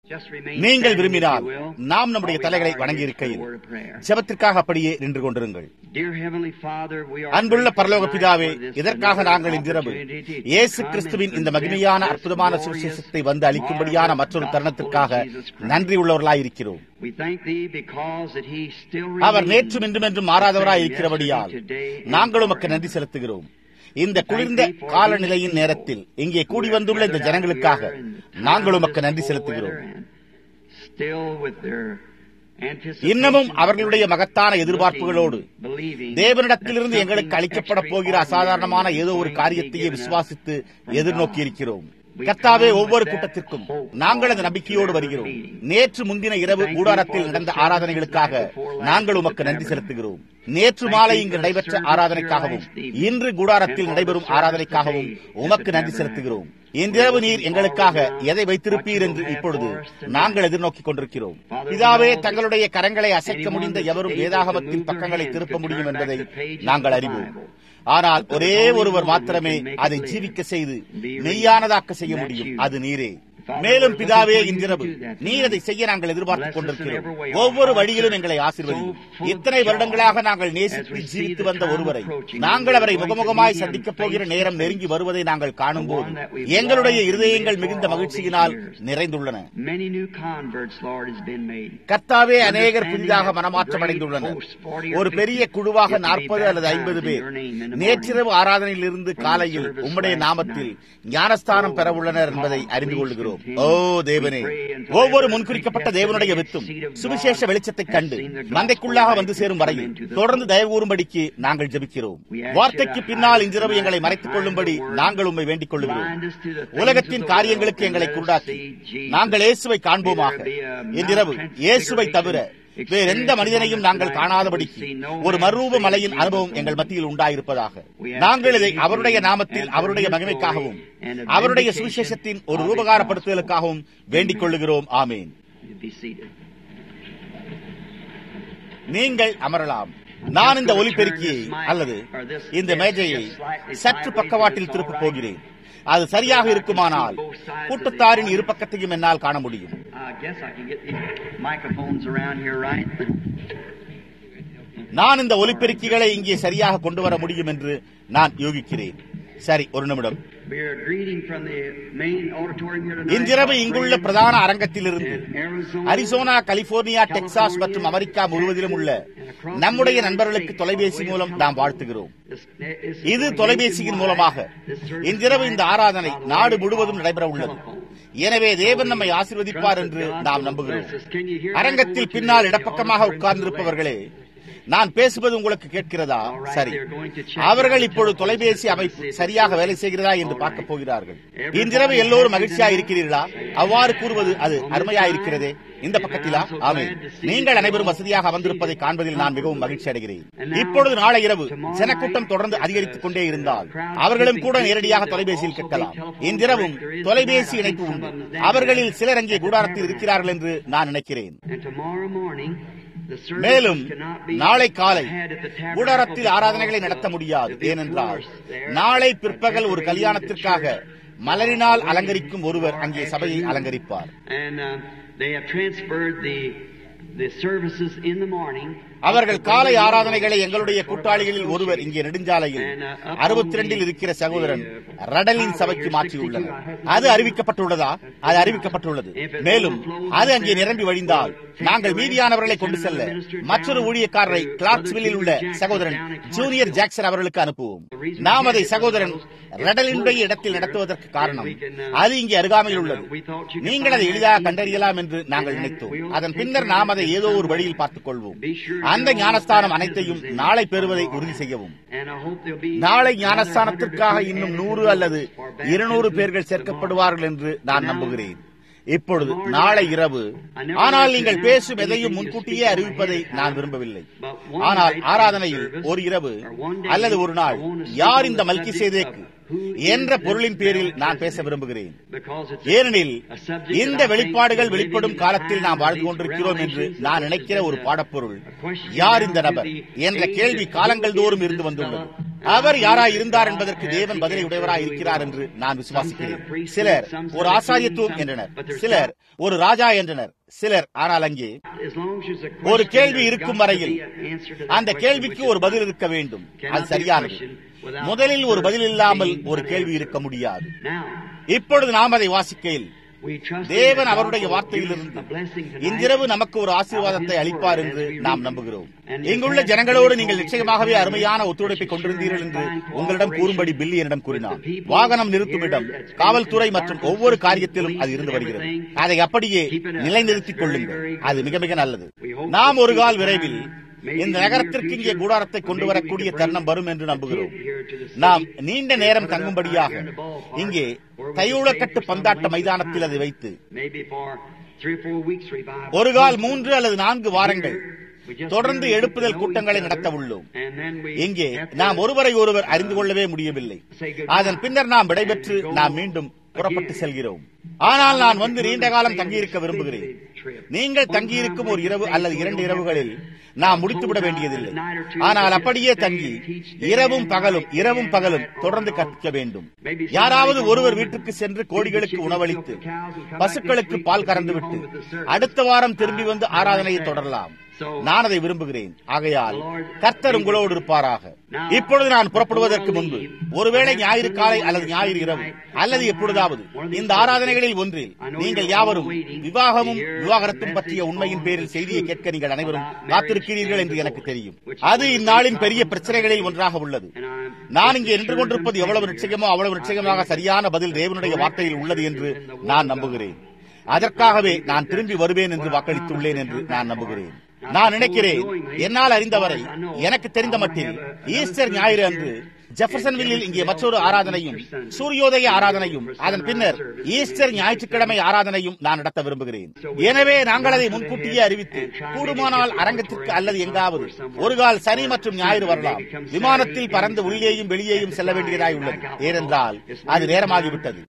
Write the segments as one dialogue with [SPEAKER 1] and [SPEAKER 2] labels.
[SPEAKER 1] நீங்கள் விரும்பினால் நாம் நம்முடைய தலைகளை வணங்கியிருக்கையில் ஜெபத்திற்காக அப்படியே நின்று கொண்டிருங்கள் அன்புள்ள பரலோக பிதாவே இதற்காக நாங்கள் இன்றிரவு இயேசு கிறிஸ்துவின் இந்த மகிமையான அற்புதமான சுவிசேஷத்தை வந்து அளிக்கும்படியான மற்றொரு தருணத்திற்காக நன்றி உள்ளவர்களாயிருக்கிறோம் அவர் நேற்றும் இன்றும் என்றும் மாறாதவராய் இருக்கிறபடியால் நாங்கள் உமக்கு நன்றி செலுத்துகிறோம் இந்த குளிர்ந்த காலநிலையின் நேரத்தில் இங்கே கூடி வந்துள்ள இந்த ஜனங்களுக்காக நாங்கள் உமக்கு நன்றி செலுத்துகிறோம் இன்னமும் அவர்களுடைய மகத்தான எதிர்பார்ப்புகளோடு தேவனிடத்திலிருந்து எங்களுக்கு அளிக்கப்பட போகிற அசாதாரணமான ஏதோ ஒரு காரியத்தையே விசுவாசித்து எதிர்நோக்கி இருக்கிறோம் கர்த்தாவே ஒவ்வொரு கூட்டத்திற்கும் நாங்கள் அந்த நம்பிக்கையோடு வருகிறோம் நேற்று முன்தின இரவு கூடாரத்தில் நடந்த ஆராதனைகளுக்காக நாங்கள் உமக்கு நன்றி செலுத்துகிறோம் நேற்று மாலை இங்கு நடைபெற்ற ஆராதனைக்காகவும் இன்று கூடாரத்தில் நடைபெறும் ஆராதனைக்காகவும் உமக்கு நன்றி செலுத்துகிறோம் இன்றிரவு நீர் எங்களுக்காக எதை வைத்திருப்பீர் என்று இப்பொழுது நாங்கள் எதிர்நோக்கிக் கொண்டிருக்கிறோம் பிதாவே தங்களுடைய கரங்களை அசைக்க முடிந்த எவரும் வேதாகமத்தின் பக்கங்களை திருப்ப முடியும் என்பதை நாங்கள் அறிவோம் ஆனால் ஒரே ஒருவர் மாத்திரமே அதை ஜீவிக்க செய்து மெய்யானதாக்க செய்ய முடியும் அது நீரே மேலும் பிதாவே இன்றிரவு நீர் அதை செய்ய நாங்கள் எதிர்பார்த்துக் கொண்டிருக்கிறோம் ஒவ்வொரு வழியிலும் எங்களை ஆசீர்வதியும் இத்தனை வருடங்களாக நாங்கள் நேசித்து ஜீவித்து வந்த ஒருவரை நாங்கள் அவரை முகமுகமாய் சந்திக்கப் போகிற நேரம் நெருங்கி வருவதை நாங்கள் காணும் போது எங்களுடைய இருதயங்கள் மிகுந்த மகிழ்ச்சியினால் நிறைந்துள்ளன கர்த்தாவே அநேகர் புதிதாக மனமாற்றம் அடைந்துள்ளனர் ஒரு பெரிய குழுவாக நாற்பது அல்லது ஐம்பது பேர் நேற்றிரவு ஆராதனையில் இருந்து காலையில் உம்முடைய நாமத்தில் ஞானஸ்தானம் பெற உள்ளனர் என்பதை அறிந்து கொள்கிறோம் ஓ தேவனே ஒவ்வொரு முன்குறிக்கப்பட்ட தேவனுடைய வித்தும் சுவிசேஷ வெளிச்சத்தை கண்டு மந்தைக்குள்ளாக வந்து சேரும் வரையில் தொடர்ந்து தயவு கூறும்படிக்கு நாங்கள் ஜபிக்கிறோம் வார்த்தைக்கு பின்னால் இன்றிரவு எங்களை மறைத்துக் கொள்ளும்படி நாங்கள் உண்மை வேண்டிக் கொள்ளுகிறோம் உலகத்தின் காரியங்களுக்கு எங்களை குருடாக்கி நாங்கள் இயேசுவை காண்போமாக இன்றிரவு இயேசுவை தவிர வேற எந்த மனிதனையும் நாங்கள் காணாதபடிக்கு ஒரு மறுரூப மலையின் அனுபவம் எங்கள் மத்தியில் உண்டாயிருப்பதாக நாங்கள் இதை அவருடைய நாமத்தில் அவருடைய மகிமைக்காகவும் அவருடைய சுவிசேஷத்தின் ஒரு ரூபகாரப்படுத்துதலுக்காகவும் வேண்டிக் கொள்ளுகிறோம் ஆமேன் நீங்கள் அமரலாம் நான் இந்த ஒலிபெருக்கியை அல்லது இந்த மேஜையை சற்று பக்கவாட்டில் திருப்ப போகிறேன் அது சரியாக இருக்குமானால் கூட்டத்தாரின் இரு பக்கத்தையும் என்னால் காண முடியும் நான் இந்த ஒலிபெருக்கிகளை இங்கே சரியாக கொண்டு வர முடியும் என்று நான் யோகிக்கிறேன் சரி ஒரு நிமிடம் இன்றிரவு இங்குள்ள பிரதான அரங்கத்திலிருந்து அரிசோனா கலிபோர்னியா டெக்சாஸ் மற்றும் அமெரிக்கா முழுவதிலும் உள்ள நம்முடைய நண்பர்களுக்கு தொலைபேசி மூலம் நாம் வாழ்த்துகிறோம் இது தொலைபேசியின் மூலமாக இன்றிரவு இந்த ஆராதனை நாடு முழுவதும் நடைபெற உள்ளது எனவே தேவன் நம்மை ஆசீர்வதிப்பார் என்று நாம் நம்புகிறோம் அரங்கத்தில் பின்னால் இடப்பக்கமாக உட்கார்ந்திருப்பவர்களே நான் பேசுவது உங்களுக்கு கேட்கிறதா சரி அவர்கள் இப்பொழுது தொலைபேசி அமைப்பு சரியாக வேலை செய்கிறதா என்று பார்க்க போகிறார்கள் இன்றிரவு எல்லோரும் மகிழ்ச்சியா இருக்கிறீர்களா அவ்வாறு கூறுவது அது அருமையா இருக்கிறதே இந்த பக்கத்திலா ஆமே நீங்கள் அனைவரும் வசதியாக அமர்ந்திருப்பதை காண்பதில் நான் மிகவும் மகிழ்ச்சி அடைகிறேன் இப்பொழுது நாளை இரவு ஜனக்கூட்டம் தொடர்ந்து அதிகரித்துக் கொண்டே இருந்தால் அவர்களும் கூட நேரடியாக தொலைபேசியில் கேட்கலாம் இன்றிரவும் தொலைபேசி இணைப்பு உண்டு அவர்களில் சிலர் அங்கே கூடாரத்தில் இருக்கிறார்கள் என்று நான் நினைக்கிறேன் மேலும் நாளை காலை கூடாரத்தில் ஆராதனைகளை நடத்த முடியாது ஏனென்றால் நாளை பிற்பகல் ஒரு கல்யாணத்திற்காக மலரினால் அலங்கரிக்கும் ஒருவர் அங்கே சபையை அலங்கரிப்பார் அவர்கள் காலை ஆராதனைகளை எங்களுடைய கூட்டாளிகளில் ஒருவர் இங்கே நெடுஞ்சாலையில் அறுபத்தி இரண்டில் இருக்கிற சகோதரன் ரடலின் சபைக்கு மாற்றியுள்ளனர் அது அறிவிக்கப்பட்டுள்ளதா அது அறிவிக்கப்பட்டுள்ளது மேலும் அது அங்கே நிரம்பி வழிந்தால் நாங்கள் மீதியானவர்களை கொண்டு செல்ல மற்றொரு ஊழியக்காரரை கிளார்க்ஸ்வில்லில் உள்ள சகோதரன் ஜூனியர் ஜாக்சன் அவர்களுக்கு அனுப்புவோம் நாம் அதை சகோதரன் ரடலினுடைய இடத்தில் நடத்துவதற்கு காரணம் அது இங்கே அருகாமையில் உள்ளது நீங்கள் அதை எளிதாக கண்டறியலாம் என்று நாங்கள் நினைத்தோம் அதன் பின்னர் நாம் அதை ஏதோ ஒரு வழியில் பார்த்துக் கொள்வோம் அந்த ஞானஸ்தானம் அனைத்தையும் நாளை பெறுவதை உறுதி செய்யவும் நாளை ஞானஸ்தானத்திற்காக இன்னும் நூறு அல்லது இருநூறு பேர்கள் சேர்க்கப்படுவார்கள் என்று நான் நம்புகிறேன் இப்பொழுது நாளை இரவு ஆனால் நீங்கள் பேசும் எதையும் முன்கூட்டியே அறிவிப்பதை நான் விரும்பவில்லை ஆனால் ஆராதனையில் ஒரு இரவு அல்லது ஒரு நாள் யார் இந்த மல்கி சேதேக்கு என்ற பொருளின் பேரில் நான் பேச விரும்புகிறேன் ஏனெனில் இந்த வெளிப்பாடுகள் வெளிப்படும் காலத்தில் நாம் வாழ்ந்து கொண்டிருக்கிறோம் என்று நான் நினைக்கிற ஒரு பாடப்பொருள் யார் இந்த நபர் என்ற கேள்வி காலங்கள் தோறும் இருந்து வந்துள்ளது அவர் யாராய் இருந்தார் என்பதற்கு தேவன் பதிலை உடையவராய் இருக்கிறார் என்று நான் விசுவாசிக்கிறேன் சிலர் ஒரு ஆசாரியத்துவம் என்றனர் சிலர் ஒரு ராஜா என்றனர் சிலர் ஆனால் அங்கே ஒரு கேள்வி இருக்கும் வரையில் அந்த கேள்விக்கு ஒரு பதில் இருக்க வேண்டும் அது சரியானது முதலில் ஒரு பதில் இல்லாமல் ஒரு கேள்வி இருக்க முடியாது இப்பொழுது நாம் அதை வாசிக்கையில் தேவன் அவருடைய வார்த்தையிலிருந்து இன்றிரவு நமக்கு ஒரு ஆசீர்வாதத்தை அளிப்பார் என்று நாம் நம்புகிறோம் இங்குள்ள ஜனங்களோடு நீங்கள் நிச்சயமாகவே அருமையான ஒத்துழைப்பை கொண்டிருந்தீர்கள் என்று உங்களிடம் கூறும்படி பில்லி என்னிடம் கூறினார் வாகனம் நிறுத்தும் இடம் காவல்துறை மற்றும் ஒவ்வொரு காரியத்திலும் அது இருந்து வருகிறது அதை அப்படியே நிலைநிறுத்திக் கொள்ளுங்கள் அது மிக மிக நல்லது நாம் ஒரு கால் விரைவில் இந்த நகரத்திற்கு இங்கே கூடாரத்தை கொண்டு வரக்கூடிய தருணம் வரும் என்று நம்புகிறோம் நாம் நீண்ட நேரம் தங்கும்படியாக இங்கே தையூழக்கட்டு பந்தாட்ட மைதானத்தில் அதை வைத்து ஒரு கால் மூன்று அல்லது நான்கு வாரங்கள் தொடர்ந்து எழுப்புதல் கூட்டங்களை நடத்த உள்ளோம் இங்கே நாம் ஒருவரை ஒருவர் அறிந்து கொள்ளவே முடியவில்லை அதன் பின்னர் நாம் விடைபெற்று நாம் மீண்டும் புறப்பட்டு செல்கிறோம் ஆனால் நான் வந்து நீண்ட காலம் தங்கியிருக்க விரும்புகிறேன் நீங்கள் தங்கியிருக்கும் ஒரு இரவு அல்லது இரண்டு இரவுகளில் நாம் முடித்துவிட வேண்டியதில்லை ஆனால் அப்படியே தங்கி இரவும் பகலும் இரவும் பகலும் தொடர்ந்து கற்பிக்க வேண்டும் யாராவது ஒருவர் வீட்டுக்கு சென்று கோடிகளுக்கு உணவளித்து பசுக்களுக்கு பால் கறந்துவிட்டு அடுத்த வாரம் திரும்பி வந்து ஆராதனையை தொடரலாம் நான் அதை விரும்புகிறேன் ஆகையால் கர்த்தர் உங்களோடு இருப்பாராக இப்பொழுது நான் புறப்படுவதற்கு முன்பு ஒருவேளை ஞாயிறு காலை அல்லது ஞாயிறு இரவு அல்லது எப்பொழுதாவது இந்த ஆராதனைகளில் ஒன்றில் நீங்கள் யாவரும் விவாகமும் விவாகரத்தும் பற்றிய உண்மையின் பேரில் செய்தியை கேட்க நீங்கள் அனைவரும் காத்திருக்கிறீர்கள் என்று எனக்கு தெரியும் அது இந்நாளின் பெரிய பிரச்சனைகளில் ஒன்றாக உள்ளது நான் இங்கே நின்று கொண்டிருப்பது எவ்வளவு நிச்சயமோ அவ்வளவு நிச்சயமாக சரியான பதில் தேவனுடைய வார்த்தையில் உள்ளது என்று நான் நம்புகிறேன் அதற்காகவே நான் திரும்பி வருவேன் என்று வாக்களித்துள்ளேன் என்று நான் நம்புகிறேன் நான் நினைக்கிறேன் என்னால் அறிந்தவரை எனக்கு தெரிந்த மட்டில் ஈஸ்டர் ஞாயிறு அன்று ஜெஃபர்சன்வில்லில் இங்கே மற்றொரு ஆராதனையும் சூரியோதய ஆராதனையும் அதன் பின்னர் ஈஸ்டர் ஞாயிற்றுக்கிழமை ஆராதனையும் நான் நடத்த விரும்புகிறேன் எனவே நாங்கள் அதை முன்கூட்டியே அறிவித்து கூடுமானால் அரங்கத்திற்கு அல்லது எங்காவது ஒரு கால் சனி மற்றும் ஞாயிறு வரலாம் விமானத்தில் பறந்து உள்ளேயும் வெளியேயும் செல்ல வேண்டியதாய் உள்ளது ஏனென்றால் அது நேரமாகிவிட்டது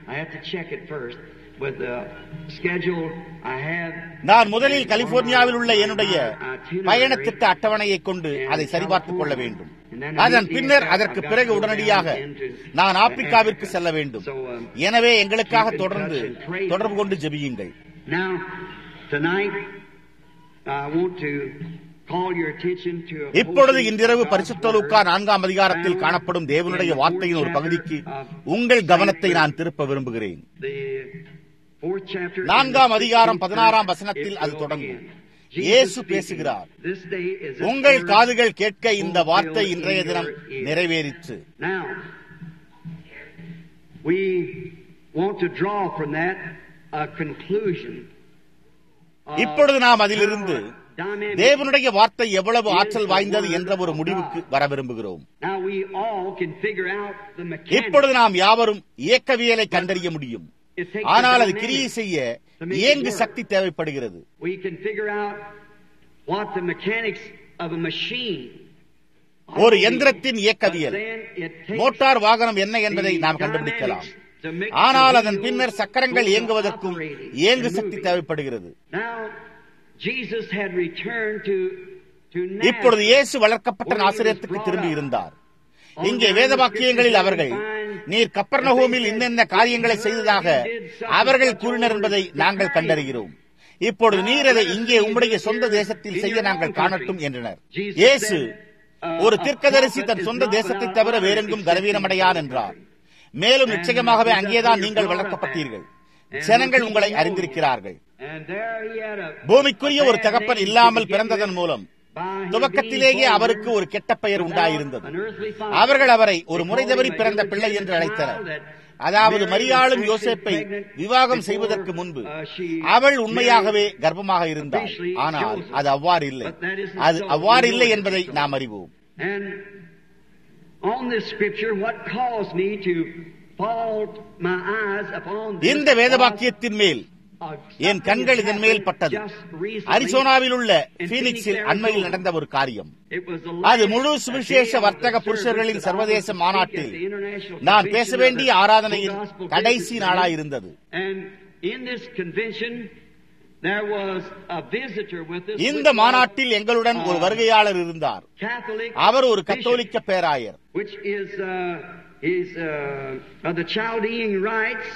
[SPEAKER 1] நான் முதலில் கலிபோர்னியாவில் உள்ள என்னுடைய பயணத்திட்ட அட்டவணையை கொண்டு அதை சரிபார்த்துக் கொள்ள வேண்டும் அதன் பின்னர் அதற்கு பிறகு உடனடியாக நான் ஆப்பிரிக்காவிற்கு செல்ல வேண்டும் எனவே எங்களுக்காக தொடர்ந்து தொடர்பு கொண்டு ஜெபியுங்கள் இப்பொழுது இன்றிரவு பரிசுத்தலுக்கா நான்காம் அதிகாரத்தில் காணப்படும் தேவனுடைய வார்த்தையின் ஒரு பகுதிக்கு உங்கள் கவனத்தை நான் திருப்ப விரும்புகிறேன் நான்காம் அதிகாரம் பதினாறாம் வசனத்தில் அது தொடங்கும் இயேசு பேசுகிறார் உங்கள் காதுகள் கேட்க இந்த வார்த்தை இன்றைய தினம் நிறைவேறிற்று இப்பொழுது நாம் அதிலிருந்து தேவனுடைய வார்த்தை எவ்வளவு ஆற்றல் வாய்ந்தது என்ற ஒரு முடிவுக்கு வர விரும்புகிறோம் இப்பொழுது நாம் யாவரும் இயக்கவியலை கண்டறிய முடியும் ஆனால் அது கிரியை செய்ய இயங்கு சக்தி தேவைப்படுகிறது ஒரு எந்திரத்தின் இயக்கவியல் மோட்டார் வாகனம் என்ன என்பதை நாம் கண்டுபிடிக்கலாம் ஆனால் அதன் பின்னர் சக்கரங்கள் இயங்குவதற்கும் இயங்கு சக்தி தேவைப்படுகிறது இப்பொழுது இயேசு வளர்க்கப்பட்ட நாசிரியத்துக்கு திரும்பி இருந்தார் இங்கே வேத வாக்கியங்களில் அவர்கள் நீர் கப்பர்ணஹோமில் இன்னென்ன காரியங்களை செய்ததாக அவர்கள் கூறினர் என்பதை நாங்கள் கண்டறிகிறோம் இப்பொழுது நீர் அதை இங்கே உம்முடைய சொந்த தேசத்தில் செய்ய நாங்கள் காணட்டும் என்றனர் இயேசு ஒரு தீர்க்கதரிசி தன் சொந்த தேசத்தை தவிர வேறெங்கும் கனவீனமடையான் என்றார் மேலும் நிச்சயமாகவே அங்கேதான் நீங்கள் வளர்க்கப்பட்டீர்கள் ஜனங்கள் உங்களை அறிந்திருக்கிறார்கள் பூமிக்குரிய ஒரு தகப்பன் இல்லாமல் பிறந்ததன் மூலம் துவக்கத்திலேயே அவருக்கு ஒரு கெட்ட பெயர் உண்டாயிருந்தது அவர்கள் அவரை ஒரு முறை தவறி பிறந்த பிள்ளை என்று அழைத்தனர் அதாவது மரியாளும் யோசேப்பை விவாகம் செய்வதற்கு முன்பு அவள் உண்மையாகவே கர்ப்பமாக இருந்தாள் ஆனால் அது அவ்வாறு இல்லை அது அவ்வாறு இல்லை என்பதை நாம் அறிவோம் இந்த வேதவாக்கியத்தின் மேல் என் கண்கள் இதன் மேல் பட்டது அரிசோனாவில் உள்ள பீனிக்ஸில் அண்மையில் நடந்த ஒரு காரியம் அது முழு சுவிசேஷ வர்த்தக புருஷர்களின் சர்வதேச மாநாட்டில் நான் பேச வேண்டிய ஆராதனையின் கடைசி நாளாயிருந்தது
[SPEAKER 2] there was a visitor with us.
[SPEAKER 1] இந்த
[SPEAKER 2] which was
[SPEAKER 1] மாநாட்டில் எங்களுடன் ஒரு வருகையாளர் இருந்தார்
[SPEAKER 2] Catholic
[SPEAKER 1] அவர் ஒரு
[SPEAKER 2] bishop,
[SPEAKER 1] கத்தோலிக்க பேராயர்
[SPEAKER 2] which is uh, is uh, of the Chaldean rites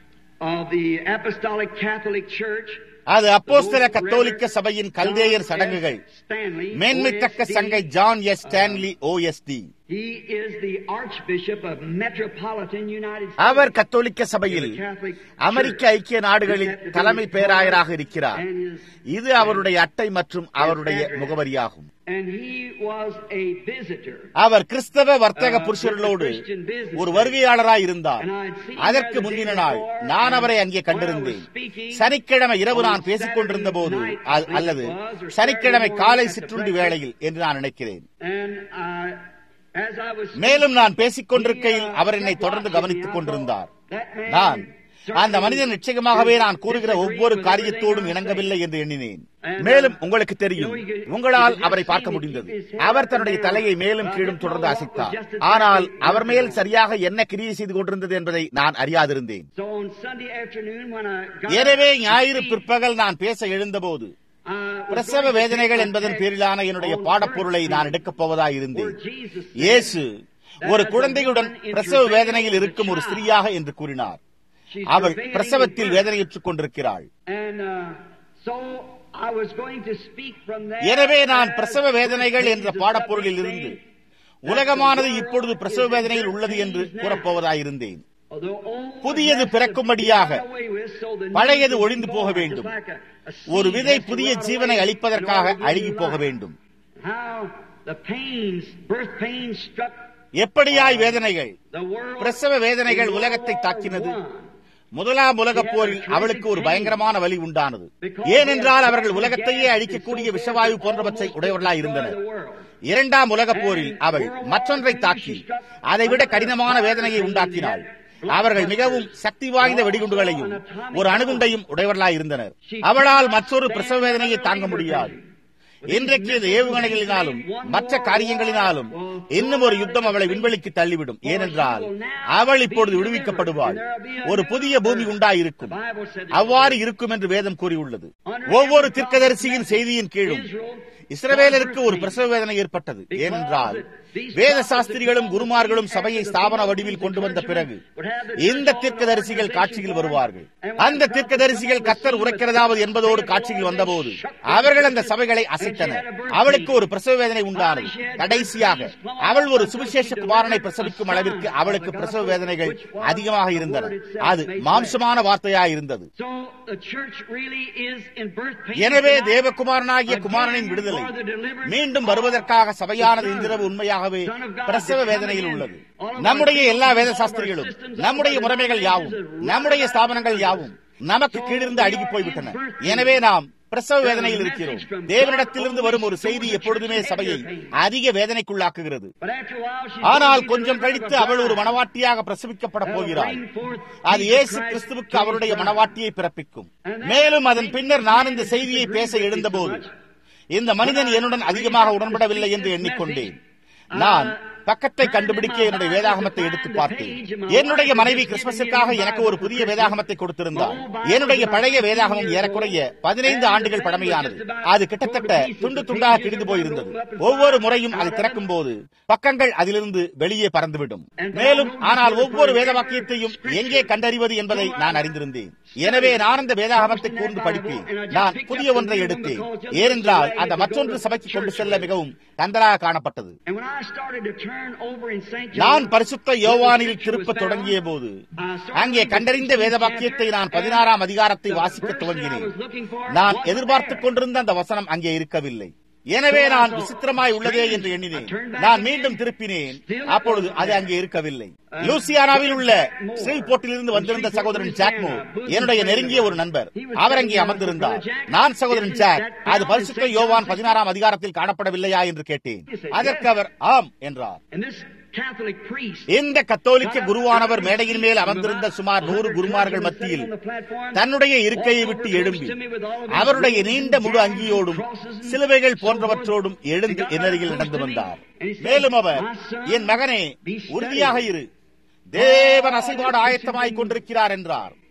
[SPEAKER 2] of the Apostolic Catholic Church.
[SPEAKER 1] அது அப்போஸ்தல கத்தோலிக்க சபையின் கல்தேயர் சடங்குகள் மேன்மைத்தக்க சங்கை John S Stanley OST
[SPEAKER 2] He is the Archbishop of Metropolitan United States.
[SPEAKER 1] அவர் கத்தோலிக்க சபையில்
[SPEAKER 2] of the Catholic
[SPEAKER 1] America
[SPEAKER 2] Church.
[SPEAKER 1] ஐக்கிய நாடுகளின் தலைமை பேராயராக இருக்கிறார்
[SPEAKER 2] And his-
[SPEAKER 1] இது அவருடைய அட்டை மற்றும் அவருடைய முகவரியாகும்
[SPEAKER 2] And he was a visitor.
[SPEAKER 1] அவர் கிறிஸ்தவ வர்த்தக புருஷர்களோடு ஒரு வருகையாளராய் இருந்தார் அதற்கு முந்தின நாள் நான் அவரை அங்கே கண்டிருந்தேன் சனிக்கிழமை இரவு நான் பேசிக் கொண்டிருந்த போது அ- அல்லது சனிக்கிழமை காலை சிற்றுண்டி வேளையில் என்று நான் நினைக்கிறேன்
[SPEAKER 2] And uh, as I was
[SPEAKER 1] மேலும் நான் பேசிக் கொண்டிருக்கையில் அவர் என்னை தொடர்ந்து கவனித்துக் கொண்டிருந்தார் நான் அந்த மனிதன் நிச்சயமாகவே நான் கூறுகிற ஒவ்வொரு காரியத்தோடும் இணங்கவில்லை என்று எண்ணினேன் மேலும் உங்களுக்கு தெரியும் உங்களால் அவரை பார்க்க முடிந்தது அவர் தன்னுடைய தலையை மேலும் கீழும் தொடர்ந்து அசைத்தார் ஆனால் அவர் மேல் சரியாக என்ன கிரியை செய்து கொண்டிருந்தது என்பதை நான் அறியாதிருந்தேன்
[SPEAKER 2] So on Sunday afternoon when I got
[SPEAKER 1] எனவே
[SPEAKER 2] up to
[SPEAKER 1] ஞாயிறு
[SPEAKER 2] speak,
[SPEAKER 1] பிற்பகல் நான் பேச எழுந்தபோது
[SPEAKER 2] I was
[SPEAKER 1] பிரசவ
[SPEAKER 2] going to
[SPEAKER 1] வேதனைகள்
[SPEAKER 2] speak
[SPEAKER 1] என்பதன்
[SPEAKER 2] on
[SPEAKER 1] பேரிலான என்னுடைய
[SPEAKER 2] on
[SPEAKER 1] பாடப்பொருளை
[SPEAKER 2] birth
[SPEAKER 1] நான்
[SPEAKER 2] pains,
[SPEAKER 1] எடுக்கப் போவதாய் இருந்தேன்
[SPEAKER 2] where Jesus said
[SPEAKER 1] இயேசு ஒரு
[SPEAKER 2] that
[SPEAKER 1] குழந்தையுடன்
[SPEAKER 2] the woman in
[SPEAKER 1] பிரசவ
[SPEAKER 2] travail
[SPEAKER 1] வேதனையில்
[SPEAKER 2] of the
[SPEAKER 1] இருக்கும் ஒரு
[SPEAKER 2] child,
[SPEAKER 1] ஸ்திரீயாக என்று கூறினார்
[SPEAKER 2] she's
[SPEAKER 1] அவள்
[SPEAKER 2] travailing in
[SPEAKER 1] பிரசவத்தில்
[SPEAKER 2] birth.
[SPEAKER 1] வேதனையுற்றுக் கொண்டிருக்கிறாள்
[SPEAKER 2] And uh, so I was going to speak from there
[SPEAKER 1] எனவே நான்
[SPEAKER 2] as
[SPEAKER 1] பிரசவ வேதனைகள் என்ற
[SPEAKER 2] Jesus
[SPEAKER 1] பாடப்பொருளில்
[SPEAKER 2] said,
[SPEAKER 1] இருந்து
[SPEAKER 2] that
[SPEAKER 1] உலகமானது
[SPEAKER 2] the world
[SPEAKER 1] இப்பொழுது
[SPEAKER 2] is
[SPEAKER 1] பிரசவ
[SPEAKER 2] in
[SPEAKER 1] வேதனையில்
[SPEAKER 2] birth
[SPEAKER 1] உள்ளது என்று
[SPEAKER 2] pains now.
[SPEAKER 1] கூறப்போவதாயிருந்தேன்
[SPEAKER 2] Although old
[SPEAKER 1] புதியது
[SPEAKER 2] has to
[SPEAKER 1] பிறக்கும்படியாக
[SPEAKER 2] be done away with, so the new
[SPEAKER 1] பழையது
[SPEAKER 2] will be
[SPEAKER 1] ஒழிந்து போக
[SPEAKER 2] born,
[SPEAKER 1] வேண்டும்.
[SPEAKER 2] just like a- a seed
[SPEAKER 1] ஒரு விதை
[SPEAKER 2] has to
[SPEAKER 1] புதிய
[SPEAKER 2] rot
[SPEAKER 1] ஜீவனை
[SPEAKER 2] away
[SPEAKER 1] அளிப்பதற்காக
[SPEAKER 2] in order to
[SPEAKER 1] அழுகி
[SPEAKER 2] give
[SPEAKER 1] போக
[SPEAKER 2] life.
[SPEAKER 1] வேண்டும்
[SPEAKER 2] How the pains, birth pains struck
[SPEAKER 1] எப்படியாய் வேதனைகள்
[SPEAKER 2] the world
[SPEAKER 1] பிரசவ வேதனைகள்
[SPEAKER 2] in
[SPEAKER 1] உலகத்தை
[SPEAKER 2] World War
[SPEAKER 1] தாக்கினது
[SPEAKER 2] One.
[SPEAKER 1] முதலாம் உலகப் போரில் அவளுக்கு ஒரு பயங்கரமான வலி உண்டானது ஏனென்றால் அவர்கள் உலகத்தையே அழிக்கக்கூடிய விஷவாயு போன்றவற்றை உடையவர்களாய் இருந்தனர் இரண்டாம் உலகப் போரில் அவள் மற்றொன்றை தாக்கி அதைவிட கடினமான வேதனையை உண்டாக்கினாள் அவர்கள் மிகவும் சக்தி வாய்ந்த வெடிகுண்டுகளையும் ஒரு அணுகுண்டையும் உடையவர்களாய் இருந்தனர் அவளால் மற்றொரு பிரசவ வேதனையை தாங்க முடியாது இன்றைக்கு இந்த ஏவுகணைகளினாலும் மற்ற காரியங்களினாலும் இன்னும் ஒரு யுத்தம் அவளை விண்வெளிக்கு தள்ளிவிடும் ஏனென்றால் அவள் இப்பொழுது விடுவிக்கப்படுவாள் ஒரு புதிய பூமி உண்டாயிருக்கும் அவ்வாறு இருக்கும் என்று வேதம் கூறியுள்ளது ஒவ்வொரு தீர்க்கதரிசியின் செய்தியின் கீழும் இஸ்ரவேலருக்கு ஒரு பிரசவ வேதனை ஏற்பட்டது ஏனென்றால் வேத சாஸ்திரிகளும் குருமார்களும் சபையை ஸ்தாபன வடிவில் கொண்டு வந்த பிறகு இந்த தீர்க்கதரிசிகள் காட்சியில் வருவார்கள் அந்த தீர்க்கதரிசிகள் கத்தர் உரைக்கிறதாவது என்பதோடு காட்சியில் வந்தபோது அவர்கள் அந்த சபைகளை அசைத்தனர் அவளுக்கு ஒரு பிரசவ வேதனை உண்டானது கடைசியாக அவள் ஒரு சுவிசேஷ குமாரனை பிரசவிக்கும் அளவிற்கு அவளுக்கு பிரசவ வேதனைகள் அதிகமாக இருந்தன அது மாம்சமான வார்த்தையாய் இருந்தது
[SPEAKER 2] So the church really is in birth pains
[SPEAKER 1] எனவே
[SPEAKER 2] tonight.
[SPEAKER 1] தேவகுமாரனாகிய குமாரனின் விடுதலை மீண்டும் வருவதற்காக சபையானது இன்றிரவு உண்மையாகவே பிரசவ வேதனையில் உள்ளது நம்முடைய எல்லா வேத சாஸ்திரிகளும் நம்முடைய முறைமைகள் யாவும் நம்முடைய ஸ்தாபனங்கள் யாவும் நமக்கு கீழிருந்து அடுக்கி போய்விட்டன எனவே நாம் பிரசவ வேதனையில் இருக்கிறோம் தேவனிடத்திலிருந்து வரும் ஒரு செய்தி எப்பொழுதுமே சபையை அதிக வேதனைக்குள்ளாக்குகிறது
[SPEAKER 2] But after a while, she's
[SPEAKER 1] ஆனால்
[SPEAKER 2] going to be
[SPEAKER 1] கொஞ்சம்
[SPEAKER 2] delivered
[SPEAKER 1] கழித்து
[SPEAKER 2] of a
[SPEAKER 1] அவள் ஒரு
[SPEAKER 2] bride
[SPEAKER 1] மனவாட்டியாக பிரசவிக்கப்பட
[SPEAKER 2] that'll
[SPEAKER 1] போகிறாள்
[SPEAKER 2] bring forth
[SPEAKER 1] அது
[SPEAKER 2] Jesus
[SPEAKER 1] இயேசு
[SPEAKER 2] Christ
[SPEAKER 1] கிறிஸ்துவுக்கு
[SPEAKER 2] to his
[SPEAKER 1] அவருடைய
[SPEAKER 2] bride.
[SPEAKER 1] மனவாட்டியை பிறப்பிக்கும் மேலும் அதன் பின்னர் நான் இந்த செய்தியை பேச எழுந்தபோது இந்த மனிதன் என்னுடன் அதிகமாக உடன்படவில்லை என்று எண்ணிக்கொண்டேன் நான் பக்கத்தை கண்டுபிடிக்க என்னுடைய வேதாகமத்தை எடுத்து பார்த்தேன் என்னுடைய மனைவி கிறிஸ்துமஸுக்காக எனக்கு ஒரு புதிய வேதாகமத்தை கொடுத்திருந்தார் என்னுடைய பழைய வேதாகமம் ஏறக்குறைய பதினைந்து ஆண்டுகள் பழமையானது அது கிட்டத்தட்ட துண்டு துண்டாக கிழிந்து போயிருந்தது ஒவ்வொரு முறையும் அதை திறக்கும் போது பக்கங்கள் அதிலிருந்து வெளியே பறந்துவிடும் மேலும் ஆனால் ஒவ்வொரு வேத வாக்கியத்தையும் எங்கே கண்டறிவது என்பதை நான் அறிந்திருந்தேன் எனவே நான் அந்த வேதாகமத்தை கூர்ந்து படிப்பேன் நான் புதிய ஒன்றை எடுத்தேன் ஏனென்றால் அந்த மற்றொன்று சபைக்கு கொண்டு செல்ல மிகவும் கந்தராக காணப்பட்டது
[SPEAKER 2] And when I started to turn over in St. John,
[SPEAKER 1] நான் பரிசுத்த யோவானில் திருப்ப தொடங்கிய போது அங்கே கண்டறிந்த வேத வாக்கியத்தை நான் பதினாறாம் அதிகாரத்தை வாசிக்க துவங்கினேன் நான் எதிர்பார்த்துக் கொண்டிருந்த அந்த வசனம் அங்கே இருக்கவில்லை எனவே நான் விசித்திரமாய் உள்ளதே என்று எண்ணினேன் நான் மீண்டும் திருப்பினேன் அப்பொழுது அது அங்கே இருக்கவில்லை லூசியானாவில் உள்ள ஸ்ரீல்போர்ட்டிலிருந்து வந்திருந்த சகோதரன் ஜாக்மோ என்னுடைய நெருங்கிய ஒரு நண்பர் அவர் அங்கே அமர்ந்திருந்தார் நான் சகோதரன் ஜாக் அது பரிசுத்த யோவான் பதினாறாம் அதிகாரத்தில் காணப்படவில்லையா என்று கேட்டேன் அதற்கு அவர் ஆம் என்றார்
[SPEAKER 2] And this Catholic priest
[SPEAKER 1] இந்த கத்தோலிக்க குருவானவர் மேடையின் மேல் அமர்ந்திருந்த சுமார் நூறு குருமார்கள் மத்தியில் தன்னுடைய இருக்கையை விட்டு எழும்பி அவருடைய நீண்ட முழு அங்கியோடும் சிலுவைகள் போன்றவற்றோடும் எழுந்து என்னருகில் நடந்து வந்தார் மேலும் அவர் என் மகனே உறுதியாக இரு தேவன் அசைபாடு ஆயத்தமாய் கொண்டிருக்கிறார் என்றார்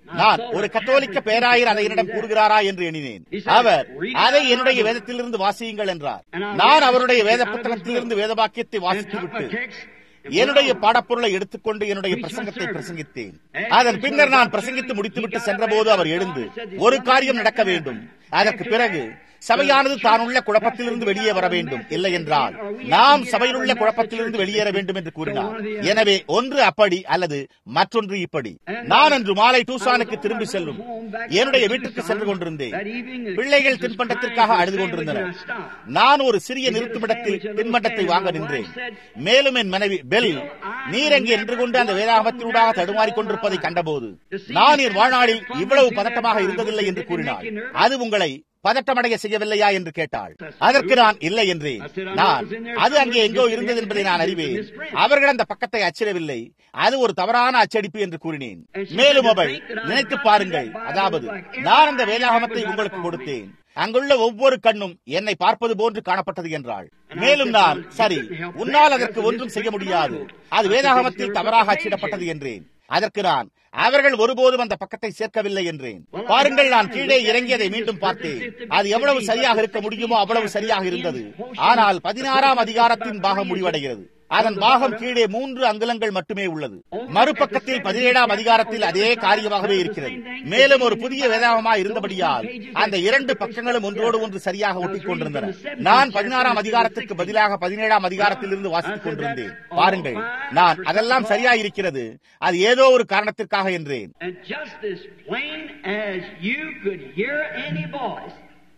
[SPEAKER 1] நான் ஒரு கத்தோலிக்க பேராயர் அதை என்னிடம் கூறுகிறாரா என்று எண்ணினேன் அவர் அதை என்னுடைய வேதத்திலிருந்து வாசியுங்கள் என்றார் நான் அவருடைய வேத புத்தகத்திலிருந்து வேத வாக்கியத்தை வாசித்துவிட்டு என்னுடைய பாடப்பொருளை எடுத்துக்கொண்டு என்னுடைய பிரசங்கத்தை பிரசங்கித்தேன் அதன் பின்னர் நான் பிரசங்கித்து முடித்துவிட்டு சென்றபோது அவர் எழுந்து ஒரு காரியம் நடக்க வேண்டும் அதற்கு பிறகு சபையானது தான் உள்ள குழப்பத்திலிருந்து வெளியே வர வேண்டும் இல்லை என்றால் நாம் சபையில் உள்ள குழப்பத்திலிருந்து வெளியேற வேண்டும் என்று கூறினார் எனவே ஒன்று அப்படி அல்லது மற்றொன்று இப்படி நான் அன்று மாலை டூசானுக்கு திரும்பி செல்லும் என்னுடைய வீட்டுக்கு சென்று கொண்டிருந்தேன் பிள்ளைகள் தின்பண்டத்திற்காக அழுது கொண்டிருந்தனர் நான் ஒரு சிறிய நிறுத்துமிடத்தில் தின்பண்டத்தை வாங்க நின்றேன் மேலும் என் மனைவி பெல் நீர் அங்கே நின்று கொண்டு அந்த வேதாகமத்தினூடாக தடுமாறிக் கொண்டிருப்பதை கண்டபோது நான் என் வாழ்நாளில் இவ்வளவு பதட்டமாக இருந்ததில்லை என்று கூறினார் அது உங்களை பதட்டமடைய செய்யவில்லையா என்று கேட்டாள் அதற்கு நான் இல்லை என்றேன் நான் அது அங்கே எங்கோ இருந்தது என்பதை நான் அறிவேன் அவர்கள் அந்த பக்கத்தை அச்சிடவில்லை அது ஒரு தவறான அச்சடிப்பு என்று கூறினேன் மேலும் அவள் நினைத்து பாருங்கள் அதாவது நான் அந்த வேதாகமத்தை உங்களுக்கு கொடுத்தேன் அங்குள்ள ஒவ்வொரு கண்ணும் என்னை பார்ப்பது போன்று காணப்பட்டது என்றாள் மேலும் நான் சரி உன்னால் அதற்கு ஒன்றும் செய்ய முடியாது அது வேதாகமத்தில் தவறாக அச்சிடப்பட்டது என்றேன் அதற்கு நான் அவர்கள் ஒருபோதும் அந்த பக்கத்தை சேர்க்கவில்லை என்றேன் பாருங்கள் நான் கீழே இறங்கியதை மீண்டும் பார்த்தேன் அது எவ்வளவு சரியாக இருக்க முடியுமோ அவ்வளவு சரியாக இருந்தது ஆனால் பதினாறாம் அதிகாரத்தின் பாகம் முடிவடைகிறது அதன் பாகம் கீழே மூன்று அங்குலங்கள் மட்டுமே உள்ளது மறுபக்கத்தில் பதினேழாம் அதிகாரத்தில் அதே காரியமாகவே இருக்கிறது மேலும் ஒரு புதிய வேதாகமா இருந்தபடியால் அந்த இரண்டு பக்கங்களும் ஒன்றோடு ஒன்று சரியாக ஒட்டிக் கொண்டிருந்தன நான் பதினாறாம் அதிகாரத்திற்கு பதிலாக பதினேழாம் அதிகாரத்திலிருந்து வாசித்துக் கொண்டிருந்தேன் பாருங்கள் நான் அதெல்லாம் சரியா இருக்கிறது அது ஏதோ ஒரு காரணத்திற்காக என்றேன்
[SPEAKER 2] And just as plain as you could hear any voice,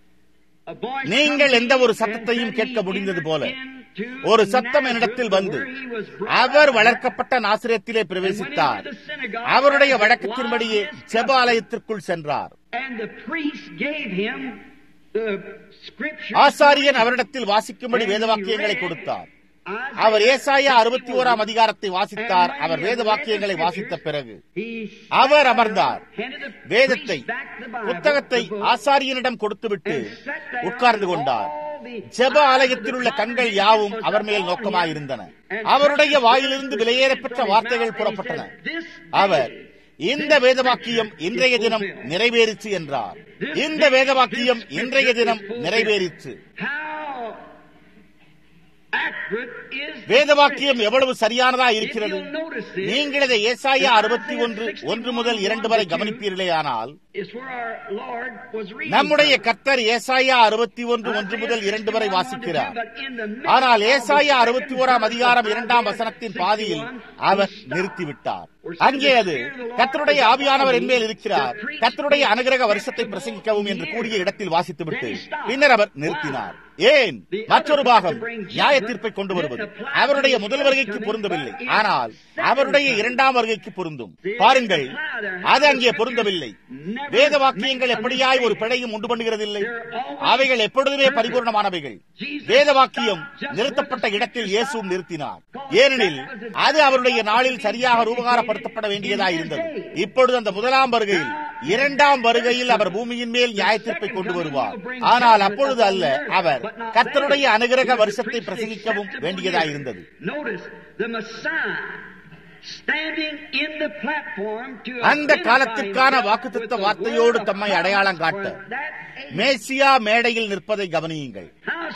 [SPEAKER 2] a voice
[SPEAKER 1] நீங்கள்
[SPEAKER 2] come
[SPEAKER 1] எந்த ஒரு
[SPEAKER 2] in
[SPEAKER 1] சத்தத்தையும்
[SPEAKER 2] and
[SPEAKER 1] கேட்க
[SPEAKER 2] he
[SPEAKER 1] முடிந்தது
[SPEAKER 2] entered
[SPEAKER 1] போல
[SPEAKER 2] into
[SPEAKER 1] ஒரு சத்தம் என்னிடத்தில்
[SPEAKER 2] Nazareth,
[SPEAKER 1] வந்து
[SPEAKER 2] where he was brought
[SPEAKER 1] our
[SPEAKER 2] up.
[SPEAKER 1] வளர்க்கப்பட்ட நாசிரியத்திலே பிரவேசித்தார் அவருடைய வழக்கத்தின்படியே செப ஆலயத்திற்குள் சென்றார்
[SPEAKER 2] And the priest gave him the scripture.
[SPEAKER 1] ஆசாரியன் அவரிடத்தில் வாசிக்கும்படி வேதவாக்கியங்களை கொடுத்தார் அவர் ஏசாயா அறுபத்தி ஓராம் அதிகாரத்தை வாசித்தார் அவர் வேத வாக்கியங்களை வாசித்த பிறகு அவர் அமர்ந்தார் வேதத்தை புத்தகத்தை ஆசாரியனிடம் கொடுத்துவிட்டு உட்கார்ந்து கொண்டார் ஜெப ஆலயத்தில் உள்ள கண்கள் யாவும் அவர் மேல் நோக்கமாயிருந்தன அவருடைய வாயிலிருந்து விலையேறப்பெற்ற வார்த்தைகள் புறப்பட்டன அவர் இந்த வேதவாக்கியம் இன்றைய தினம் நிறைவேறிச்சு என்றார் இந்த வேதவாக்கியம் இன்றைய தினம் நிறைவேறிச்சு வேதவாக்கியம் எவ்வளவு சரியானதா இருக்கிறது நீங்கள் இதை ஏசாயா அறுபத்தி ஒன்று ஒன்று முதல் இரண்டு வரை கவனிப்பீர்களே ஆனால் நம்முடைய கர்த்தர் ஏசாயா அறுபத்தி ஒன்று ஒன்று முதல் இரண்டு வரை வாசிக்கிறார் ஆனால் ஏசாயா அறுபத்தி ஓராம் அதிகாரம் இரண்டாம் வசனத்தின் பாதியில் அவர் நிறுத்திவிட்டார் அங்கே அது கத்தருடைய ஆவியானவர் என்மேல் இருக்கிறார் கத்தருடைய அனுகிரக வருஷத்தை பிரசங்கிக்கவும் என்று கூறிய இடத்தில் வாசித்துவிட்டு பின்னர் அவர் நிறுத்தினார் ஏன் மற்றொரு பாகம் நியாய தீர்ப்பை கொண்டு வருவது அவருடைய முதல் வருகைக்கு பொருந்தவில்லை ஆனால் அவருடைய இரண்டாம் வருகைக்கு பொருந்தும் பாருங்கள் அது அங்கே பொருந்தவில்லை வேத வாக்கியங்கள் எப்படியாய் ஒரு பிழையும் உண்டு பண்ணுகிறதில்லை அவைகள் எப்பொழுதுமே பரிபூர்ணமானவைகள் வேத வாக்கியம் நிறுத்தப்பட்ட இடத்தில் இயேசுவும் நிறுத்தினார் ஏனெனில் அது அவருடைய நாளில் சரியாக ரூபகாரப்படுத்தப்பட வேண்டியதாய் இருந்தது இப்பொழுது அந்த முதலாம் வருகையில் இரண்டாம் வருகையில் அவர் பூமியின் மேல் நியாயத்தீர்ப்பை கொண்டு வருவார் ஆனால் அப்பொழுது அல்ல அவர் கர்த்தருடைய அனுகிரக வருஷத்தை பிரசங்கிக்கவும் வேண்டியதாய் இருந்தது அந்த காலத்திற்கான வாக்குத்த வார்த்தையோடு தம்மை அடையாளம் காட்ட மேசியா மேடையில் நிற்பதை கவனியுங்கள்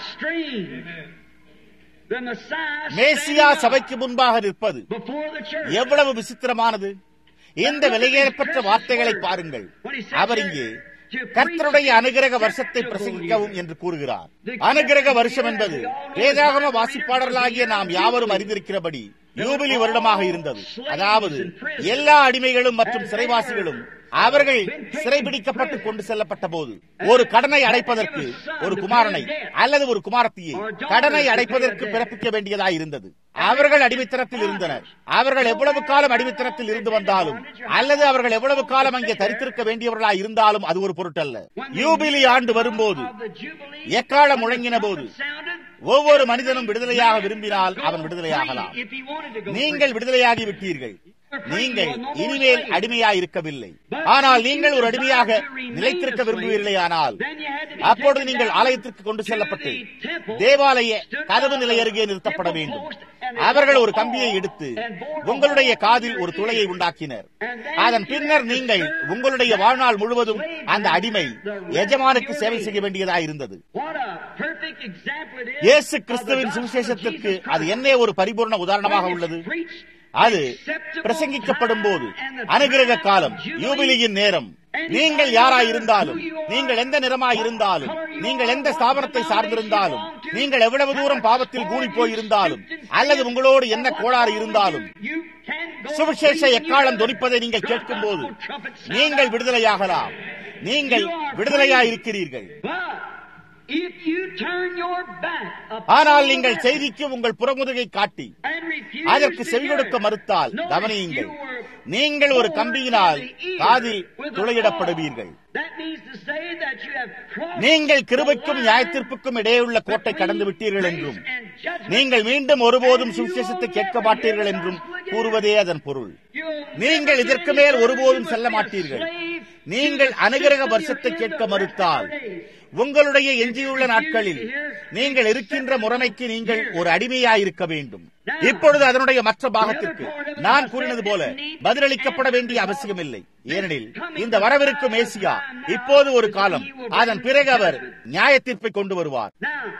[SPEAKER 1] மேசியா சபைக்கு முன்பாக நிற்பது எவ்வளவு விசித்திரமானது இந்த விலையேற்பட்ட வார்த்தைகளை பாருங்கள் அவர் இங்கே கர்த்தருடைய அனுகிரக வருஷத்தை பிரசங்கிக்கவும் என்று கூறுகிறார் அனுகிரக வருஷம் என்பது வேதாகம வாசிப்பாளர்களாகிய நாம் யாவரும் அறிந்திருக்கிறபடி யூபிலி வருடமாக இருந்தது அதாவது எல்லா அடிமைகளும் மற்றும் சிறைவாசிகளும் அவர்கள் சிறைபிடிக்கப்பட்டு கொண்டு செல்லப்பட்ட போது ஒரு கடனை அடைப்பதற்கு ஒரு குமாரனை அல்லது ஒரு குமாரத்தியை கடனை அடைப்பதற்கு பிறப்பிக்க வேண்டியதாய் இருந்தது அவர்கள் அடிமைத்தனத்தில் இருந்தனர் அவர்கள் எவ்வளவு காலம் அடிமைத்தனத்தில் இருந்து வந்தாலும் அல்லது அவர்கள் எவ்வளவு காலம் அங்கே தரித்திருக்க வேண்டியவர்களாய் இருந்தாலும் அது ஒரு பொருட்டல்ல யூபிலி ஆண்டு வரும்போது எக்காலம் முழங்கின போது ஒவ்வொரு மனிதனும் விடுதலையாக விரும்பினால் அவன் விடுதலையாகலாம் நீங்கள் விடுதலையாகி விட்டீர்கள் நீங்கள் இனிமேல் அடிமையா இருக்கவில்லை ஆனால் நீங்கள் ஒரு அடிமையாக நிலைத்திருக்க விரும்புவீர்களே ஆனால் அப்பொழுது நீங்கள் ஆலயத்திற்கு கொண்டு செல்லப்பட்டு தேவாலய கதவு நிலை அருகே நிறுத்தப்பட வேண்டும் அவர்கள் ஒரு கம்பியை எடுத்து உங்களுடைய காதில் ஒரு துளையை உண்டாக்கினர் அதன் பின்னர் நீங்கள் உங்களுடைய வாழ்நாள் முழுவதும் அந்த அடிமை எஜமானுக்கு சேவை செய்ய வேண்டியதாக இருந்தது இயேசு கிறிஸ்துவின் சுவிசேஷத்திற்கு அது என்ன ஒரு பரிபூர்ண உதாரணமாக உள்ளது அது பிரசங்கிக்கப்படும் போது அனுகிரக காலம் யூபிலியின் நேரம் நீங்கள் யாராய் இருந்தாலும் நீங்கள் எந்த நிறமாய் இருந்தாலும் நீங்கள் எந்த ஸ்தாபனத்தை சார்ந்திருந்தாலும் நீங்கள் எவ்வளவு தூரம் பாவத்தில் கூடி போய் இருந்தாலும் அல்லது உங்களோடு என்ன கோளாறு இருந்தாலும் சுவிசேஷ எக்காலம் தொனிப்பதை நீங்கள் கேட்கும் போது நீங்கள் விடுதலையாகலாம் நீங்கள் விடுதலையாயிருக்கிறீர்கள் ஆனால் நீங்கள் செய்திக்கு உங்கள் புறமுதுகை காட்டி அதற்கு செவிகொடுக்க மறுத்தால் கவனியுங்கள் நீங்கள் ஒரு கம்பியினால் காதில் துளையிடப்படுவீர்கள் நீங்கள் கிருபைக்கும் நியாயத்திற்புக்கும் இடையுள்ள கோட்டை கடந்து விட்டீர்கள் என்றும் நீங்கள் மீண்டும் ஒருபோதும் சுவிசேஷத்தை கேட்க மாட்டீர்கள் என்றும் கூறுவதே அதன் பொருள் நீங்கள் இதற்கு மேல் ஒருபோதும் செல்ல மாட்டீர்கள் நீங்கள் அனுகிரக வருஷத்தை கேட்க மறுத்தால் உங்களுடைய எஞ்சியுள்ள நாட்களில் நீங்கள் இருக்கின்ற முறைமைக்கு நீங்கள் ஒரு அடிமையாயிருக்க வேண்டும் இப்பொழுது அதனுடைய மற்ற பாகத்திற்கு நான் கூறினது போல பதிலளிக்கப்பட வேண்டிய அவசியமில்லை ஏனெனில் இந்த வரவிருக்கும் மேசியா இப்போது ஒரு காலம் அதன் பிறகு அவர் நியாய தீர்ப்பை கொண்டு வருவார்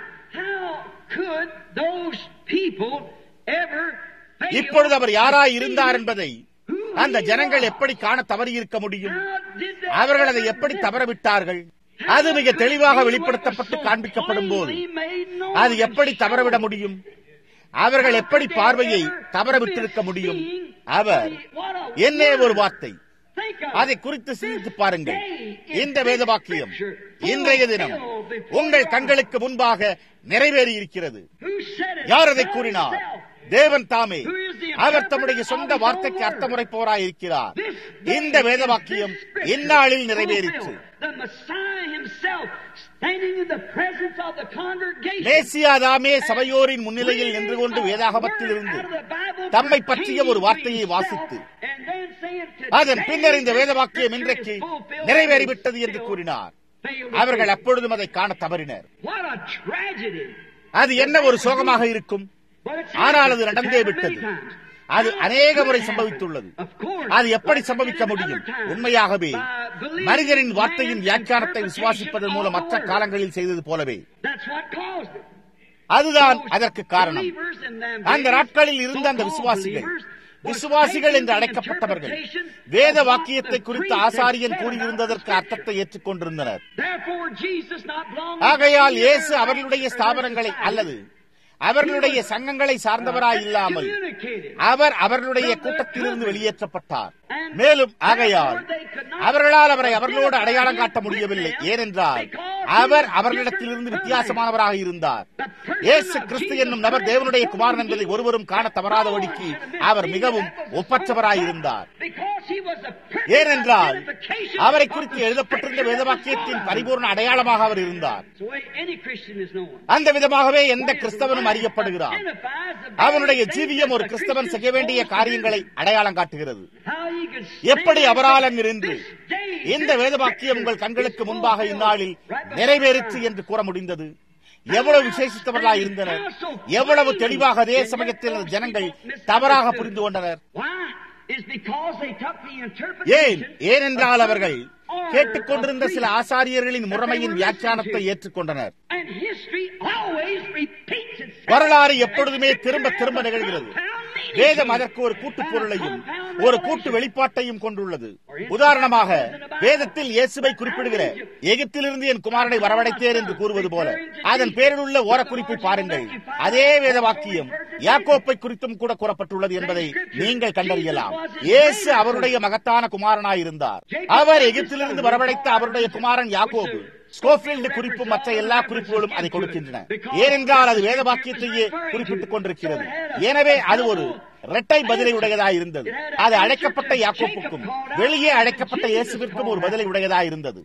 [SPEAKER 1] இப்பொழுது அவர் யாராய் இருந்தார் என்பதை அந்த ஜனங்கள் எப்படி காண தவறியிருக்க முடியும் அவர்கள் அதை எப்படி தவறவிட்டார்கள் அது மிக தெளிவாக வெளிப்படுத்தப்பட்டு காண்பிக்கப்படும் போது அது எப்படி தவறவிட முடியும் அவர்கள் எப்படி பார்வையை தவறவிட்டிருக்க முடியும் அவர் என்ன ஒரு வார்த்தை அதை குறித்து சிந்தித்து பாருங்கள் இந்த வேத வாக்கியம் இன்றைய தினம் உங்கள் கண்களுக்கு முன்பாக நிறைவேறி இருக்கிறது யார் அதை கூறினார் தேவன் தாமே அவர் தம்முடைய சொந்த வார்த்தைக்கு அர்த்தமுறைப்போராய் இருக்கிறார் இந்த வேத வாக்கியம் இந்நாளில் நிறைவேறிற்று மேசியாதாமே சபையோரின் முன்னிலையில் நின்று கொண்டு வேதாகமத்தில் இருந்து தம்மை பற்றிய ஒரு வார்த்தையை வாசித்து அதன் பின்னர் இந்த வேத வாக்கியம் இன்றைக்கு நிறைவேறிவிட்டது என்று கூறினார் அவர்கள் அப்பொழுதும் அதை காண தவறினர் அது என்ன ஒரு சோகமாக இருக்கும் ஆனால் அது நடந்தே விட்டது அது அநேக முறை சம்பவித்துள்ளது அது எப்படி சம்பவிக்க முடியும் உண்மையாகவே மனிதனின் வார்த்தையின் வியாக்கியானத்தை விசுவாசிப்பதன் மூலம் மற்ற காலங்களில் செய்தது போலவே அதுதான் அதற்கு காரணம் அந்த நாட்களில் இருந்த அந்த விசுவாசிகள் விசுவாசிகள் என்று அழைக்கப்பட்டவர்கள் வேத வாக்கியத்தை குறித்து ஆசாரியன் கூறியிருந்ததற்கு அர்த்தத்தை ஏற்றுக்கொண்டிருந்தனர் ஆகையால் இயேசு அவர்களுடைய ஸ்தாபனங்களை அல்லது அவர்களுடைய சங்கங்களை சார்ந்தவராய் இல்லாமல் அவர் அவர்களுடைய கூட்டத்திலிருந்து வெளியேற்றப்பட்டார் மேலும் ஆகையால் அவர்களால் அவரை அவர்களோடு அடையாளம் காட்ட முடியவில்லை ஏனென்றால் அவர் அவர்களிடத்திலிருந்து வித்தியாசமானவராக இருந்தார் ஏசு கிறிஸ்து என்னும் நபர் தேவனுடைய குமாரன் என்பதை ஒருவரும் காண தவறாதபடிக்கு அவர் மிகவும் ஒப்பற்றவராய் இருந்தார் ஏனென்றால் அவரை குறித்து எழுதப்பட்டிருந்த வேதவாக்கியத்தின் பரிபூர்ண அடையாளமாக அவர் இருந்தார் அந்த விதமாகவே எந்த கிறிஸ்தவனும் அறியப்படுகிறார் அவனுடைய ஜீவியம் ஒரு கிறிஸ்தவன் செய்ய வேண்டிய காரியங்களை அடையாளம் காட்டுகிறது எப்படி அவரால் அங்கிருந்து இந்த வேதவாக்கியம் உங்கள் கண்களுக்கு முன்பாக இந்நாளில் நிறைவேறிற்று என்று கூற முடிந்தது எவ்வளவு விசேஷித்தவர்களாக இருந்தனர் எவ்வளவு தெளிவாக அதே சமயத்தில் ஜனங்கள் தவறாக புரிந்து கொண்டனர் ஏன் ஏனென்றால் அவர்கள் கேட்டுக்கொண்டிருந்த சில ஆசாரியர்களின் முறைமையின் வியாக்கியானத்தை ஏற்றுக்கொண்டனர் வரலாறு எப்பொழுதுமே திரும்ப திரும்ப நிகழ்கிறது வேதம் அதற்கு ஒரு கூட்டு பொருளையும் ஒரு கூட்டு வெளிப்பாட்டையும் கொண்டுள்ளது உதாரணமாக வேதத்தில் இயேசுவை குறிப்பிடுகிற எகிப்திலிருந்து என் குமாரனை வரவழைத்தேன் என்று கூறுவது போல அதன் பேரில் உள்ள ஓரக்குறிப்பை பாருங்கள் அதே வேத வாக்கியம் யாக்கோப்பை குறித்தும் கூட கூறப்பட்டுள்ளது என்பதை நீங்கள் கண்டறியலாம் இயேசு அவருடைய மகத்தான குமாரனாயிருந்தார் அவர் எகிப்திலிருந்து வரவழைத்த அவருடைய குமாரன் யாக்கோபு ஸ்கோஃபீல்டு குறிப்பு மற்ற எல்லா குறிப்புகளும் அதை கொடுக்கின்றன ஏனென்றால் அது வேத வாக்கியத்தையே குறிப்பிட்டுக் கொண்டிருக்கிறது எனவே அது ஒரு இரட்டை பதிலை உடையதாக இருந்தது அது அழைக்கப்பட்ட யாக்கோப்புக்கும் வெளியே அழைக்கப்பட்ட இயேசுவிற்கும் ஒரு பதிலை உடையதாக இருந்தது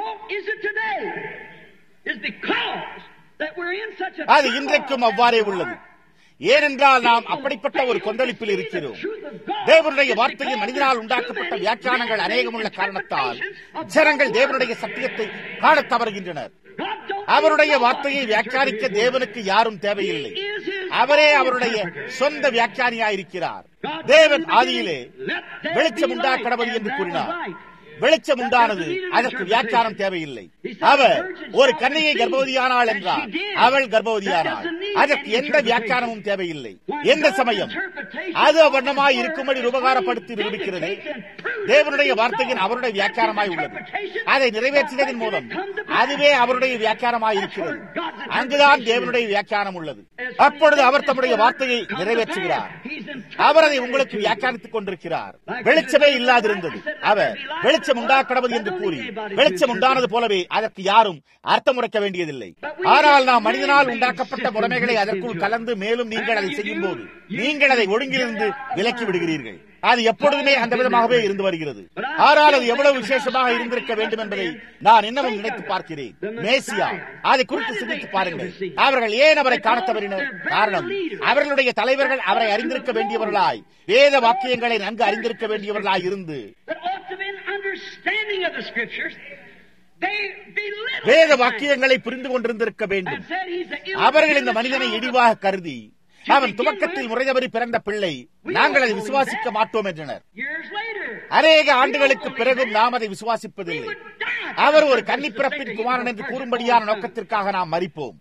[SPEAKER 1] அது இன்றைக்கும் அவ்வாறே உள்ளது ஏனென்றால் நாம் அப்படிப்பட்ட ஒரு கொந்தளிப்பில் இருக்கிறோம் தேவனுடைய வார்த்தையின் மனிதனால் உண்டாக்கப்பட்ட வியாக்கியானங்கள் அநேகமுள்ள காரணத்தால் ஜனங்கள் தேவனுடைய சத்தியத்தை காணத் தவறுகின்றனர் அவருடைய வார்த்தையை வியாக்கியானிக்க தேவனுக்கு யாரும் தேவையில்லை அவரே அவருடைய சொந்த வியாக்கியானியாயிருக்கிறார் தேவன் ஆதியிலே வெளிச்சம் உண்டா கடவுள் என்று கூறினார் வெளிச்சம் உண்டானது அதற்கு வியாக்கியானம் தேவையில்லை அவர் ஒரு கன்னையை கர்ப்பவதியானாள் என்றார் அவள் கர்ப்பவதியானாள் அதற்கு எந்த வியாக்கியானமும் தேவையில்லை எந்த சமயம் அது அவ்வண்ணமாய் இருக்கும்படி உபகாரப்படுத்தி நிரூபிக்கிறது தேவனுடைய வார்த்தையின் அவருடைய வியாக்கியானமாய் உள்ளது அதை நிறைவேற்றினதன் மூலம் அதுவே அவருடைய வியாக்கியானமாய் இருக்கிறது அங்குதான் தேவனுடைய வியாக்கியானம் உள்ளது அப்பொழுது அவர் தம்முடைய வார்த்தையை நிறைவேற்றுகிறார் அவர் அதை உங்களுக்கு வியாக்கியானித்துக் கொண்டிருக்கிறார் வெளிச்சமே இல்லாதிருந்தது அவர் வெளிச்சம் உண்டாக்கடவது என்று கூறி வெளிச்சம் உண்டானது போலவே அதற்கு யாரும் அர்த்தம் உரைக்க வேண்டியதில்லை ஆனால் நாம் மனிதனால் உண்டாக்கப்பட்ட முறைமைகளை அதற்குள் கலந்து மேலும் நீங்கள் அதை செய்யும் போது நீங்கள் அதை ஒழுங்கிலிருந்து விலக்கி விடுகிறீர்கள் அது எப்பொழுதுமே அந்த விதமாகவே இருந்து வருகிறது ஆனால் அது எவ்வளவு விசேஷமாக இருந்திருக்க வேண்டும் என்பதை நான் இன்னமும் நினைத்து பார்க்கிறேன் மேசியா அதை குறித்து சிந்தித்து பாருங்கள் அவர்கள் ஏன் அவரை காண தவறினர் காரணம் அவர்களுடைய தலைவர்கள் அவரை அறிந்திருக்க வேண்டியவர்களாய் வேத வாக்கியங்களை நன்கு அறிந்திருக்க வேண்டியவர்களாய் இருந்து வேத வாக்கியங்களை புரிந்து கொண்டிருந்திருக்க வேண்டும் அவர்கள் இந்த மனிதனை இடிவாக கருதி அவன் துவக்கத்தில் முறைதவறி பிறந்த பிள்ளை நாங்கள் அதை விசுவாசிக்க மாட்டோம் என்றனர் அநேக ஆண்டுகளுக்கு பிறகும் நாம் அதை விசுவாசிப்பதில்லை அவர் ஒரு கன்னிப்பிறப்பின் குமாரன் என்று கூறும்படியான நோக்கத்திற்காக நாம் மறிப்போம்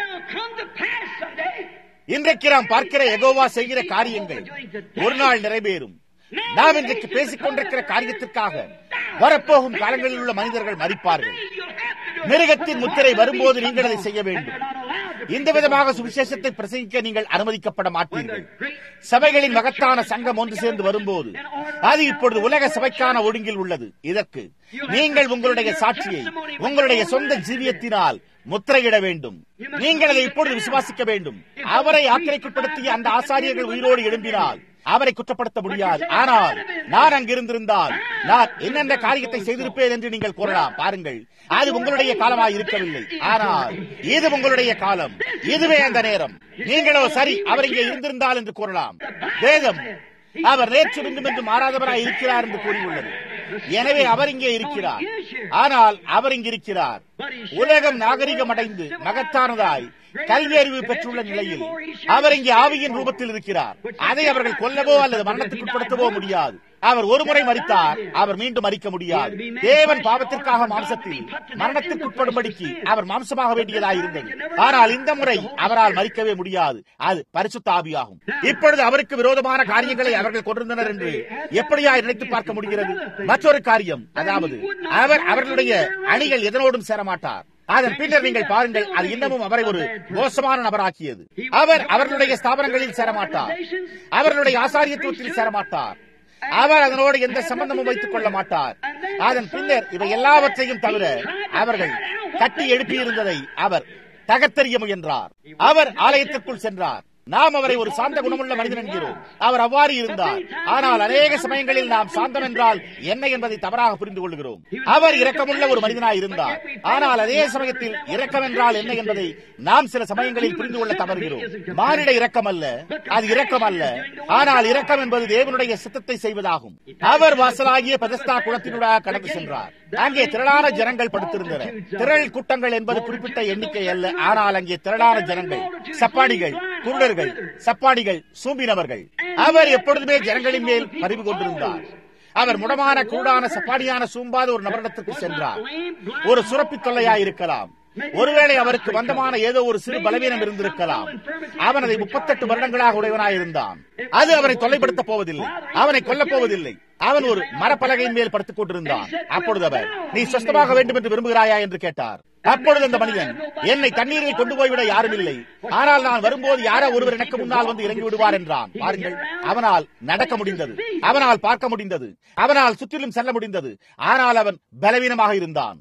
[SPEAKER 1] இன்றைக்கு நாம் பார்க்கிற எகோவா செய்கிற காரியங்கள் ஒரு நாள் நிறைவேறும் நாம் இன்றைக்கு பேசிக் கொண்டிருக்கிற காரியத்திற்காக வரப்போகும் காலங்களில் உள்ள மனிதர்கள் மறிப்பார்கள் மிருகத்தின் முத்திரை வரும்போது நீங்கள் அதை செய்ய வேண்டும் இந்த விதமாக சுவிசேஷத்தை பிரசங்கிக்க நீங்கள் அனுமதிக்கப்பட மாட்டீர்கள் சபைகளின் மகத்தான சங்கம் ஒன்று சேர்ந்து வரும்போது அது இப்பொழுது உலக சபைக்கான ஒழுங்கில் உள்ளது இதற்கு நீங்கள் உங்களுடைய சாட்சியை உங்களுடைய சொந்த ஜீவியத்தினால் முத்திரையிட வேண்டும் நீங்கள் அதை இப்பொழுது விசுவாசிக்க வேண்டும் அவரை ஆக்கிரைக்குட்படுத்திய அந்த ஆசாரியர்கள் உயிரோடு எழும்பினால் அவரை குற்றப்படுத்த முடியாது ஆனால் நான் அங்கிருந்திருந்தால் நான் என்னென்ன காரியத்தை செய்திருப்பேன் என்று நீங்கள் கூறலாம் பாருங்கள் அது உங்களுடைய காலமாக இருக்கவில்லை ஆனால் இது உங்களுடைய காலம் இதுவே அந்த நேரம் நீங்களோ சரி அவர் இங்கே இருந்திருந்தால் என்று கூறலாம் வேதம் அவர் நேற்று மீண்டும் என்று மாறாதவராய் இருக்கிறார் என்று கூறியுள்ளது எனவே அவர் இங்கே இருக்கிறார் ஆனால் அவர் இங்கு இருக்கிறார் உலகம் நாகரிகம் அடைந்து மகத்தானதாய் கல்வி அறிவு பெற்றுள்ள நிலையில் அவர் இங்கே ஆவியின் ரூபத்தில் இருக்கிறார் அதை அவர்கள் கொல்லவோ அல்லது மரணத்துக்கு உட்படுத்தவோ முடியாது அவர் ஒரு முறை மறித்தார் அவர் மீண்டும் மறிக்க முடியாது தேவன் பாவத்திற்காக மாம்சத்தில் மரணத்திற்கு உட்படும்படிக்கு அவர் மாம்சமாக வேண்டியதாக இருந்தது ஆனால் இந்த முறை அவரால் மறிக்கவே முடியாது அது பரிசுத்த ஆவியாகும் இப்பொழுது அவருக்கு விரோதமான காரியங்களை அவர்கள் கொண்டிருந்தனர் என்று எப்படியா நினைத்து பார்க்க முடிகிறது மற்றொரு காரியம் அதாவது அவர் அவர்களுடைய அணிகள் எதனோடும் சேரமாட்டார் அதன் பின்னர் நீங்கள் பாருங்கள் அது இன்னமும் அவரை ஒரு மோசமான நபராக்கியது அவர் அவர்களுடைய ஸ்தாபனங்களில் சேரமாட்டார் அவர்களுடைய ஆசாரியத்துவத்தில் சேரமாட்டார் அவர் அதனோடு எந்த சம்பந்தமும் வைத்துக் கொள்ள மாட்டார் அதன் பின்னர் இவை எல்லாவற்றையும் தவிர அவர்கள் கட்டி எழுப்பியிருந்ததை அவர் தகத்தெறிய முயன்றார் அவர் ஆலயத்திற்குள் சென்றார் நாம் அவரை ஒரு சாந்த குணமுள்ள மனிதன் என்கிறோம் அவர் அவ்வாறு இருந்தார் ஆனால் அநேக சமயங்களில் நாம் சாந்தம் என்றால் என்ன என்பதை தவறாக புரிந்து கொள்கிறோம் அவர் இரக்கமுள்ள ஒரு மனிதனாய் இருந்தார் ஆனால் அதே சமயத்தில் இரக்கம் என்றால் என்ன என்பதை நாம் சில சமயங்களில் புரிந்து கொள்ள தவறுகிறோம் மானிட இரக்கம் அல்ல அது இரக்கம் அல்ல ஆனால் இரக்கம் என்பது தேவனுடைய சித்தத்தை செய்வதாகும் அவர் வாசலாகிய பெதஸ்தா குளத்தினூடாக கடந்து சென்றார் அங்கே திரளான ஜனங்கள் படுத்திருந்தனர் திரள் கூட்டங்கள் என்பது குறிப்பிட்ட எண்ணிக்கை அல்ல ஆனால் அங்கே திரளான ஜனங்கள் சப்பாடிகள் குருடர்கள் சப்பாடிகள் சூம்பினவர்கள் அவர் எப்பொழுதுமே ஜனங்களின் மேல் பறிவு கொண்டிருந்தார் அவர் முடமான கூடான சப்பாடியான சூம்பாத ஒரு நபரிடத்திற்கு சென்றார் ஒரு சுரப்பி தொல்லையாய் இருக்கலாம் ஒருவேளை அவருக்கு வந்தமான ஏதோ ஒரு சிறு பலவீனம் இருந்திருக்கலாம் அவன் அதை முப்பத்தெட்டு வருடங்களாக உடையவனாய் இருந்தான் அது அவனை தொல்லைப்படுத்த போவதில்லை அவனை கொல்லப் போவதில்லை அவன் ஒரு மரப்பலகையின் மேல் படுத்துக் கொண்டிருந்தான் அப்பொழுது அவர் நீ சொஸ்தமாக வேண்டும் என்று விரும்புகிறாயா என்று கேட்டார் அப்பொழுது அந்த மனிதன் என்னை தண்ணீரில் கொண்டு போய்விட யாரும் இல்லை ஆனால் நான் வரும்போது யாரோ ஒருவர் எனக்கு முன்னால் வந்து இறங்கி விடுவார் என்றான் பாருங்கள் அவனால் நடக்க முடிந்தது அவனால் பார்க்க முடிந்தது அவனால் சுற்றிலும் செல்ல முடிந்தது ஆனால் அவன் பலவீனமாக இருந்தான்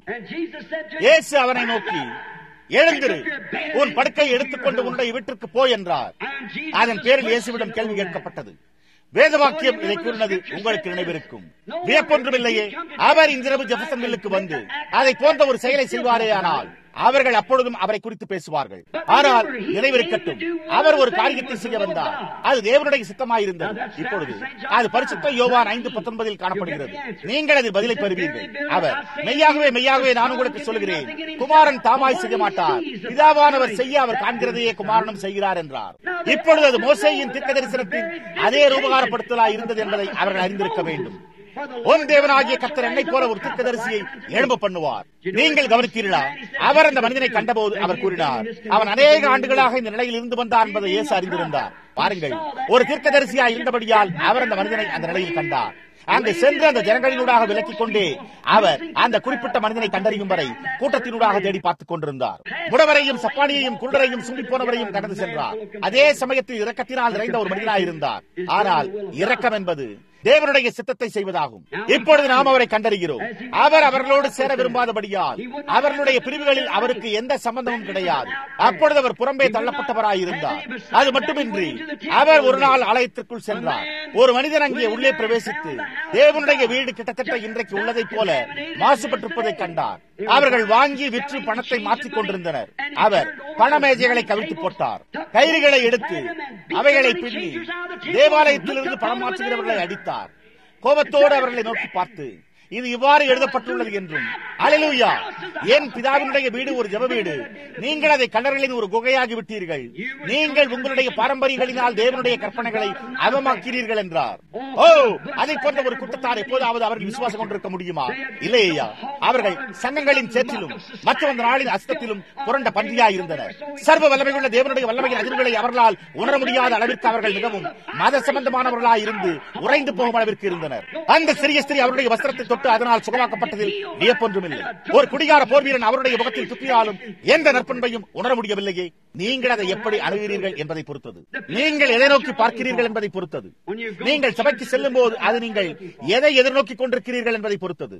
[SPEAKER 1] இயேசு அவனை நோக்கி எழுந்திரு உன் படுக்கை எடுத்துக்கொண்டு உன்னுடைய வீட்டிற்கு போ என்றார் அதன் பேரில் இயேசுவிடம் கேள்வி கேட்கப்பட்டது வேதவாக்கியம் இதை கூறினது உங்களுக்கு நினைவிருக்கும் வியப்பொன்றுமில்லையே அவர் இன்றிரவு ஜெபசன்வில்லுக்கு வந்து அதை போன்ற ஒரு செயலை செய்வாரே ஆனால் அவர்கள் அப்பொழுதும் அவரை குறித்து பேசுவார்கள் ஆனால் நினைவிருக்கட்டும் அவர் ஒரு காரியத்தை செய்ய வந்தார் அது தேவனுடைய சித்தமாயிருந்தது இப்பொழுது அது பரிசுத்த யோவான் ஐந்து பத்தொன்பதில் காணப்படுகிறது நீங்கள் அதில் பதிலை பெறுவீர்கள் அவர் மெய்யாகவே மெய்யாகவே நான் உங்களுக்கு சொல்கிறேன் குமாரன் தாமாய் செய்ய மாட்டார் பிதாவானவர் செய்ய அவர் காண்கிறதையே குமாரனும் செய்கிறார் என்றார் இப்பொழுது அது மோசையின் திட்ட தரிசனத்தின் அதே ரூபகாரப்படுத்தலாய் இருந்தது என்பதை அவர்கள் அறிந்திருக்க வேண்டும் உன் தேவனாகிய கத்தர் என்னை போல ஒரு தீர்க்கதரிசியை எழும்ப பண்ணுவார் நீங்கள் கவனித்தீர்களா அவர் அந்த மனிதனை கண்டபோது அவர் கூறினார் அவன் அநேக ஆண்டுகளாக இந்த நிலையில் இருந்து வந்தார் என்பதை இயேசு அறிந்திருந்தார் பாருங்கள் ஒரு தீர்க்கதரிசியா இருந்தபடியால் அவர் அந்த மனிதனை அந்த நிலையில் கண்டார் அங்கு சென்று அந்த ஜனங்களினூடாக விலக்கிக் கொண்டே அவர் அந்த குறிப்பிட்ட மனிதனை கண்டறியும் வரை கூட்டத்தினூடாக தேடி பார்த்துக் கொண்டிருந்தார் முடவரையும் சப்பானியையும் குருடரையும் சுண்டி போனவரையும் கடந்து சென்றார் அதே சமயத்தில் இரக்கத்தினால் நிறைந்த ஒரு மனிதனாயிருந்தார் ஆனால் இரக்கம் என்பது தேவனுடைய சித்தத்தை செய்வதாகும் இப்பொழுது நாம் அவரை கண்டறிகிறோம் அவர் அவர்களோடு சேர விரும்பாதபடியால் அவர்களுடைய பிரிவுகளில் அவருக்கு எந்த சம்பந்தமும் கிடையாது அப்பொழுது அவர் புறம்பே தள்ளப்பட்டவராயிருந்தார் அது மட்டுமின்றி அவர் ஒரு நாள் ஆலயத்திற்குள் சென்றார் ஒரு மனிதன் அங்கே உள்ளே பிரவேசித்து தேவனுடைய வீடு கிட்டத்தட்ட இன்றைக்கு உள்ளதைப் போல மாசுபட்டிருப்பதை கண்டார் அவர்கள் வாங்கி விற்று பணத்தை மாற்றிக் கொண்டிருந்தனர் அவர் பணமேஜைகளை கவிழ்த்து போட்டார் கயிறுகளை எடுத்து அவைகளை பின்னி தேவாலயத்திலிருந்து பணம் மாற்றுகிறவர்களை அடித்தார் கோபத்தோடு அவர்களை நோக்கி பார்த்து இது இவ்வாறு எழுதப்பட்டுள்ளது என்றும் அலலூயா என் பிதாவினுடைய வீடு ஒரு ஜப வீடு நீங்கள் அதை கல்லறைகளின் ஒரு குகையாகி விட்டீர்கள் நீங்கள் உங்களுடைய பாரம்பரியங்களினால் தேவனுடைய கற்பனைகளை அவமாக்கிறீர்கள் என்றார் ஓ அதை போன்ற ஒரு குற்றத்தார் எப்போதாவது அவர்கள் விசுவாசம் கொண்டிருக்க முடியுமா இல்லையா அவர்கள் சங்கங்களின் சேற்றிலும் மற்ற அந்த நாளின் அஸ்தத்திலும் புரண்ட பன்றியாய் இருந்தனர் சர்வ வல்லமையுள்ள தேவனுடைய வல்லமையின் அதிர்வுகளை அவர்களால் உணர முடியாத அளவிற்கு அவர்கள் மிகவும் மத சம்பந்தமானவர்களாய் இருந்து உறைந்து போகும் அளவிற்கு இருந்தனர் அந்த சிறிய ஸ்திரீ அவருடைய வஸ்திரத்தை தொட்டு அதனால் சுகமாக்கப்பட்டதில் வியப்பொன்றுமில்லை ஒரு குடிகார போர் வீரன் அவருடைய முகத்தில் துப்பினாலும் எந்த நற்பண்பையும் உணர முடியவில்லையே நீங்கள் அதை எப்படி அணுகிறீர்கள் என்பதை பொறுத்தது நீங்கள் எதை நோக்கி பார்க்கிறீர்கள் என்பதை பொறுத்தது நீங்கள் சபைக்கு செல்லும் போது அது நீங்கள் எதை எதிர்நோக்கி கொண்டிருக்கிறீர்கள் என்பதை பொறுத்தது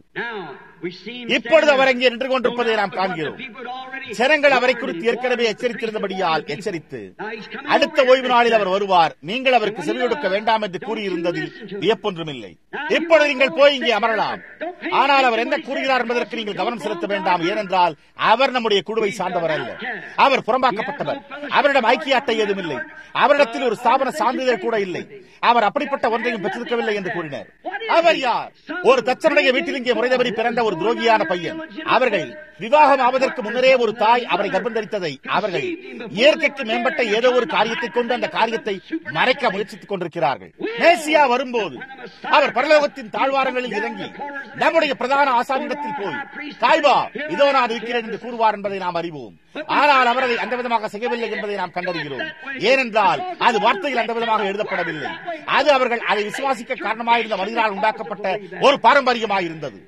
[SPEAKER 1] இப்பொழுது அவர் அங்கே நின்று கொண்டிருப்பதை நாம் காண்கிறோம் ஜனங்கள் அவரை குறித்து ஏற்கனவே எச்சரித்திருந்தபடியால் எச்சரித்து அடுத்த ஓய்வு நாளில் அவர் வருவார் நீங்கள் அவருக்கு செவி கொடுக்க வேண்டாம் என்று கூறியிருந்ததில் வியப்பொன்றுமில்லை இப்பொழுது நீங்கள் போய் இங்கே அமரலாம் ஆனால் அவர் என்ன கூறுகிறார் என்பதற்கு நீங்கள் கவனம் செலுத்த வேண்டாம் ஏனென்றால் அவர் நம்முடைய குழுவை சார்ந்தவர் அல்ல அவர் புறம்பாக்கப்பட்டவர் அவரிடம் ஐக்கிய அட்டை ஏதும் இல்லை அவரிடத்தில் ஒரு ஸ்தாபன சான்றிதழ் கூட இல்லை அவர் அப்படிப்பட்ட ஒன்றையும் பெற்றிருக்கவில்லை என்று கூறினார் அவர் யார் ஒரு தச்சனுடைய வீட்டில் இங்கே முறைதவறி பிறந்த ஒரு துரோகியான பையன் அவர்கள் விவாகம் ஆவதற்கு முன்னரே ஒரு தாய் அவரை கர்ப்பம் தரித்ததை அவர்கள் இயற்கைக்கு மேம்பட்ட ஏதோ ஒரு காரியத்தை கொண்டு அந்த காரியத்தை மறைக்க முயற்சித்துக் கொண்டிருக்கிறார்கள் மேசியா வரும்போது அவர் பரலோகத்தின் தாழ்வாரங்களில் இறங்கி நம்முடைய பிரதான ஆசானிடத்தில் போய் காய்வா இதோ நான் இருக்கிறேன் என்று கூறுவார் என்பதை நாம் அறிவோம் ஆனால் அவர் அதை அந்த விதமாக செய்யவில்லை என்பதை நாம் கண்டறிகிறோம் ஏனென்றால் அது வார்த்தையில் அந்த விதமாக எழுதப்படவில்லை அது அவர்கள் அதை விசுவாசிக்க காரணமாயிருந்த மனிதனால் உண்டாக்கப்பட்ட ஒரு பாரம்பரியமாயிருந்தது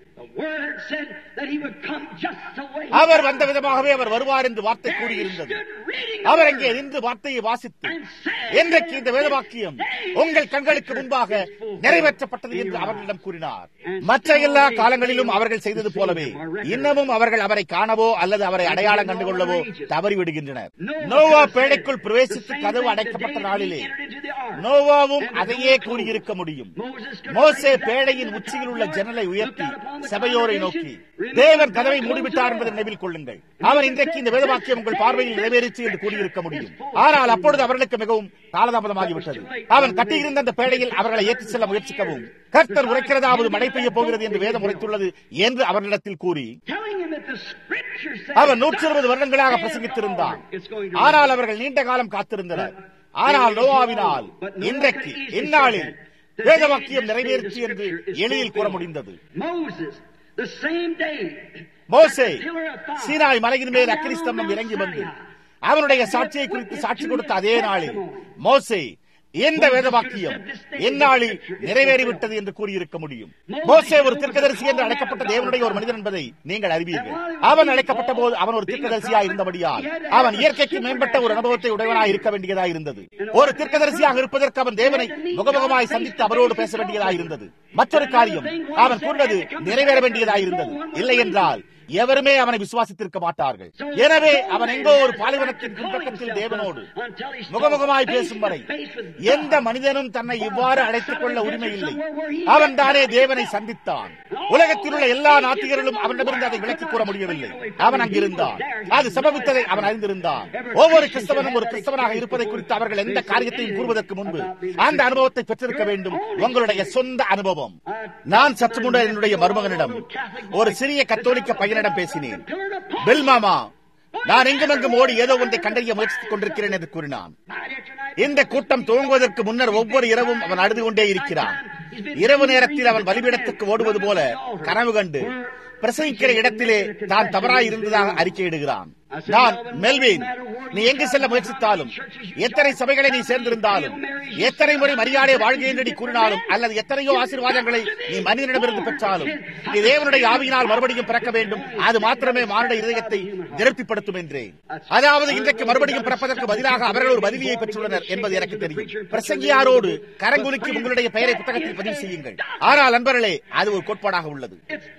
[SPEAKER 1] அவர் வந்த விதமாகவே அவர் வருவார் என்று வார்த்தை கூறியிருந்தது அவர் அங்கே நின்று வார்த்தையை வாசித்து இன்றைக்கு இந்த வேதவாக்கியம் உங்கள் கண்களுக்கு முன்பாக நிறைவேற்றப்பட்டது என்று அவர்களிடம் கூறினார் மற்ற எல்லா காலங்களிலும் அவர்கள் செய்தது போலவே இன்னமும் அவர்கள் அவரை காணவோ அல்லது அவரை அடையாளம் கண்டுகொள்ளவோ தவறிவிடுகின்றனர் நோவா பேழைக்குள் பிரவேசித்து கதவு அடைக்கப்பட்ட நாளிலே நோவாவும் அதையே கூறியிருக்க முடியும் மோசே பேழையின் உச்சியில் உள்ள ஜன்னலை உயர்த்தி சபையோரை நோக்கி தேவன் கதவை மூடிவிட்டார் என்பதை நினைவில் கொள்ளுங்கள் அவர் இன்றைக்கு இந்த வேதவாக்கியம் உங்கள் பார்வையில் நிறைவேறிச்சு என்று கூறியிருக்க முடியும் ஆனால் அப்பொழுது அவர்களுக்கு மிகவும் காலதாமதமாகிவிட்டது அவன் கட்டியிருந்த அந்த பேழையில் அவர்களை ஏற்றிச் செல்ல முயற்சிக்கவும் கர்த்தர் உரைக்கிறதாவது மழை பெய்ய போகிறது என்று வேதம் உரைத்துள்ளது என்று அவர்களிடத்தில் கூறி அவர் நூற்றி இருபது வருடங்களாக பிரசங்கித்திருந்தார் ஆனால் அவர்கள் நீண்ட காலம் காத்திருந்தனர் ஆனால் நோவாவினால் இன்றைக்கு இந்நாளில் வேதவாக்கியம் நிறைவேறிச்சு என்று எளிதில் கூற முடிந்தது மோசே சீனாய் மலையின் மேல் அக்கினி ஸ்தம்பம் இறங்கி வந்து அவனுடைய சாட்சியை குறித்து சாட்சி கொடுத்த அதே நாளில் மோசே எந்த வேதவாக்கியம் எந்நாளில் நிறைவேறிவிட்டது என்று கூறியிருக்க முடியும் மோசே ஒரு தீர்க்கதரிசி என்று அழைக்கப்பட்ட தேவனுடைய ஒரு மனிதன் என்பதை நீங்கள் அறிவீர்கள் அவன் அழைக்கப்பட்ட போது அவன் ஒரு தீர்க்கதரிசியா இருந்தபடியால் அவன் இயற்கைக்கு மேம்பட்ட ஒரு அனுபவத்தை உடையவனாய் இருக்க வேண்டியதா இருந்தது ஒரு தீர்க்கதரிசியாக இருப்பதற்கு அவன் தேவனை முகமுகமாய் சந்தித்து அவரோடு பேச வேண்டியதா இருந்தது மற்றொரு காரியம் அவன் கூறினது நிறைவேற வேண்டியதா இருந்தது இல்லை என்றால் எவருமே அவனை விசுவாசித்திருக்க மாட்டார்கள் எனவே அவன் எங்கோ ஒரு பாலைவனத்தின் பின்பக்கத்தில் தேவனோடு முகமுகமாய் பேசும் வரை எந்த மனிதனும் தன்னை இவ்வாறு அழைத்துக் கொள்ள உரிமை இல்லை அவன் தானே தேவனை சந்தித்தான் உலகத்தில் உள்ள எல்லா நாத்திகர்களும் அவனிடமிருந்து அதை விளக்கிக் கூற முடியவில்லை அவன் அங்கிருந்தான் அது சம்பவித்ததை அவன் அறிந்திருந்தான் ஒவ்வொரு கிறிஸ்தவனும் ஒரு கிறிஸ்தவனாக இருப்பதை குறித்து அவர்கள் எந்த காரியத்தையும் கூறுவதற்கு முன்பு அந்த அனுபவத்தை பெற்றிருக்க வேண்டும் உங்களுடைய சொந்த அனுபவம் நான் சற்று முன்னர் என்னுடைய மருமகனிடம் ஒரு சிறிய கத்தோலிக்க பையனிடம் பேசினேன் பெல் மாமா நான் எங்குமெங்கும் ஓடி ஏதோ ஒன்றை கண்டறிய முயற்சித்துக் கொண்டிருக்கிறேன் என்று கூறினான் இந்த கூட்டம் துவங்குவதற்கு முன்னர் ஒவ்வொரு இரவும் அவன் அழுது கொண்டே இருக்கிறான் இரவு நேரத்தில் அவன் பலிபீடத்துக்கு ஓடுவது போல கனவு கண்டு பிரசங்கிக்கிற இடத்திலே தான் தவறாய் இருந்ததாக அறிக்கையிடுகிறான் நான் மெல்வின் நீ எங்கு செல்ல முயற்சித்தாலும் எத்தனை சபைகளை நீ சேர்ந்திருந்தாலும் எத்தனை முறை மரியாதை வாழ்க்கை என்று நீ கூறினாலும் அல்லது எத்தனையோ ஆசீர்வாதங்களை நீ மனிதனிடமிருந்து பெற்றாலும் நீ தேவனுடைய ஆவியினால் மறுபடியும் பிறக்க வேண்டும் அது மாத்திரமே மானுட இதயத்தை திருப்திப்படுத்தும் என்றேன் அதாவது இன்றைக்கு மறுபடியும் பிறப்பதற்கு பதிலாக அவர்கள் ஒரு பதிலியை பெற்றுள்ளனர் என்பது எனக்கு தெரியும் பிரசங்கியாரோடு கரங்குலுக்கி உங்களுடைய பெயரை புத்தகத்தில் பதிவு செய்யுங்கள் ஆனால் நண்பர்களே அது ஒரு கோட்பாடாக உள்ளது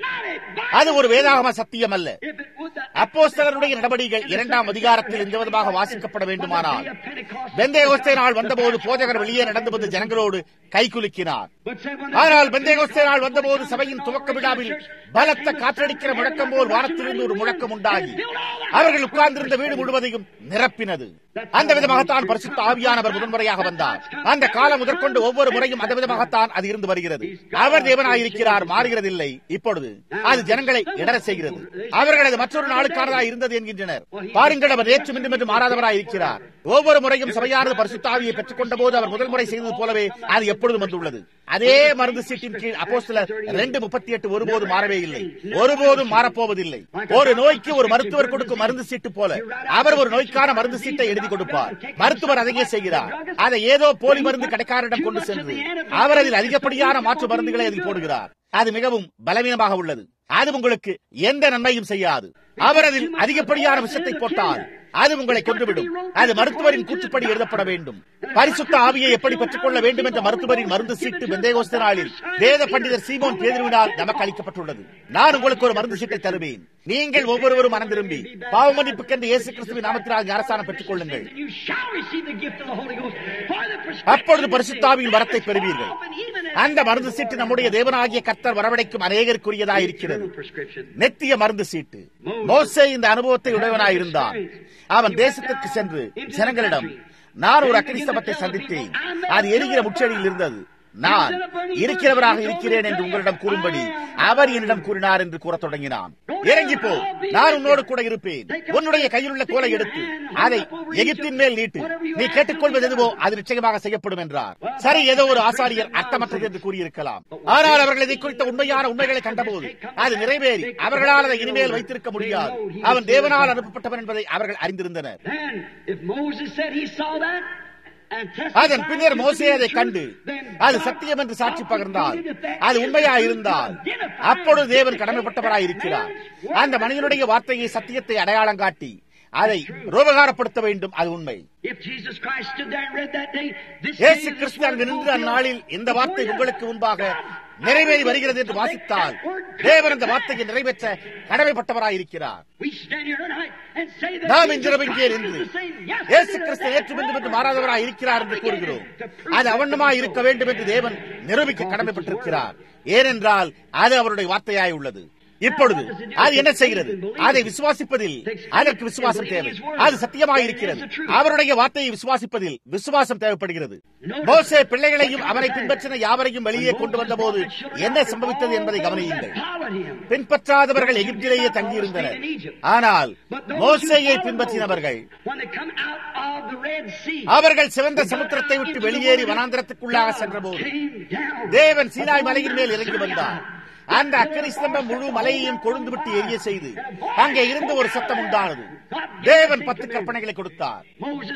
[SPEAKER 1] அது ஒரு வேதாகம சத்தியம் அல்ல அப்போஸ்தலருடைய நடவடிக்கைகள் இரண்டாம் அதிகாரத்தில் இந்த விதமாக வாசிக்கப்பட வேண்டுமானால் பெந்தேகோஸ்தே நாள் வந்தபோது போதகர் வெளியே நடந்து வந்து ஜனங்களோடு கைகுலுக்கினார் ஆனால் பெந்தேகோஸ்தே நாள் வந்தபோது சபையின் துவக்க விழாவில் பலத்த காற்றடிக்கிற முழக்கம் போல் வானத்திலிருந்து ஒரு முழக்கம் உண்டாகி அவர்கள் உட்கார்ந்திருந்த வீடு முழுவதையும் நிரப்பினது அந்த விதமாகத்தான் பரிசுத்த ஆவியானவர் முதன்முறையாக வந்தார் அந்த காலம் முதற்கொண்டு ஒவ்வொரு முறையும் அந்த விதமாகத்தான் அது இருந்து வருகிறது அவர் தேவனாயிருக்கிறார் மாறுகிறதில்லை இப்பொழுது அது ஜனங்களை இடர செய்கிறது அவர்கள் அது மற்றொரு நாளுக்கானதாக இருந்தது என்கின்றனர் பாருங்கள் அவர் நேற்று மீண்டும் என்று மாறாதவராய் இருக்கிறார் ஒவ்வொரு முறையும் சபையானது பரிசுத்தாவியை பெற்றுக் கொண்ட போது அவர் முதல் முறை செய்தது போலவே அது எப்பொழுதும் வந்துள்ளது அதே மருந்து சீட்டின் கீழ் அப்போ சில ரெண்டு முப்பத்தி எட்டு ஒருபோதும் மாறவே இல்லை ஒருபோதும் மாறப்போவதில்லை ஒரு நோய்க்கு ஒரு மருத்துவர் கொடுக்கும் மருந்து சீட்டு போல அவர் ஒரு நோய்க்கான மருந்து சீட்டை எழுதி கொடுப்பார் மருத்துவர் அதையே செய்கிறார் அதை ஏதோ போலி மருந்து கடைக்காரரிடம் கொண்டு சென்று அவர் அதில் அதிகப்படியான மாற்று மருந்துகளை அதில் போடுகிறார் அது மிகவும் பலவீனமாக உள்ளது அது உங்களுக்கு எந்த நன்மையும் செய்யாது அவர் அதில் அதிகப்படியான விஷத்தை போட்டால் அது உங்களை கொன்றுவிடும் அது மருத்துவரின் கூற்றுப்படி எழுதப்பட வேண்டும் பரிசுத்த ஆவியை எப்படி பெற்றுக் கொள்ள வேண்டும் என்ற மருத்துவரின் மருந்து சீட்டு பெந்தேகோஸ்த நாளில் வேத பண்டிதர் சீமோன் பேதுருவினால் நமக்கு அளிக்கப்பட்டுள்ளது நான் உங்களுக்கு ஒரு மருந்து சீட்டை தருவேன் நீங்கள் ஒவ்வொருவரும் மனம் திரும்பி பாவ மன்னிப்புக்கென்று இயேசு கிறிஸ்துவின் நாமத்தினால் அரசாணம் பெற்றுக் கொள்ளுங்கள் அப்பொழுது பரிசுத்தாவியின் வரத்தை பெறுவீர்கள் அந்த மருந்து சீட்டு நம்முடைய தேவனாகிய கர்த்தர் வரவழைக்கும் அநேகருக்குரியதாக இருக்கிறது நெத்திய மருந்து சீட்டு மோசே இந்த அனுபவத்தை உடையவனாயிருந்தான் அவன் தேசத்திற்கு சென்று ஜனங்களிடம் நான் ஒரு அக்னிஸ்தபத்தை சந்தித்தேன் அது எரிகிற முச்செடியில் இருந்தது நான் இருக்கிறவராக இருக்கிறேன் என்று உங்களிடம் கூறும்படி அவர் என்னிடம் கூறினார் என்று கூறத் தொடங்கினான் இறங்கி போ நான் உன்னோடு கூட இருப்பேன் உன்னுடைய கையில் உள்ள கோலை எடுத்து அதை எகிப்தின் மேல் நீட்டு நீ கேட்டுக்கொள்வது எதுவோ அது நிச்சயமாக செய்யப்படும் என்றார் சரி ஏதோ ஒரு ஆசாரியர் அர்த்தமற்றது என்று கூறியிருக்கலாம் ஆனால் அவர்கள் இதை குறித்த உண்மையான உண்மைகளை கண்டபோது அது நிறைவேறி அவர்களால் அதை இனிமேல் வைத்திருக்க முடியாது அவன் தேவனால் அனுப்பப்பட்டவன் என்பதை அவர்கள் அறிந்திருந்தனர் அதன் பின்னர் மோசே அதை கண்டு அது சத்தியம் என்று சாட்சி பகிர்ந்தால் அது உண்மையா இருந்தால் அப்பொழுது தேவன் கடமைப்பட்டவராய் இருக்கிறார் அந்த மனிதனுடைய வார்த்தையை சத்தியத்தை அடையாளம் காட்டி அதை ரோபகாரப்படுத்த வேண்டும் அது உண்மை இயேசு கிறிஸ்து அங்கு நின்று அந்நாளில் இந்த வார்த்தை உங்களுக்கு முன்பாக நிறைவேறி வருகிறது என்று வாசித்தால் தேவன் அந்த வார்த்தையை நிறைவேற்ற கடமைப்பட்டவராயிருக்கிறார் நாம் இன்றிரவு இங்கே நின்று இயேசு கிறிஸ்து ஏற்று வேண்டும் என்று மாறாதவராய் இருக்கிறார் என்று கூறுகிறோம் அது அவண்ணமாய் இருக்க வேண்டும் என்று தேவன் நிரூபிக்க கடமைப்பட்டிருக்கிறார் ஏனென்றால் அது அவருடைய வார்த்தையாய் உள்ளது இப்பொழுது அது என்ன செய்கிறது அதை விசுவாசிப்பதில் அதற்கு விசுவாசம் தேவை அது சத்தியமாக இருக்கிறது அவருடைய வார்த்தையை விசுவாசிப்பதில் விசுவாசம் தேவைப்படுகிறது மோசே பிள்ளைகளையும் அவனை பின்பற்றின யாவரையும் வெளியே கொண்டு வந்த போது என்ன சம்பவித்தது என்பதை கவனியுங்கள் பின்பற்றாதவர்கள் எகிப்திலேயே தங்கியிருந்தனர் ஆனால் மோசேயை பின்பற்றினவர்கள் அவர்கள் சிவந்த சமுத்திரத்தை விட்டு வெளியேறி வனாந்திரத்துக்குள்ளாக சென்றபோது தேவன் சீனாய் மலையின் மேல் இறங்கி வந்தார் அந்த அக்கறை ஸ்தம்பம் முழு மலையையும் கொழுந்து விட்டு எரிய செய்து அங்கே இருந்து ஒரு சத்தம் உண்டானது தேவன் பத்து கற்பனைகளை கொடுத்தார்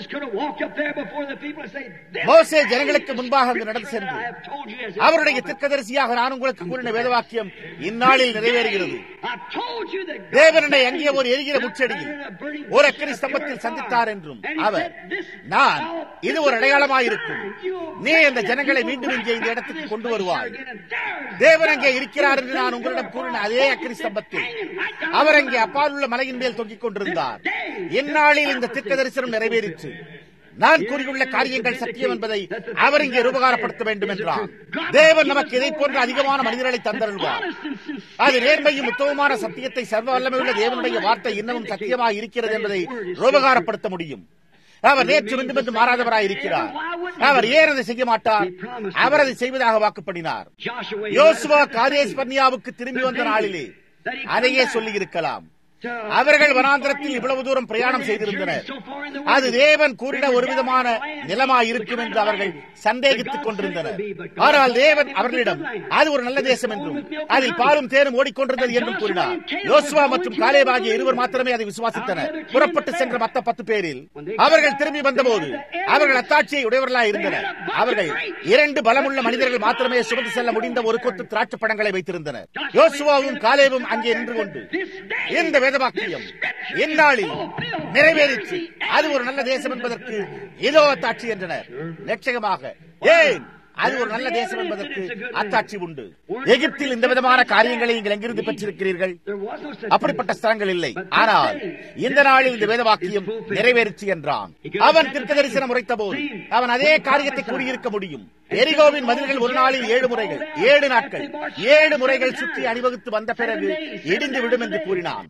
[SPEAKER 1] மோசே ஜனங்களுக்கு முன்பாக அங்கு நடந்து சென்று அவருடைய திக்கதரிசியாக நான் உங்களுக்கு கூறின வேதவாக்கியம் இந்நாளில் நிறைவேறுகிறது தேவனுடைய அங்கே ஒரு எரிகிற முச்செடியில் ஒரு அக்கறை ஸ்தம்பத்தில் சந்தித்தார் என்றும் அவர் நான் இது ஒரு அடையாளமாயிருக்கும் நீ அந்த ஜனங்களை மீண்டும் இங்கே இந்த இடத்துக்கு கொண்டு வருவாய் தேவன் அங்கே இருக்கிறார் வருகிறார் என்று நான் உங்களிடம் கூறின அதே அக்கிரி ஸ்தம்பத்தில் அவர் அங்கே அப்பால் உள்ள மலையின் மேல் தொங்கிக் கொண்டிருந்தார் எந்நாளில் இந்த திட்ட தரிசனம் நிறைவேறிற்று நான் கூறியுள்ள காரியங்கள் சத்தியம் என்பதை அவர் இங்கே உபகாரப்படுத்த வேண்டும் என்றார் தேவன் நமக்கு இதை போன்ற அதிகமான மனிதர்களை தந்தருள்வார் அது நேர்மையும் உத்தமமான சத்தியத்தை சர்வ வல்லமையுள்ள தேவனுடைய வார்த்தை இன்னமும் சத்தியமாக இருக்கிறது என்பதை உபகாரப்படுத்த முடியும் அவர் நேற்று மீண்டும் என்று மாறாதவராய் இருக்கிறார் அவர் ஏன் அதை செய்ய மாட்டார் அவர் அதை செய்வதாக வாக்குப்படினார் யோசுவா காதேஸ் பன்னியாவுக்கு திரும்பி வந்த நாளிலே அதையே சொல்லி இருக்கலாம் அவர்கள் வனாந்திரத்தில் இவ்வளவு தூரம் பிரயாணம் செய்திருந்தனர் அது தேவன் கூறின ஒரு விதமான நிலமாய் இருக்கும் என்று அவர்கள் சந்தேகித்துக் கொண்டிருந்தனர் ஆனால் தேவன் அவர்களிடம் அது ஒரு நல்ல தேசம் என்றும் அதில் பாலும் தேனும் ஓடிக்கொண்டிருந்தது என்றும் கூறினார் யோசுவா மற்றும் காலேப் ஆகிய இருவர் மாத்திரமே அதை விசுவாசித்தனர் புறப்பட்டு சென்ற மத்த பத்து பேரில் அவர்கள் திரும்பி வந்தபோது அவர்கள் அத்தாட்சியை உடையவர்களாய் இருந்தனர் அவர்கள் இரண்டு பலமுள்ள மனிதர்கள் மாத்திரமே சுமந்து செல்ல முடிந்த ஒரு கொத்து திராட்சை பழங்களை வைத்திருந்தனர் யோசுவாவும் காலேவும் அங்கே நின்று கொண்டு இந்த வேதவாக்கியம் இந்நாளில் நிறைவேறிச்சு அது ஒரு நல்ல தேசம் என்பதற்கு ஏதோ அத்தாட்சி என்றனர் நிச்சயமாக ஏன் அது ஒரு நல்ல தேசம் என்பதற்கு அத்தாட்சி உண்டு எகிப்தில் இந்த விதமான காரியங்களை நீங்கள் எங்கிருந்து பெற்றிருக்கிறீர்கள் அப்படிப்பட்ட ஸ்தலங்கள் இல்லை ஆனால் இந்த நாளில் இந்த வேதவாக்கியம் நிறைவேறிச்சு என்றான் அவன் திருத்த தரிசனம் உரைத்த போது அவன் அதே காரியத்தை கூறியிருக்க முடியும் எரிகோவின் மதில்கள் ஒரு நாளில் ஏழு முறைகள் ஏழு நாட்கள் ஏழு முறைகள் சுற்றி அணிவகுத்து வந்த பிறகு இடிந்து விடும் என்று கூறினான்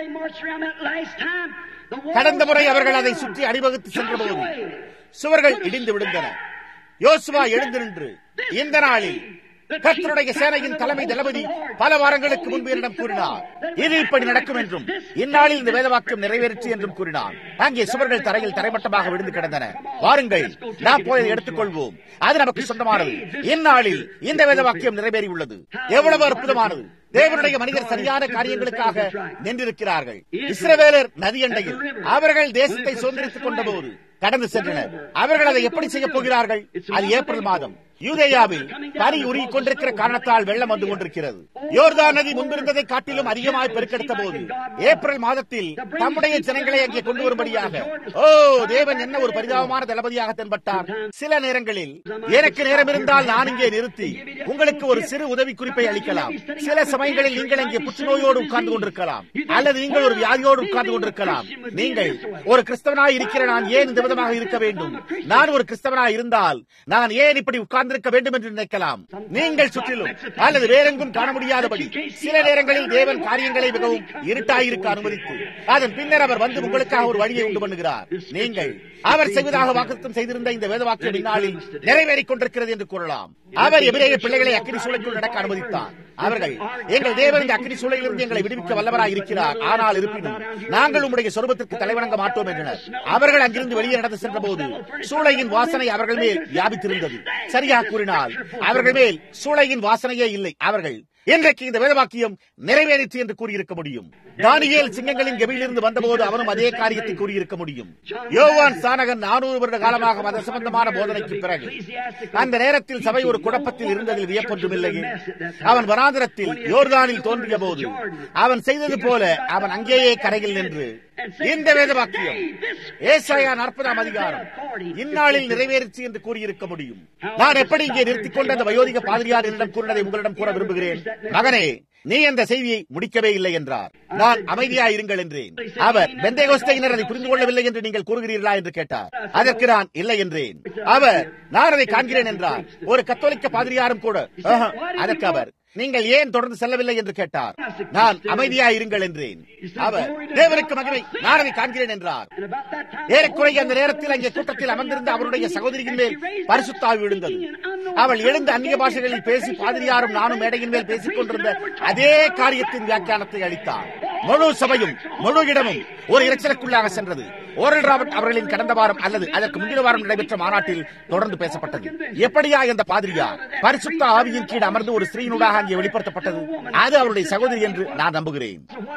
[SPEAKER 1] கடந்த முறை அவர்கள் அதை சுற்றி அணிவகுத்து சென்றபோது சுவர்கள் இடிந்து விழுந்தன யோசுவா எழுந்து நின்று இந்த நாளில் கர்த்தருடைய சேனையின் தலைமை தளபதி பல வாரங்களுக்கு முன்பு என்னிடம் கூறினார் இது இப்படி நடக்கும் என்றும் இந்நாளில் இந்த வேதவாக்கியம் நிறைவேறிச்சு என்றும் கூறினார் அங்கே சுவர்கள் தரையில் தரைமட்டமாக விழுந்து கிடந்தன வாருங்கள் நாம் போய் எடுத்துக்கொள்வோம் அது நமக்கு சொந்தமானது இந்நாளில் இந்த வேதவாக்கியம் நிறைவேறி உள்ளது எவ்வளவு அற்புதமானது தேவனுடைய மனிதர் சரியான காரியங்களுக்காக நின்றிருக்கிறார்கள் இஸ்ரவேலர் நதியண்டையில் அவர்கள் தேசத்தை சுதந்திரித்துக் கொண்ட போது கடந்து சென்றனர் அவர்கள் அதை எப்படி செய்ய போகிறார்கள் அது ஏப்ரல் மாதம் யூதேயாவில் பனி உருகிக் கொண்டிருக்கிற காரணத்தால் வெள்ளம் வந்து கொண்டிருக்கிறது யோர்தான் நதி முன்பிருந்ததை காட்டிலும் அதிகமாய் பெருக்கெடுத்த போது ஏப்ரல் மாதத்தில் தம்முடைய ஜனங்களை அங்கே கொண்டு வரும்படியாக ஓ தேவன் என்ன ஒரு பரிதாபமான தளபதியாக தென்பட்டார் சில நேரங்களில் எனக்கு நேரம் இருந்தால் நான் இங்கே நிறுத்தி உங்களுக்கு ஒரு சிறு உதவி குறிப்பை அளிக்கலாம் சில சமயங்களில் நீங்கள் இங்கே புற்றுநோயோடு உட்கார்ந்து கொண்டிருக்கலாம் அல்லது நீங்கள் ஒரு வியாதியோடு உட்கார்ந்து கொண்டிருக்கலாம் நீங்கள் ஒரு கிறிஸ்தவனாய் இருக்கிற நான் ஏன் இந்த விதமாக இருக்க வேண்டும் நான் ஒரு கிறிஸ்தவனாய் இருந்தால் நான் ஏன் இப்படி உட்கார்ந்திருக்க வேண்டும் என்று நினைக்கலாம் நீங்கள் சுற்றிலும் அல்லது வேறெங்கும் காண முடியாதபடி சில நேரங்களில் தேவன் காரியங்களை மிகவும் இருட்டாயிருக்க அனுமதித்து அதன் பின்னர் அவர் வந்து உங்களுக்காக ஒரு வழியை உண்டு பண்ணுகிறார் நீங்கள் அவர் செய்வதாக வாக்குத்தம் செய்திருந்த இந்த வேதவாக்கியம் இந்நாளில் நிறைவேறிக் கொண்டிருக்கிறது என்று கூறலாம் அவர் எபிரேய பிள்ளைகளை அக்கினி சூளைக்குள் நடக்க அனுமதித்தார் அவர்கள் எங்கள் தேவன் இந்த அக்கினி சூளையிலிருந்து எங்களை விடுவிக்க வல்லவராய் இருக்கிறார் ஆனால் இருப்பினும் நாங்கள் உம்முடைய சொரூபத்திற்கு தலைவணங்க மாட்டோம் என்றனர் அவர்கள் அங்கிருந்து வெளியே நடந்து சென்ற போது சூளையின் வாசனை அவர்கள் மேல் வியாபித்திருந்தது சரியாக கூறினால் அவர்கள் மேல் சூளையின் வாசனையே இல்லை அவர்கள் இன்றைக்கு இந்த வேதவாக்கியம் நிறைவேறிற்று என்று கூறியிருக்க முடியும் தானியேல் சிங்கங்களின் கெபியிலிருந்து வந்தபோது அவனும் அதே காரியத்தை கூறியிருக்க முடியும் யோவான் சானகன் நானூறு வருட காலமாக மத சம்பந்தமான போதனைக்கு பிறகு அந்த நேரத்தில் சபை ஒரு குழப்பத்தில் இருந்ததில் வியப்பொன்றும் இல்லையே அவன் வனாந்திரத்தில் யோர்தானில் தோன்றிய போது அவன் செய்தது போல அவன் அங்கேயே கரையில் நின்று இந்த வேதவாக்கியம் ஏசாயா நாற்பதாம் அதிகாரம் இந்நாளில் நிறைவேறிச்சு என்று கூறியிருக்க முடியும் நான் எப்படி இங்கே நிறுத்திக் கொண்ட அந்த வயோதிக பாதிரியார் என்னிடம் கூறினதை உங்களிடம் கூற விரும்புகிறேன் மகனே நீ அந்த செய்தியை முடிக்கவே இல்லை என்றார் நான் அமைதியா இருங்கள் என்றேன் அவர் பெந்தேகோஸ்தையினர் அதை புரிந்து கொள்ளவில்லை என்று நீங்கள் கூறுகிறீர்களா என்று கேட்டார் அதற்கு நான் இல்லை என்றேன் அவர் நான் அதை காண்கிறேன் என்றார் ஒரு கத்தோலிக்க பாதிரியாரும் கூட "ஆஹா." அதற்கு அவர் நீங்கள் ஏன் தொடர்ந்து செல்லவில்லை என்று கேட்டார் நான் அமைதியா இருங்கள் என்றேன் அவர் தேவனுக்கு மகிமை நான் அதை காண்கிறேன் என்றார் ஏறக்குறைய அந்த நேரத்தில் அங்கே கூட்டத்தில் அமர்ந்திருந்த அவருடைய சகோதரியின் மேல் பரிசுத்தாவி விழுந்தது அவள் எழுந்த அந்நிய பாஷைகளில் பேசி பாதிரியாரும் நானும் மேடையின் மேல் பேசிக் கொண்டிருந்த அதே காரியத்தின் வியாக்கியானத்தை அளித்தார் முழு சபையும் முழு இடமும் ஒரு இறைச்சலுக்குள்ளாக சென்றது ஓரல் ராபர்ட் அவர்களின் கடந்த வாரம் அல்லது அதற்கு முந்தின வாரம் நடைபெற்ற மாநாட்டில் தொடர்ந்து பேசப்பட்டது எப்படியா இந்த பாதிரியார் பரிசுத்த ஆவியின் கீழ் அமர்ந்து ஒரு ஸ்ரீனுடாக அங்கே வெளிப்படுத்தப்பட்டது அது அவருடைய சகோதரி என்று நான் நம்புகிறேன்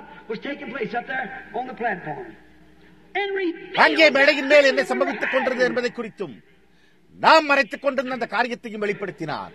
[SPEAKER 1] அங்கே மேடையின் மேல் என்ன சம்பவித்துக் கொண்டது என்பதை குறித்தும் நாம் மறைத்துக் கொண்டிருந்த அந்த காரியத்தையும் வெளிப்படுத்தினார்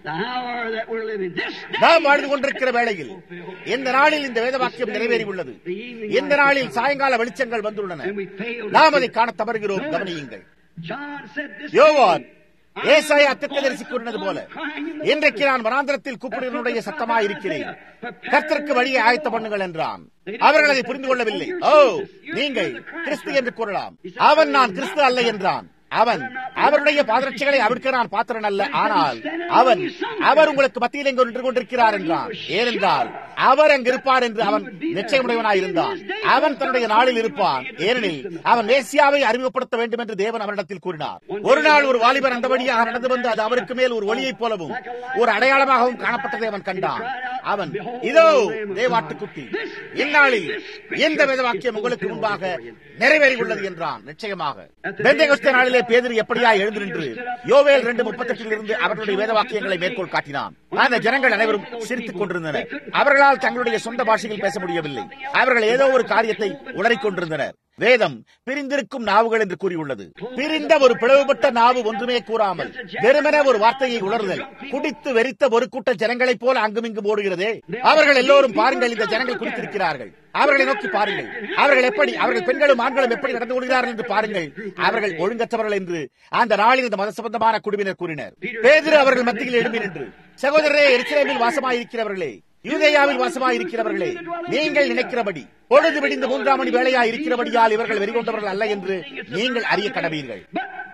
[SPEAKER 1] நாம் வாழ்ந்து கொண்டிருக்கிற வேளையில் இந்த நாளில் இந்த வேத வாக்கியம் நிறைவேறி உள்ளது இந்த நாளில் சாயங்கால வெளிச்சங்கள் வந்துள்ளன நாம் அதை காண தவறுகிறோம் கவனியுங்கள் யோவான் ஏசாயா அத்தக்கதரிசி கூறினது போல இன்றைக்கு நான் வனாந்திரத்தில் கூப்பிடுவனுடைய சத்தமாய் இருக்கிறேன் கர்த்தருக்கு வழியை ஆயத்த பண்ணுங்கள் என்றான் அவர்கள் அதை புரிந்து கொள்ளவில்லை ஓ நீங்கள் கிறிஸ்து என்று கூறலாம் அவன் நான் கிறிஸ்து அல்ல என்றான் அவன் அவருடைய பாதரட்சிகளை அவிழ்க்க நான் பாத்திரன் அல்ல ஆனால் அவன் அவர் உங்களுக்கு மத்தியில் எங்கு நின்று கொண்டிருக்கிறார் என்றான் ஏனென்றால் அவர் அங்கு இருப்பார் என்று அவன் நிச்சயமுடையவனாய் இருந்தான் அவன் தன்னுடைய நாளில் இருப்பான் ஏனெனில் அவன் மேசியாவை அறிமுகப்படுத்த வேண்டும் என்று தேவன் அவரிடத்தில் கூறினார் ஒரு நாள் ஒரு வாலிபர் அந்த வழியாக நடந்து வந்து அது அவருக்கு மேல் ஒரு ஒளியைப் போலவும் ஒரு அடையாளமாகவும் காணப்பட்டதை அவன் கண்டான் அவன் இதோ தேவாட்டுக்குட்டி இந்நாளில் எந்த வேத வாக்கியம் உங்களுக்கு முன்பாக நிறைவேறி உள்ளது என்றான் நிச்சயமாக பெந்தேகஸ்தே நாளிலே பேதிரி எப்படியா எழுந்து நின்று யோவேல் ரெண்டு முப்பத்தெட்டில் இருந்து அவர்களுடைய வேத வாக்கியங்களை மேற்கோள் காட்டினான் அந்த ஜனங்கள் அனைவரும் சிரித்துக் கொண்டிருந்தனர் அவர்களால் தங்களுடைய சொந்த பாஷையில் பேச முடியவில்லை அவர்கள் ஏதோ ஒரு காரியத்தை உளறிக் கொண்டிருந்தனர் வேதம் பிரிந்திருக்கும் நாவுகள் என்று கூறியுள்ளது பிரிந்த ஒரு பிளவுபட்ட நாவு ஒன்றுமே கூறாமல் வெறுமனே ஒரு வார்த்தையை உணர்தல் குடித்து வெறித்த ஒரு கூட்ட ஜனங்களைப் போல அங்குமிங்கும் ஓடுகிறதே அவர்கள் எல்லோரும் பாருங்கள் இந்த ஜனங்கள் குடித்திருக்கிறார்கள் அவர்களை நோக்கி பாருங்கள் அவர்கள் எப்படி அவர்கள் பெண்களும் ஆண்களும் எப்படி நடந்து கொள்கிறார்கள் என்று பாருங்கள் அவர்கள் ஒழுங்கற்றவர்கள் என்று அந்த நாளில் இந்த மத சம்பந்தமான குழுவினர் கூறினர் பேதிரு அவர்கள் மத்தியில் எழுப்பி நின்று சகோதரரே எரிசிலேமில் வாசமாயிருக்கிறவர்களே யூதேயாவில் வாசமாய் இருக்கிறவர்களே நீங்கள் நினைக்கிறபடி பொழுது விடிந்த மூன்றாம் மணி வேலையா இருக்கிறபடியால் இவர்கள் வெறிகொண்டவர்கள் அல்ல என்று நீங்கள் அறிய கடவீர்கள்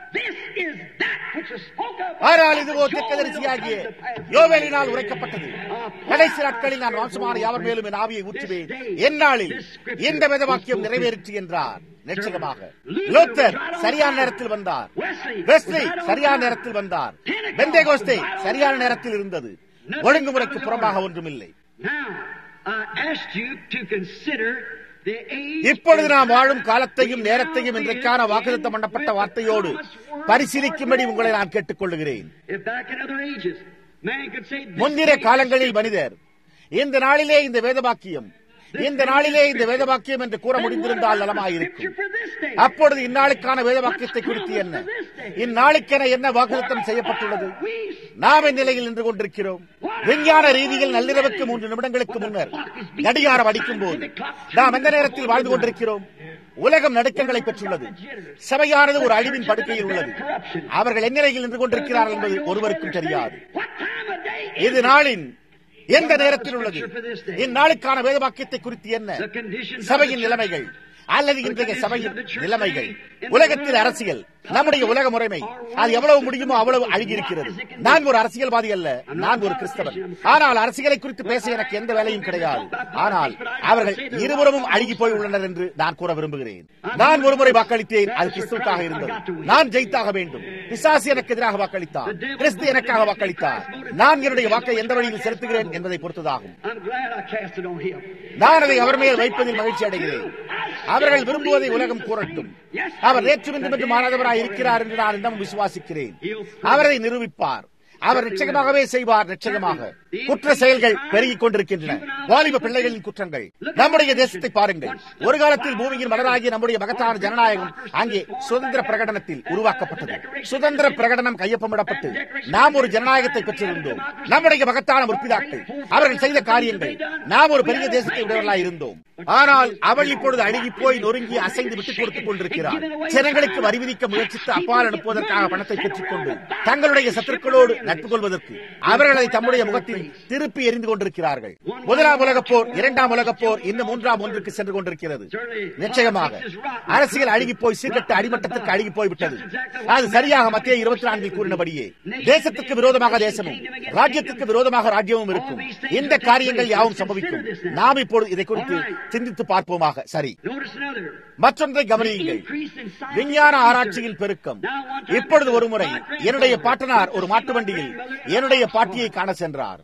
[SPEAKER 1] ஆனால் இதுவோ தெற்கதரிசியாகிய யோவேலினால் உரைக்கப்பட்டது கடைசி நாட்களில் நான் வாசமான யாவர் மேலும் என் ஆவியை ஊற்றுவேன் எந்நாளில் இந்த வேத வாக்கியம் நிறைவேறிற்று என்றார் நிச்சயமாக லோத்தர் சரியான நேரத்தில் வந்தார் வெஸ்லி சரியான நேரத்தில் வந்தார் பெந்தேகோஸ்தே சரியான நேரத்தில் இருந்தது ஒழுங்குமுறைக்கு புறம்பாக ஒன்றுமில்லை இப்பொழுது நாம் வாழும் காலத்தையும் நேரத்தையும் இன்றைக்கான வாக்குத்தம் பண்ணப்பட்ட வார்த்தையோடு பரிசீலிக்கும்படி உங்களை நான் கேட்டுக் கொள்ளுகிறேன் முன்திர காலங்களில் மனிதர் இந்த நாளிலே இந்த வேதவாக்கியம் இந்த நாளிலே இந்த வேதவாக்கியம் என்று கூற முடிந்திருந்தால் நலமாயிருக்கும் அப்பொழுது இந்நாளுக்கான வேதவாக்கியத்தை குறித்து என்ன இந்நாளுக்கென என்ன வாக்குத்தம் செய்யப்பட்டுள்ளது நாம் இந்நிலையில் நின்று கொண்டிருக்கிறோம் விஞ்ஞான ரீதியில் நள்ளிரவுக்கு மூன்று நிமிடங்களுக்கு முன்னர் கடிகாரம் அடிக்கும் போது நாம் எந்த நேரத்தில் வாழ்ந்து கொண்டிருக்கிறோம் உலகம் நடுக்கங்களை பெற்றுள்ளது சபையானது ஒரு அழிவின் படுக்கையில் உள்ளது அவர்கள் எந்நிலையில் நின்று கொண்டிருக்கிறார்கள் என்பது ஒருவருக்கும் தெரியாது இது நாளின் எந்த நேரத்தில் உள்ளது இந்நாளுக்கான வேதவாக்கியத்தை குறித்து என்ன சபையின் நிலைமைகள் அல்லது இன்றைய சபையின் நிலைமைகள் உலகத்தில் அரசியல் நம்முடைய உலக முறைமை அது எவ்வளவு முடியுமோ அவ்வளவு அழுகியிருக்கிறது நான் ஒரு அரசியல்வாதி அல்ல நான் ஒரு கிறிஸ்தவன் ஆனால் அரசியலை குறித்து பேச எனக்கு எந்த வேலையும் கிடையாது ஆனால் அவர்கள் இருபுறமும் அழுகி போய் உள்ளனர் என்று நான் கூற விரும்புகிறேன் நான் ஒருமுறை வாக்களித்தேன் அது கிறிஸ்துவுக்காக இருந்தது நான் ஜெயித்தாக வேண்டும் பிசாசு எனக்கு எதிராக வாக்களித்தார் கிறிஸ்து எனக்காக வாக்களித்தார் நான் என்னுடைய வாக்கை எந்த வழியில் செலுத்துகிறேன் என்பதை பொறுத்ததாகும் நான் அதை அவர் மேல் வைப்பதில் மகிழ்ச்சி அடைகிறேன் அவர்கள் விரும்புவதை உலகம் கூறட்டும் அவர் நேற்று என்று மாறாதவராய் இருக்கிறார் என்று நான் இன்னும் விசுவாசிக்கிறேன் அவரை நிரூபிப்பார் அவர் நிச்சயமாகவே செய்வார் நிச்சயமாக குற்ற செயல்கள் பெருகிக் கொண்டிருக்கின்றன வாலிப பிள்ளைகளின் குற்றங்கள் நம்முடைய தேசத்தை பாருங்கள் ஒரு காலத்தில் பூமியின் மலராகிய நம்முடைய மகத்தான ஜனநாயகம் அங்கே சுதந்திர பிரகடனத்தில் உருவாக்கப்பட்டது சுதந்திர பிரகடனம் கையொப்பமிடப்பட்டு நாம் ஒரு ஜனநாயகத்தை பெற்றிருந்தோம் நம்முடைய மகத்தான முற்பிதாக்கள் அவர்கள் செய்த காரியங்கள் நாம் ஒரு பெரிய தேசத்தை உடையவர்களாய் இருந்தோம் ஆனால் அவள் இப்பொழுது அழுகி போய் நொறுங்கி அசைந்து விட்டுக் கொடுத்துக் கொண்டிருக்கிறார் ஜனங்களுக்கு வரி விதிக்க முயற்சித்து அப்பால் அனுப்புவதற்காக பணத்தை பெற்றுக் கொண்டு தங்களுடைய சத்துருக்களோடு நட்பு கொள்வதற்கு அவர்களை தம்முடைய முகத்தில் திருப்பி எரிந்து கொண்டிருக்கிறார்கள் முதலாம் உலகப் போர் இரண்டாம் உலகப் போர் இன்னும் மூன்றாம் ஒன்றுக்கு சென்று கொண்டிருக்கிறது நிச்சயமாக அரசியல் அழுகி போய் சீர்கட்ட அடிமட்டத்திற்கு அழுகி போய்விட்டது அது சரியாக மத்திய இருபத்தி நான்கில் கூறினபடியே தேசத்துக்கு விரோதமாக தேசமும் ராஜ்யத்துக்கு விரோதமாக ராஜ்யமும் இருக்கும் இந்த காரியங்கள் யாவும் சம்பவிக்கும் நாம் இப்பொழுது இதை குறித்து சிந்தித்து பார்ப்போமாக சரி மற்றொன்றை கவனியுங்கள் விஞ்ஞான ஆராய்ச்சியின் பெருக்கம் இப்பொழுது ஒரு முறை என்னுடைய பாட்டனார் ஒரு மாட்டு வண்டியில் என்னுடைய பாட்டியை காண சென்றார்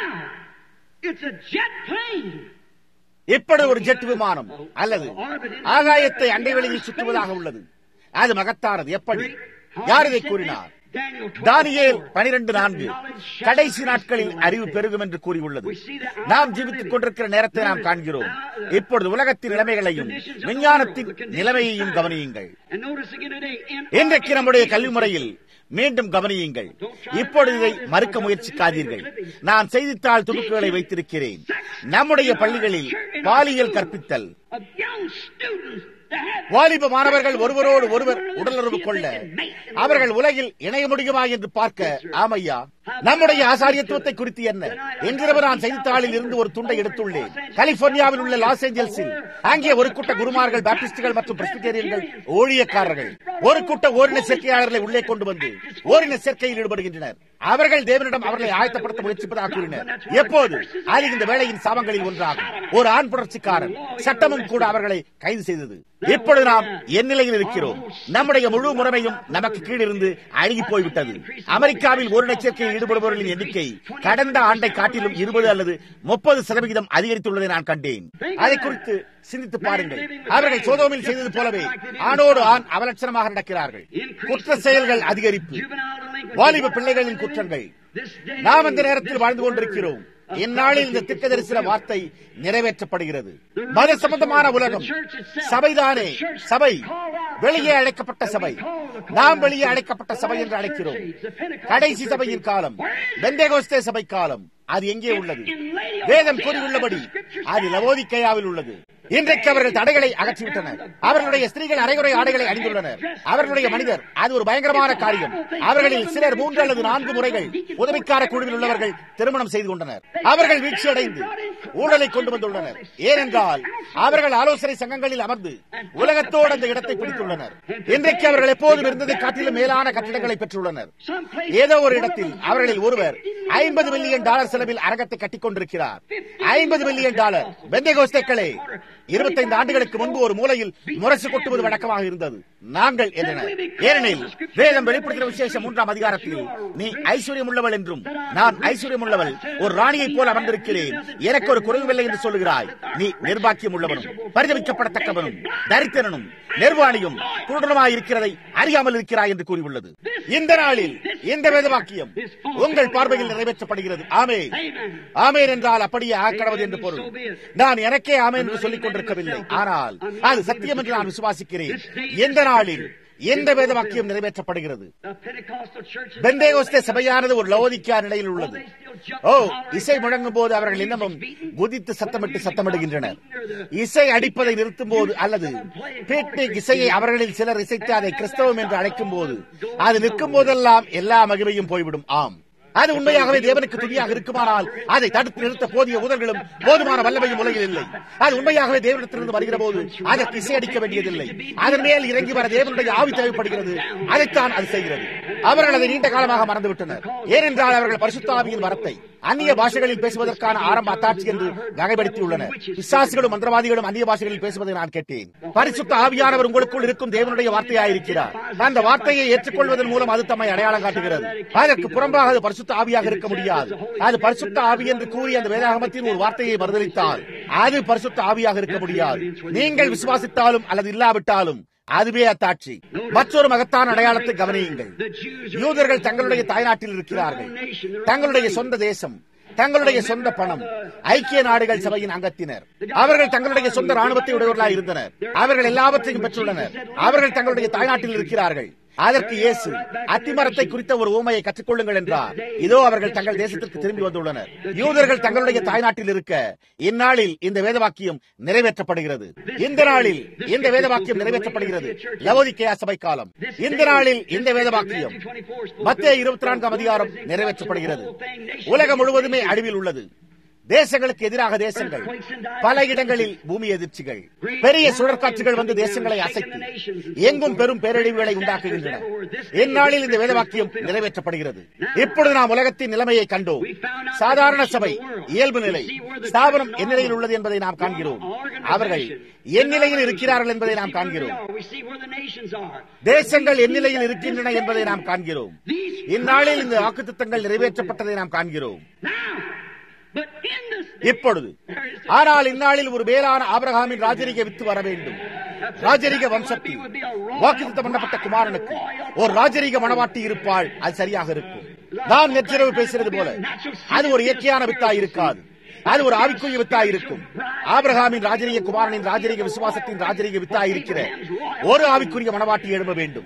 [SPEAKER 1] இப்படி ஒரு ஜெட் விமானம் அல்லது ஆகாயத்தை அண்டை வெளியில் சுற்றுவதாக உள்ளது அது மகத்தானது எப்படி யார் இதை கூறினார் தானியேல் பனிரெண்டு நான்கு கடைசி நாட்களில் அறிவு பெருகும் என்று கூறியுள்ளது நாம் ஜீவித்துக் கொண்டிருக்கிற நேரத்தை நாம் காண்கிறோம் இப்பொழுது உலகத்தின் நிலைமைகளையும் விஞ்ஞானத்தின் நிலைமையையும் கவனியுங்கள் இன்றைக்கு நம்முடைய கல்வி முறையில் மீண்டும் கவனியுங்கள் இப்பொழுது இதை மறுக்க முயற்சிக்காதீர்கள் நான் செய்தித்தாள் துணுக்குகளை வைத்திருக்கிறேன் நம்முடைய பள்ளிகளில் பாலியல் கற்பித்தல் வாலிப மாணவர்கள் ஒருவரோடு ஒருவர் உடலுறவு கொள்ள அவர்கள் உலகில் இணைய முடியுமா என்று பார்க்க ஆமையா நம்முடைய ஆசாரியத்துவத்தை குறித்து என்ன என்றிரவு நான் செய்தித்தாளில் இருந்து ஒரு துண்டை எடுத்துள்ளேன் கலிபோர்னியாவில் உள்ள லாஸ் ஏஞ்சல்ஸில் அங்கே ஒரு கூட்ட குருமார்கள் பாப்டிஸ்டுகள் மற்றும் பிரஸ்பிட்டேரியன்கள் ஊழியக்காரர்கள் ஒரு கூட்ட ஓரின சேர்க்கையாளர்களை உள்ளே கொண்டு வந்து ஓரின சேர்க்கையில் ஈடுபடுகின்றனர் அவர்கள் தேவனிடம் அவர்களை ஆயத்தப்படுத்த முயற்சிப்பதாக கூறினர் எப்போது அது இந்த வேளையின் சாபங்களில் ஒன்றாகும் ஒரு ஆண் புரட்சிக்காரன் சட்டமும் கூட அவர்களை கைது செய்தது இப்பொழுது நாம் என் நிலையில் இருக்கிறோம் நம்முடைய முழு முறைமையும் நமக்கு கீழிருந்து அழுகி போய்விட்டது அமெரிக்காவில் ஒரு சேர்க்கையில் ஈடுபடுபவர்களின் எண்ணிக்கை கடந்த ஆண்டை காட்டிலும் இருபது அல்லது முப்பது சதவிகிதம் அதிகரித்துள்ளதை நான் கண்டேன் அதை குறித்து சிந்தித்து பாருங்கள் அவர்கள் சோதோமில் செய்தது போலவே ஆணோடு ஆண் அவலட்சணமாக நடக்கிறார்கள் குற்ற செயல்கள் அதிகரிப்பு வாலிப பிள்ளைகளின் குற்றங்கள் நாம் அந்த நேரத்தில் வாழ்ந்து கொண்டிருக்கிறோம் இந்நாளில் இந்த திட்ட தரிசன வார்த்தை நிறைவேற்றப்படுகிறது மத சம்பந்தமான உலகம் சபைதானே சபை வெளியே அழைக்கப்பட்ட சபை நாம் வெளியே அழைக்கப்பட்ட சபை என்று அழைக்கிறோம் கடைசி சபையின் காலம் பெந்தேகோஸ்தே சபை காலம் அது எங்கே உள்ளது வேதம் கூறியுள்ளபடி அது லவோதிக்கையாவில் உள்ளது இன்றைக்கு அவர்கள் தடைகளை அகற்றிவிட்டனர் அவர்களுடைய ஸ்திரீகள் அரைகுறை ஆடைகளை அணிந்துள்ளனர் அவர்களுடைய மனிதர் அது ஒரு பயங்கரமான காரியம் அவர்களில் சிலர் மூன்று அல்லது நான்கு முறைகள் உதவிக்கார குழுவில் உள்ளவர்கள் திருமணம் செய்து கொண்டனர் அவர்கள் வீழ்ச்சி அடைந்து ஊழலை கொண்டு வந்துள்ளனர் ஏனென்றால் அவர்கள் ஆலோசனை சங்கங்களில் அமர்ந்து உலகத்தோடு அந்த இடத்தை பிடித்துள்ளனர் இன்றைக்கு அவர்கள் எப்போதும் இருந்ததை காட்டிலும் மேலான கட்டிடங்களை பெற்றுள்ளனர் ஏதோ ஒரு இடத்தில் அவர்களில் ஒருவர் ஐம்பது மில்லியன் டாலர் செலவில் அரங்கத்தை கட்டிக் கொண்டிருக்கிறார் ஐம்பது மில்லியன் டாலர் பெந்தேகோஸ்தேக்களே இருபத்தைந்து ஆண்டுகளுக்கு முன்பு ஒரு மூலையில் முரசு கொட்டுவது வழக்கமாக இருந்தது நாங்கள் என்றனர் ஏனெனில் வேதம் வெளிப்படுத்தின விசேஷம் மூன்றாம் அதிகாரத்தில் நீ ஐஸ்வர்யம் உள்ளவள் என்றும் நான் ஐஸ்வர்யம் உள்ளவள் ஒரு ராணியைப் போல அமர்ந்திருக்கிறேன் எனக்கு ஒரு குறைவில்லை என்று சொல்லுகிறாய் நீ நிர்பாக்கியம் உள்ளவனும் பரிதவிக்கப்படத்தக்கவனும் தரித்திரனும் நிர்வாணியும் குருடனுமாய் இருக்கிறதை அறியாமல் இருக்கிறாய் என்று கூறியுள்ளது இந்த நாளில் இந்த வேதவாக்கியம் உங்கள் பார்வையில் நிறைவேற்றப்படுகிறது ஆமே ஆமேன் என்றால் அப்படியே ஆக்கடவது என்று பொருள் நான் எனக்கே ஆமேன் என்று சொல்லிக் கொண்டிருக்கவில்லை ஆனால் அது சத்தியம் என்று நான் விசுவாசிக்கிறேன் எந்த நாளில் எந்த வேத வாக்கியம் நிறைவேற்றப்படுகிறது பெந்தேகோஸ்தே சபையானது ஒரு லவோதிக்கா நிலையில் உள்ளது ஓ இசை முழங்கும் போது அவர்கள் இன்னமும் குதித்து சத்தமிட்டு சத்தமிடுகின்றனர் இசை அடிப்பதை நிறுத்தும் போது அல்லது பீட்னிக் இசையை அவர்களில் சிலர் இசைத்து அதை கிறிஸ்தவம் என்று அழைக்கும் போது அது நிற்கும் போதெல்லாம் எல்லா மகிமையும் போய்விடும் ஆம் அது உண்மையாகவே தேவனுக்கு துணியாக இருக்குமானால் அதை தடுத்து நிறுத்த போதிய உதல்களும் போதுமான வல்லமையும் உலகில் இல்லை அது உண்மையாகவே தேவனிடத்திலிருந்து வருகிற போது அதற்கு இசையடிக்க வேண்டியதில்லை அதன் மேல் இறங்கி வர தேவனுடைய ஆவி தேவைப்படுகிறது அதைத்தான் அது செய்கிறது அவர்கள் அதை நீண்ட காலமாக மறந்துவிட்டனர் ஏனென்றால் அவர்கள் பரிசுத்த ஆவியின் வரத்தை அந்நிய பாஷைகளில் பேசுவதற்கான ஆரம்ப அத்தாட்சி என்று வகைப்படுத்தியுள்ளனர் விசுவாசிகளும் மந்திரவாதிகளும் அந்நிய பாஷைகளில் பேசுவதை நான் கேட்டேன் பரிசுத்த ஆவியானவர் உங்களுக்குள் இருக்கும் தேவனுடைய வார்த்தையாயிருக்கிறார் அந்த வார்த்தையை ஏற்றுக்கொள்வதன் மூலம் அது தம்மை அடையாளம் காட்டுகிறது அதற்கு புறம்பாக அது பரிசுத்த ஆவியாக இருக்க முடியாது அது பரிசுத்த ஆவி என்று கூறி அந்த வேதாகமத்தின் ஒரு வார்த்தையை மறுதளித்தால் அது பரிசுத்த ஆவியாக இருக்க முடியாது நீங்கள் விசுவாசித்தாலும் அல்லது இல்லாவிட்டாலும் அதுவே அத்தாட்சி மற்றொரு மகத்தான அடையாளத்தை கவனியுங்கள் யூதர்கள் தங்களுடைய தாய்நாட்டில் இருக்கிறார்கள் தங்களுடைய சொந்த தேசம் தங்களுடைய சொந்த பணம் ஐக்கிய நாடுகள் சபையின் அங்கத்தினர் அவர்கள் தங்களுடைய சொந்த ராணுவத்தை உடையவர்களாக இருந்தனர் அவர்கள் எல்லாவற்றையும் பெற்றுள்ளனர் அவர்கள் தங்களுடைய தாய்நாட்டில் இருக்கிறார்கள் அதற்கு இயேசு அத்திமரத்தை குறித்த ஒரு ஊமையை கற்றுக்கொள்ளுங்கள் என்றார் இதோ அவர்கள் தங்கள் தேசத்திற்கு திரும்பி வந்துள்ளனர் யூதர்கள் தங்களுடைய தாய்நாட்டில் இருக்க இந்நாளில் இந்த வேதவாக்கியம் நிறைவேற்றப்படுகிறது இந்த நாளில் இந்த வேதவாக்கியம் நிறைவேற்றப்படுகிறது லவோதிக்கையா சபை காலம் இந்த நாளில் இந்த வேதவாக்கியம் மத்திய இருபத்தி நான்காம் அதிகாரம் நிறைவேற்றப்படுகிறது உலகம் முழுவதுமே அழிவில் உள்ளது தேசங்களுக்கு எதிராக தேசங்கள் பல இடங்களில் பூமி எதிர்ச்சிகள் பெரிய சுழற்காட்சிகள் வந்து தேசங்களை அசைத்து எங்கும் பெரும் பேரழிவுகளை உண்டாக்குகின்றன இந்நாளில் இந்த வேதவாக்கியம் நிறைவேற்றப்படுகிறது இப்பொழுது நாம் உலகத்தின் நிலைமையை கண்டோம் சாதாரண சபை இயல்பு நிலை ஸ்தாபனம் என் நிலையில் உள்ளது என்பதை நாம் காண்கிறோம் அவர்கள் என் நிலையில் இருக்கிறார்கள் என்பதை நாம் காண்கிறோம் தேசங்கள் என் நிலையில் இருக்கின்றன என்பதை நாம் காண்கிறோம் இந்நாளில் இந்த வாக்குத்தங்கள் நிறைவேற்றப்பட்டதை நாம் காண்கிறோம் இப்பொழுது ஆனால் இந்நாளில் ஒரு மேலான ஆபிரகாமின் ராஜரிக வித்து வர வேண்டும் ராஜரிக வம்சத்தில் வாக்குத்தம் பண்ணப்பட்ட குமாரனுக்கு ஒரு ராஜரிக மனவாட்டி இருப்பாள் அது சரியாக இருக்கும் நான் நெற்றிரவு பேசுறது போல அது ஒரு இயற்கையான வித்தாய் இருக்காது அது ஒரு ஆவிக்குரிய வித்தாய் இருக்கும் ஆபிரகாமின் ராஜரீக குமாரனின் ராஜரீக விசுவாசத்தின் ராஜரீக வித்தாய் இருக்கிற ஒரு ஆவிக்குரிய மனவாட்டி எழும்ப வேண்டும்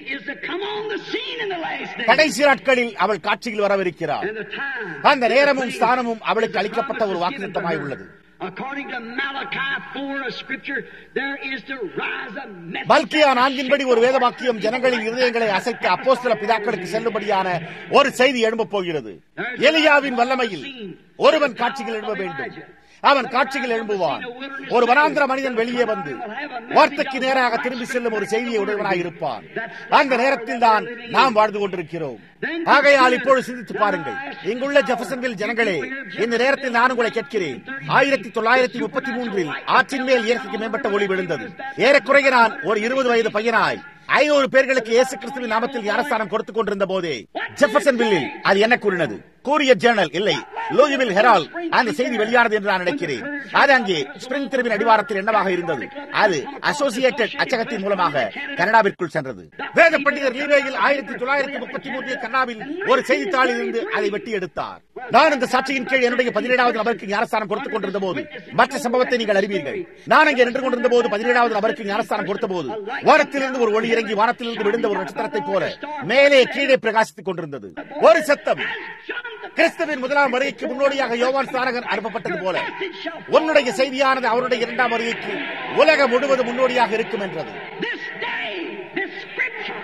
[SPEAKER 1] கடைசி நாட்களில் அவள் காட்சியில் வரவிருக்கிறார் அந்த நேரமும் ஸ்தானமும் அவளுக்கு அளிக்கப்பட்ட ஒரு வாக்குத்தமாய் உள்ளது
[SPEAKER 2] According to Malachi 4 of Scripture, there is to rise a message.
[SPEAKER 1] மல்கியா நான்கின்படி ஒரு வேதவாக்கியம் ஜனங்களின் இருதயங்களை அசைத்து அப்போஸ்தல பிதாக்களுக்கு செல்லும்படியான ஒரு செய்தி எழும்பப் போகிறது எலியாவின் வல்லமையில் ஒருவன் காட்சிகள் எழும்ப வேண்டும் அவன் காட்சிகள் எழும்புவான் ஒரு வனாந்திர மனிதன் வெளியே வந்து வார்த்தைக்கு நேராக திரும்பி செல்லும் ஒரு செய்தியை உடையவனாய் இருப்பான் அந்த நேரத்தில் தான் நாம் வாழ்ந்து கொண்டிருக்கிறோம் ஆகையால் இப்பொழுது சிந்தித்து பாருங்கள் இங்குள்ள ஜெஃபசன்வில் ஜனங்களே இந்த நேரத்தில் நான் உங்களை கேட்கிறேன் ஆயிரத்தி தொள்ளாயிரத்தி முப்பத்தி மூன்றில் ஆற்றின் மேல் இயற்கைக்கு மேம்பட்ட ஒளி விழுந்தது ஏறக்குறைய நான் ஒரு இருபது வயது பையனாய் ஐநூறு பேர்களுக்கு இயேசு கிறிஸ்துவின் நாமத்தில் ஞானஸ்தானம் கொடுத்துக் கொண்டிருந்த போதே ஜெஃபர்சன் வில்லில் அது என்ன கூறினது கூறிய ஜேர்னல் இல்லை லூயிவில் ஹெரால் அந்த செய்தி வெளியானது என்று நான் நினைக்கிறேன் அது அங்கே ஸ்பிரிங் தெருவின் அடிவாரத்தில் என்னவாக இருந்தது அது அசோசியேட்டட் அச்சகத்தின் மூலமாக கனடாவிற்குள் சென்றது வேத பண்டிதர் லீவேயில் ஆயிரத்தி தொள்ளாயிரத்தி முப்பத்தி மூன்றில் கனடாவில் ஒரு செய்தித்தாளில் இருந்து அதை வெட்டி எடுத்தார் நான் இந்த சாட்சியின் கீழ் என்னுடைய பதினேழாவது நபருக்கு ஞானஸ்தானம் கொடுத்துக் கொண்டிருந்த போது மற்ற சம்பவத்தை நீங்கள் அறிவீர்கள் நான் அங்கே நின்று கொண்டிருந்த போது பதினேழாவது நபருக்கு ஞானஸ்தானம் கொடுத்த போது வானத்திலிருந்து ஒரு ஒளி இறங்கி வானத்திலிருந்து விழுந்த ஒரு நட்சத்திரத்தைப் போல மேலே கீழே பிரகாசித்துக் கொண்டிருந்தது ஒரு சத்தம் கிறிஸ்துவின் முதலாம் வருகைக்கு முன்னோடியாக யோவான் சாரகன் அனுப்பப்பட்டது போல உன்னுடைய செய்தியானது அவருடைய இரண்டாம் வருகைக்கு உலகம் முழுவதும் முன்னோடியாக இருக்கும் என்றது
[SPEAKER 2] This day, this Scripture.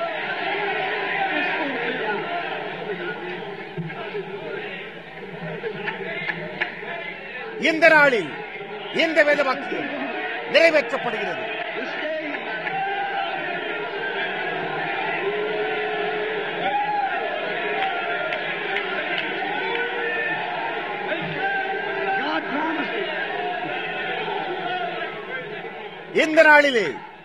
[SPEAKER 1] இந்த நாளில் இந்த வேத வாக்கியம் நிறைவேற்றப்படுகிறது
[SPEAKER 2] This day. God promised it.
[SPEAKER 1] இந்த நாளிலே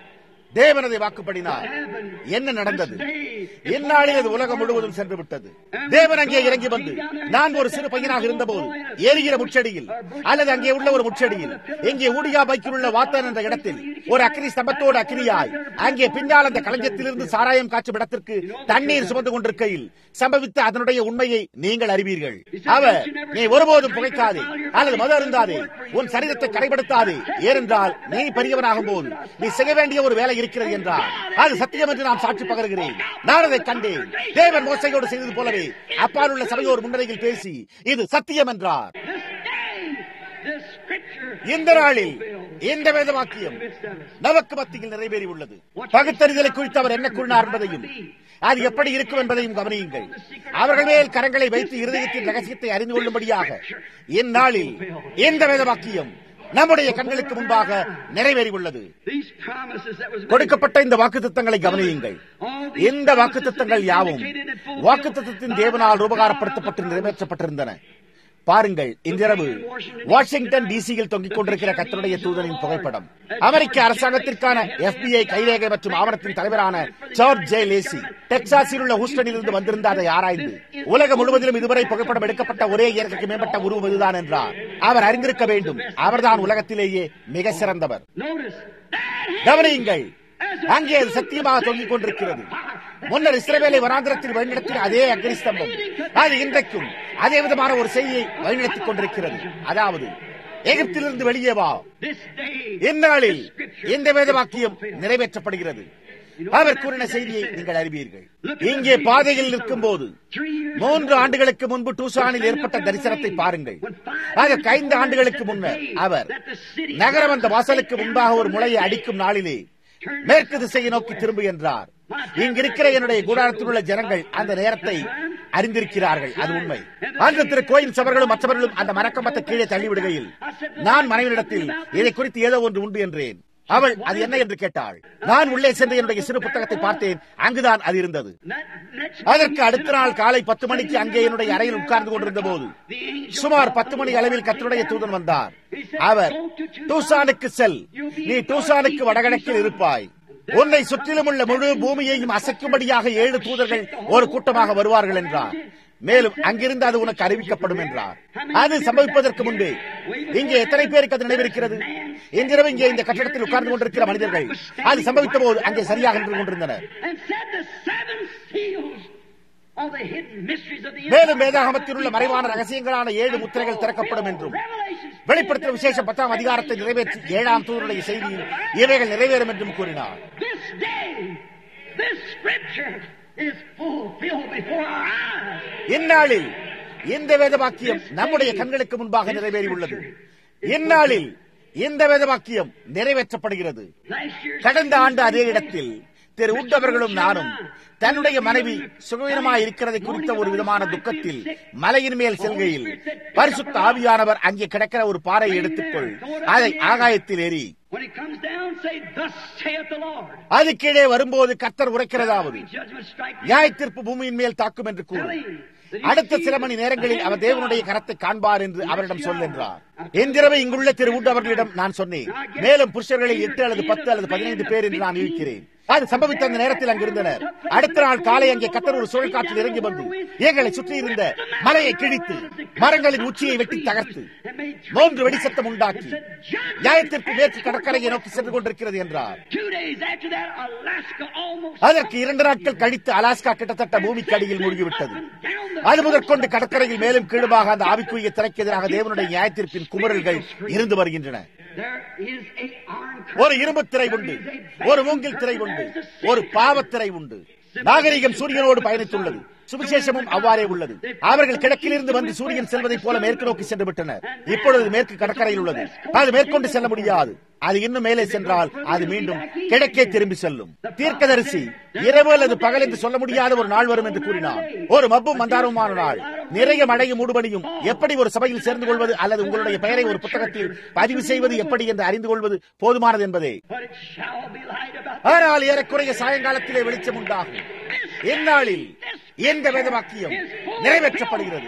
[SPEAKER 1] தேவனதை வாக்குப்படினார் என்ன நடந்தது இந்நாளில் அது உலகம் முழுவதும் சென்று விட்டது தேவன் அங்கே இறங்கி வந்து நான் ஒரு சிறு பையனாக இருந்தபோது எரிகிற முச்சடியில் அல்லது அங்கே உள்ள ஒரு முச்சடியில் இங்கே ஊடியா பைக்கில் உள்ள வாத்தன் என்ற இடத்தில் ஒரு அக்னி ஸ்தம்பத்தோடு அக்னியாய் அங்கே பின்னால் அந்த களஞ்சத்திலிருந்து சாராயம் காய்ச்சும் இடத்திற்கு தண்ணீர் சுமந்து கொண்டிருக்கையில் சம்பவித்த அதனுடைய உண்மையை நீங்கள் அறிவீர்கள் அவர் நீ ஒருபோதும் புகைக்காதே அல்லது மது அருந்தாதே உன் சரீரத்தை கடைபிடித்தாதே ஏனென்றால் நீ பெரியவனாகும் போது நீ செய்ய வேண்டிய ஒரு வேலை இருக்கிறது என்றால் அது சத்தியம் என்று நான் சாட்சி பகர்கிறேன் நான் அதை கண்டேன் தேவன் மோசையோடு செய்தது போலவே அப்பால் உள்ள சபையோர் முன்னிலையில் பேசி இது சத்தியம் என்றார்
[SPEAKER 2] This day, this Scripture.
[SPEAKER 1] இந்த நாளில் இந்த வேத வாக்கியம் நமக்கு மத்தியில் நிறைவேறி உள்ளது பகுத்தறிதலை குறித்து அவர் என்ன கூறினார் என்பதையும் அது எப்படி இருக்கும் என்பதையும் கவனியுங்கள் அவர்கள் மேல் கரங்களை வைத்து இருதயத்தின் ரகசியத்தை அறிந்து கொள்ளும்படியாக இந்நாளில் இந்த வேத வாக்கியம் நம்முடைய கண்களுக்கு முன்பாக நிறைவேறி உள்ளது
[SPEAKER 2] These promises that was made.
[SPEAKER 1] கொடுக்கப்பட்ட இந்த வாக்குத்தத்தங்களை கவனியுங்கள் இந்த வாக்குத்தத்தங்கள் யாவும் வாக்குத்தத்தத்தின் தேவனால் ரூபகாரப்படுத்தப்பட்டு நிறைவேற்றப்பட்டிருந்தன பாருங்கள் இன்றிரவு வாஷிங்டன் டிசியில் தொங்கிக் கொண்டிருக்கிற கத்தருடைய தூதனின் புகைப்படம் அமெரிக்க அரசாங்கத்திற்கான FBI கைரேகை மற்றும் ஆவணத்தின் தலைவரான ஜார்ஜ் ஜே லேசி டெக்சாஸில் உள்ள ஹூஸ்டனில் இருந்து வந்திருந்த அதை ஆராய்ந்து உலகம் முழுவதிலும் இதுவரை புகைப்படம் எடுக்கப்பட்ட ஒரே இயற்கைக்கு மேம்பட்ட உருவம் இதுதான் என்றார் அவர் அறிந்திருக்க வேண்டும் அவர்தான் உலகத்திலேயே மிக சிறந்தவர்
[SPEAKER 2] Notice. that
[SPEAKER 1] கவனியுங்கள் அங்கே அது சத்தியமாக தொங்கிக் கொண்டிருக்கிறது முன்னர் இஸ்ரவேலை வனாந்திரத்தில் வழிநடத்திய அதே அக்னி ஸ்தம்பம் அது இன்றைக்கும் அதே விதமான ஒரு செய்தியை வழிநடத்திக் கொண்டிருக்கிறது அதாவது எகிப்திலிருந்து வெளியே வா
[SPEAKER 2] This day.
[SPEAKER 1] இந்நாளில் இந்த வேத வாக்கியம் நிறைவேற்றப்படுகிறது அவர் கூறின செய்தியை நீங்கள் அறிவீர்கள் இங்கே பாதையில் நிற்கும் போது மூன்று ஆண்டுகளுக்கு முன்பு டூசானில் ஏற்பட்ட தரிசனத்தை பாருங்கள் அதற்கு ஐந்து ஆண்டுகளுக்கு முன்னர் அவர் நகரம் அந்த வாசலுக்கு முன்பாக ஒரு முளையை அடிக்கும் நாளிலே மேற்கு திசையை நோக்கி திரும்பு என்றார் இங்கிருக்கிற என்னுடைய கூடாரத்தில் உள்ள ஜனங்கள் அந்த நேரத்தை அறிந்திருக்கிறார்கள் அது உண்மை அன்று திரு கோயில் சபர்களும் மற்றவர்களும் அந்த மரக்கம்பத்தை கீழே தள்ளிவிடுகையில் நான் மனைவியிடத்தில் இதை குறித்து ஏதோ ஒன்று உண்டு என்றேன் அவள் அது என்ன என்று கேட்டாள் நான் உள்ளே சென்று என்னுடைய சிறு புத்தகத்தை பார்த்தேன் அங்குதான் அது இருந்தது அதற்கு அடுத்த நாள் காலை பத்து மணிக்கு அங்கே என்னுடைய அறையில் உட்கார்ந்து கொண்டிருந்த போது சுமார் பத்து மணி அளவில் கத்தருடைய தூதன் வந்தார் அவர் டூசானுக்கு செல் நீ டூசானுக்கு வடகிழக்கில் இருப்பாய் உன்னை சுற்றிலும் உள்ள முழு பூமியையும் அசைக்கும்படியாக ஏழு தூதர்கள் ஒரு கூட்டமாக வருவார்கள் என்றார் மேலும் அங்கிருந்து அது உனக்கு அறிவிக்கப்படும் என்றார் அது சம்பவிப்பதற்கு முன்பே இங்கே எத்தனை பேருக்கு அது நினைவிருக்கிறது இன்றிரவு இங்கே இந்த கட்டடத்தில் உட்கார்ந்து கொண்டிருக்கிற மனிதர்கள் அது சம்பவித்த போது அங்கே சரியாக நின்று கொண்டிருந்தனர்
[SPEAKER 2] And said the seven seals of the hidden mysteries of the
[SPEAKER 1] மேலும் வேதாகமத்தில் உள்ள மறைவான ரகசியங்களான ஏழு முத்திரைகள் திறக்கப்படும் என்றும் வெளிப்படுத்தின விசேஷ பத்தாம் அதிகாரத்தை நிறைவேற்றி ஏழாம் தூதருடைய செய்தியில் இவைகள் நிறைவேறும் என்றும் கூறினார்
[SPEAKER 2] This day, this scripture is fulfilled before our eyes.
[SPEAKER 1] இந்நாளில் இந்த வேத வாக்கியம் நம்முடைய கண்களுக்கு முன்பாக நிறைவேறி உள்ளது இந்நாளில் இந்த வேத வாக்கியம் நிறைவேற்றப்படுகிறது கடந்த ஆண்டு அதே இடத்தில் திரு உட் அவர்களும் நானும் தன்னுடைய மனைவி சுகவீனமாய் இருக்கிறதை குறித்த ஒரு விதமான துக்கத்தில் மலையின் மேல் செல்கையில் பரிசுத்த ஆவியானவர் அங்கே கிடக்கிற ஒரு பாறையை எடுத்துக்கொள் அதை ஆகாயத்தில் ஏறி
[SPEAKER 2] When it comes down, say, Thus saith the Lord.
[SPEAKER 1] அது கீழே வரும்போது கத்தர் உரைக்கிறதாவது
[SPEAKER 2] Judgment strike the
[SPEAKER 1] நியாய தீர்ப்பு பூமியின் மேல் தாக்கும் என்று கூறு அடுத்த சில மணி நேரங்களில் அவர் தேவனுடைய கரத்தை காண்பார் என்று அவரிடம் சொல் என்றார் எந்திரவை இங்குள்ள திரு உட் அவர்களிடம் நான் சொன்னேன் மேலும் புருஷர்களில் எட்டு அல்லது பத்து அல்லது பதினைந்து பேர் என்று நான் இருக்கிறேன் அது சம்பவித்த அந்த நேரத்தில் அங்கிருந்தனர் அடுத்த நாள் காலை அங்கே கத்தர் ஒரு சுழல் காற்றில் இறங்கி வந்து எங்களை சுற்றி இருந்த மலையை கிழித்து மரங்களின் உச்சியை வெட்டி தகர்த்து மூன்று வெடி சத்தம் உண்டாக்கி நியாயத்திற்கு மேற்கு கடற்கரையை நோக்கி சென்று கொண்டிருக்கிறது என்றார்
[SPEAKER 2] Two days after that, Alaska almost
[SPEAKER 1] அதற்கு இரண்டு நாட்கள் கழித்து அலாஸ்கா கிட்டத்தட்ட பூமிக்கு அடியில் மூழ்கிவிட்டது அது முதற்கொண்டு கடற்கரையில் மேலும் கீழுமாக அந்த ஆவிக்குரிய திரைக்கு எதிராக தேவனுடைய நியாயத்திற்பின் குமரல்கள் இருந்து வருகின்றன
[SPEAKER 2] there is a iron
[SPEAKER 1] ஒரு இரும்பு திரை உண்டு ஒரு மூங்கில் திரை உண்டு ஒரு பாவத்திரை உண்டு நாகரிகம் சூரியனோடு பயணித்துள்ளது சுவிசேஷமும் அவ்வாறே உள்ளது அவர்கள் கிழக்கிலிருந்து வந்து சூரியன் செல்வதைப் போல மேற்கு நோக்கி சென்று விட்டனர் இப்பொழுது மேற்கு கடற்கரையில் உள்ளது அது மேற்கொண்டு செல்ல முடியாது அது இன்னும் மேலே சென்றால் அது மீண்டும் கிழக்கே திரும்பி செல்லும் தீர்க்கதரிசி இரவு அல்லது பகல் என்று சொல்ல முடியாத ஒரு நாள் வரும் என்று கூறினார் ஒரு மப்பும் மந்தாரமான நாள் நிறைய மழையும் மூடுபடியும் எப்படி ஒரு சபையில் சேர்ந்து கொள்வது அல்லது உங்களுடைய பெயரை ஒரு புத்தகத்தில் பதிவு செய்வது எப்படி என்று அறிந்து கொள்வது போதுமானது என்பதே
[SPEAKER 2] but it shall be light about
[SPEAKER 1] ஆனால் ஏறக்குறைய சாயங்காலத்திலே வெளிச்சம் உண்டாகும் இந்நாளில் எந்த வேதவாக்கியம் நிறைவேற்றப்படுகிறது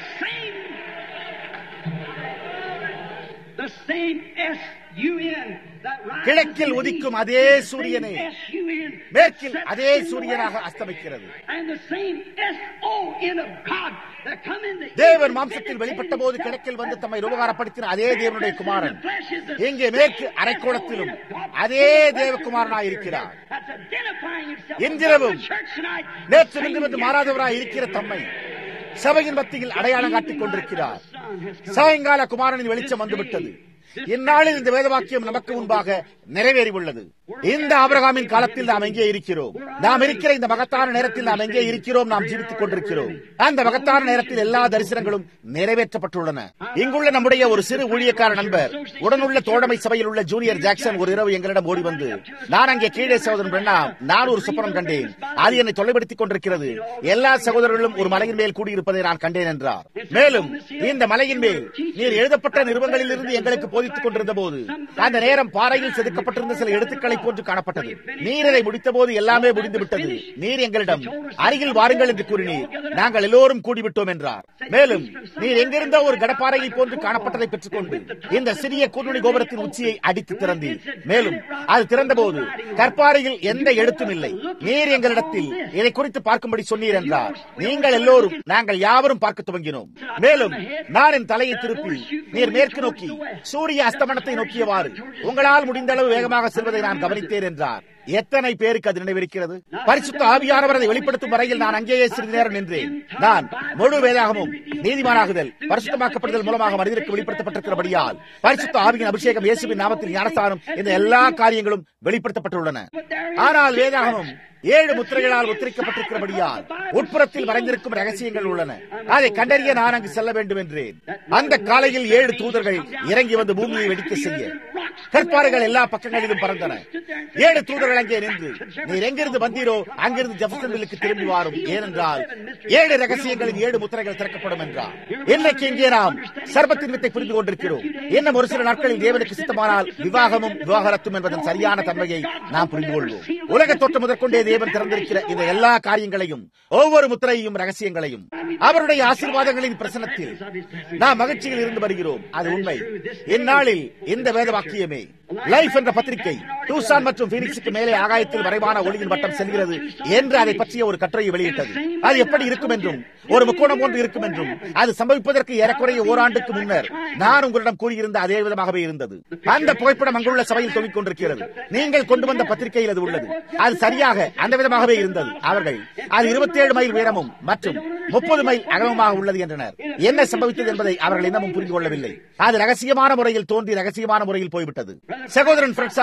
[SPEAKER 2] the same the same S-U-N that rises
[SPEAKER 1] கிழக்கில் உதிக்கும் அதே சூரியனே
[SPEAKER 2] S-U-N
[SPEAKER 1] மேற்கில் அதே சூரியனாக அஸ்தமிக்கிறது
[SPEAKER 2] and the same S-O-N of God that come in the
[SPEAKER 1] தேவன் மாம்சத்தில் வெளிப்பட்ட போது கிழக்கில் வந்து தம்மை உபகாரப்படுத்தின அதே தேவனுடைய குமாரன் இங்கே மேற்கு அரைக்கோளத்திலும் அதே தேவகுமாரனாய் இருக்கிறார்
[SPEAKER 2] That's identifying himself
[SPEAKER 1] இன்றிரவும்
[SPEAKER 2] with the church tonight.
[SPEAKER 1] நேற்று நின்று வந்து மாறாதவராய் இருக்கிற தம்மை சபையின் மத்தியில் அடையாளம் காட்டிக் கொண்டிருக்கிறார் சாயங்கால குமாரனின் வெளிச்சம் வந்துவிட்டது இந்நாளில் இந்த வேதவாக்கியம் நமக்கு முன்பாக நிறைவேறி உள்ளது இந்த ஆபிரகாமின் காலத்தில் நாம் எங்கே இருக்கிறோம் நாம் இருக்கிற இந்த மகத்தான நேரத்தில் நாம் எங்கே இருக்கிறோம் நாம் ஜீவித்துக் கொண்டிருக்கிறோம் அந்த மகத்தான நேரத்தில் எல்லா தரிசனங்களும் நிறைவேற்றப்பட்டுள்ளன இங்குள்ள நம்முடைய ஒரு சிறு ஊழியக்கார நண்பர் உடனுள்ள தோழமை சபையில் உள்ள ஜூனியர் ஜாக்சன் ஒரு இரவு எங்களிடம் ஓடி வந்து நான் அங்கே கீழே சகோதரன் பிரண்ணாம் நான் ஒரு சுப்பனம் கண்டேன் அது என்னை தொலைப்படுத்திக் கொண்டிருக்கிறது எல்லா சகோதரர்களும் ஒரு மலையின் மேல் கூடியிருப்பதை நான் கண்டேன் என்றார் மேலும் இந்த மலையின் மேல் நீர் எழுதப்பட்ட நிறுவனங்களில் இருந்து எங்களுக்கு போதித்துக் கொண்டிருந்த போது அந்த நேரம் பாறையில் செதுக்கப்பட்டிருந்த சில எழுத்துக்களை போன்று காணப்பட்டது நீர் இதை முடித்த போது எல்லாமே முடிந்து விட்டது நீர் எங்களிடம் அருகில் வாருங்கள் என்று கூறினீர் நாங்கள் எல்லோரும் கூடிவிட்டோம் என்றார் மேலும் நீர் எங்கிருந்த ஒரு கடப்பாறையை போன்று காணப்பட்டதை பெற்றுக்கொண்டு இந்த சிறிய கூர்நுனி கோபுரத்தின் உச்சியை அடித்து திறந்தீர் மேலும் அது திறந்தபோது கற்பாறையில் எந்த எழுத்தும் இல்லை நீர் எங்களிடத்தில் இதை குறித்து பார்க்கும்படி சொன்னீர் என்றார் நீங்கள் எல்லோரும் நாங்கள் யாவரும் பார்க்க துவங்கினோம் மேலும் நான் என் தலையை திருப்பி நீர் மேற்கு நோக்கி சூரிய அஸ்தமனத்தை நோக்கியவாறு உங்களால் முடிந்த அளவு வேகமாக செல்வதை நான் கவனித்தேன் என்றார் எத்தனை பேருக்கு அது நினைவிருக்கிறது பரிசுத்த ஆவியானவர் அதை வெளிப்படுத்தும் வரையில் நான் அங்கேயே சிறிது நேரம் நின்றேன் நான் முழு வேதாகமும் நீதிமானாகுதல் பரிசுத்தமாக்கப்படுதல் மூலமாக மனிதருக்கு வெளிப்படுத்தப்பட்டிருக்கிறபடியால் பரிசுத்த ஆவியின் அபிஷேகம் இயேசுவின் நாமத்தில் ஞானஸ்தானம் இந்த எல்லா காரியங்களும் வெளிப்படுத்தப்பட்டுள்ளன ஆனால் வேதாகமும் ஏழு முத்திரைகளால் உத்தரிக்கப்பட்டிருக்கிறபடியால் உட்புறத்தில் மறைந்திருக்கும் ரகசியங்கள் உள்ளன அதை கண்டறிய நான் அங்கு செல்ல வேண்டும் என்றேன் அந்த காலையில் ஏழு தூதர்கள் இறங்கி வந்து பூமியை வெடிக்க செய்ய கற்பாறைகள் எல்லா பக்கங்களிலும் பறந்தன ஏழு தூதர்கள் அங்கே நின்று நீர் எங்கிருந்து வந்தீரோ அங்கிருந்து ஜெபசன்வில்லுக்கு திரும்பி வாரும் ஏனென்றால் ஏழு ரகசியங்களின் ஏழு முத்திரைகள் திறக்கப்படும் என்றார் இன்னைக்கு இங்கே நாம் சர்பத்தின் வித்தை புரிந்து கொண்டிருக்கிறோம் இன்னும் ஒரு சில நாட்களில் தேவனுக்கு சித்தமானால் விவாகமும் விவாகரத்தும் என்பதன் சரியான தன்மையை நாம் புரிந்து கொள்வோம் உலக தோற்றம் முதற்கொண்டே தேவன் திறந்திருக்கிற இந்த எல்லா காரியங்களையும் ஒவ்வொரு முத்திரையும் ரகசியங்களையும் அவருடைய ஆசீர்வாதங்களின் பிரசனத்தில் நாம் மகிழ்ச்சியில் இருந்து வருகிறோம் அது உண்மை இந்நாளில் இந்த வேத வாக்கியமே லைஃப் என்ற பத்திரிகை டூசான் மற்றும் பீனிக்ஸுக்கு மேலே ஆகாயத்தில் மறைவான ஒளியின் வட்டம் செல்கிறது என்று அதை பற்றிய ஒரு கட்டுரையை வெளியிட்டது அது எப்படி இருக்கும் என்றும் ஒரு முக்கோணம் ஒன்று இருக்கும் என்றும் அது சம்பவிப்பதற்கு ஏறக்குறைய ஓராண்டுக்கு முன்னர் நான் உங்களிடம் கூறியிருந்த அதே விதமாகவே இருந்தது அந்த புகைப்படம் அங்குள்ள சபையில் தொங்கிக் கொண்டிருக்கிறது நீங்கள் கொண்டு வந்த பத்திரிகையில் அது உள்ளது அது சரியாக அந்த விதமாகவே இருந்தது அவர்கள் அது இருபத்தி ஏழு மைல் உயரமும் மற்றும் முப்பது மைல் அகலமாக உள்ளது என்றனர் என்ன சம்பவித்தது என்பதை அவர்கள் இன்னமும் புரிந்து கொள்ளவில்லை அது ரகசியமான முறையில் தோன்றி ரகசியமான முறையில் போய்விட்டது சகோதரன் பிரெட் சாட்மன்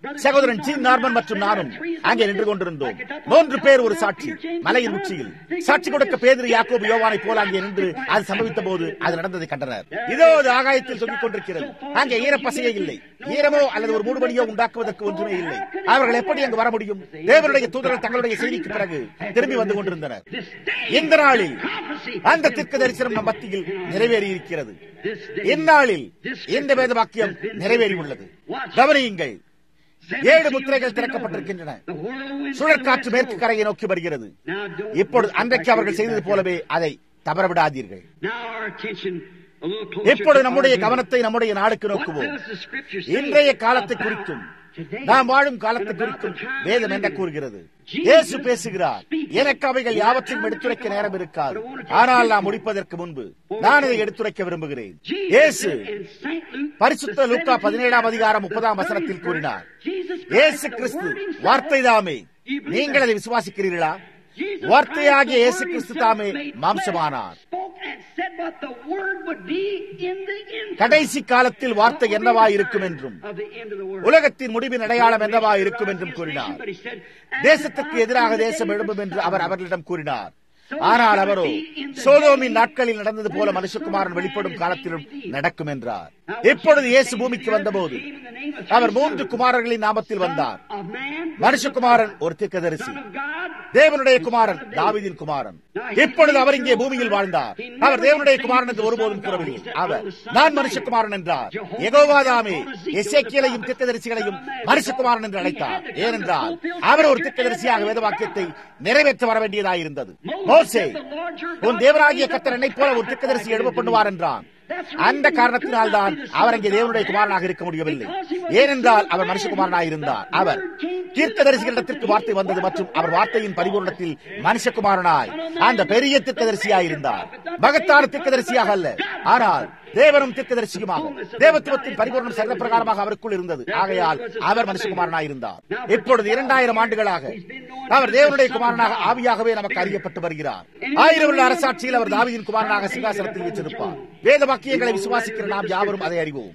[SPEAKER 1] சகோதரன் ஜி நார்மன் மற்றும் நானும் அங்கே நின்று கொண்டிருந்தோம் மூன்று பேர் ஒரு சாட்சி மலையின் உச்சியில் சாட்சி கொடுக்க பேதிரு யாக்கோபு யோவானை போல அங்கே நின்று அது சம்பவித்த போது அது நடந்ததை கண்டனர் இதோ அது ஆகாயத்தில் சொல்லிக் கொண்டிருக்கிறது அங்கே ஈரப்பசையே இல்லை ஈரமோ அல்லது ஒரு மூடுபடியோ உண்டாக்குவதற்கு ஒன்றுமே இல்லை அவர்கள் எப்படி அங்கு வர முடியும் தேவனுடைய தூதர்கள் தங்களுடைய செய்திக்கு பிறகு திரும்பி வந்து கொண்டிருந்தனர் இந்த நாளில் அந்த தீர்க்க தரிசனம் நம் மத்தியில் நிறைவேறி இருக்கிறது இந்நாளில் இந்த வேத வாக்கியம் நிறைவேறி உள்ளது கவனியுங்கள் ஏழு முத்திரைகள் திறக்கப்பட்டிருக்கின்றன சுழற்காற்று மேற்கு கரையை நோக்கி வருகிறது இப்பொழுது அன்றைக்கு அவர்கள் செய்தது போலவே அதை தவறவிடாதீர்கள் இப்பொழுது நம்முடைய கவனத்தை நம்முடைய நாளுக்கு நோக்குவோம் இன்றைய காலத்தை குறிக்கும் நாம் வாழும் காலத்தை குறிக்கும் வேதம் என்ன கூறுகிறது இயேசு பேசுகிறார் எனக்கு அவைகள் யாவற்றையும் எடுத்துரைக்க நேரம் இருக்காது ஆனால் நான் முடிப்பதற்கு முன்பு நான் இதை எடுத்துரைக்க விரும்புகிறேன் இயேசு பரிசுத்த லூக்கா பதினேழாம் அதிகாரம் முப்பதாம் வசனத்தில் கூறினார் இயேசு கிறிஸ்து வார்த்தை தாமே நீங்கள் அதை விசுவாசிக்கிறீர்களா வார்த்தையாகிய இயேசு கிறிஸ்து தாமே மாம்சமானார் கடைசி காலத்தில் வார்த்தை என்னவா இருக்கும் என்றும் உலகத்தின் முடிவின் அடையாளம் என்னவா இருக்கும் என்றும் கூறினார் தேசத்துக்கு எதிராக தேசம் எழும்பும் என்று அவர் அவர்களிடம் கூறினார் ஆனால் அவரோ சோதோமின் நாட்களில் நடந்தது போல மனுஷகுமாரன் வெளிப்படும் காலத்திலும் நடக்கும் என்றார் இப்பொழுது இயேசு பூமிக்கு வந்தபோது அவர் மூன்று குமாரர்களின் நாமத்தில் வந்தார் மனுஷகுமாரன் ஒரு தீர்க்கதரிசி தேவனுடைய குமாரன் தாவிதின் குமாரன் இப்பொழுது அவர் இங்கே பூமியில் வாழ்ந்தார் அவர் தேவனுடைய குமாரன் என்று ஒருபோதும் கூறவில்லை அவர் நான் மனுஷகுமாரன் என்றார் எகோவாதாமே எசேக்கியலையும் தீர்க்கதரிசிகளையும் மனுஷகுமாரன் என்று அழைத்தார் ஏனென்றால் அவர் ஒரு தீர்க்கதரிசியாக வேத வாக்கியத்தை நிறைவேற்ற வர வேண்டியதாயிருந்தது மோசே உன் தேவராகிய கத்தர் என்னை போல ஒரு தீர்க்கதரிசி எழுப்ப பண்ணுவார் என்றான் அந்த காரணத்தினால் தான் அவர் அங்கே தேவனுடைய குமாரனாக இருக்க முடியவில்லை ஏனென்றால் அவர் மனுஷகுமாரனாக இருந்தார் அவர் தீர்க்கதரிசிகளிடத்திற்கு வார்த்தை வந்தது மற்றும் அவர் வார்த்தையின் பரிபூர்ணத்தில் மனுஷகுமாரனாய் அந்த பெரிய தீர்க்கதரிசியாய் இருந்தார் மகத்தான தீர்க்கதரிசியாக அல்ல ஆனால் தேவனும் தீர்க்கதரிசியுமாக தேவத்துவத்தின் பரிபூர்ணம் சகல பிரகாரமாக அவருக்குள் இருந்தது ஆகையால் அவர் மனுஷகுமாரனாய் இருந்தார் இப்பொழுது இரண்டாயிரம் ஆண்டுகளாக அவர் தேவனுடைய குமாரனாக ஆவியாகவே நமக்கு அறியப்பட்டு வருகிறார் ஆயிரம் வருட அரசாட்சியில் அவர் தாவியின் குமாரனாக சிங்காசனத்தில் வச்சிருப்பார் வேத வாக்கியங்களை விசுவாசிக்கிற நாம் யாவரும் அதை அறிவோம்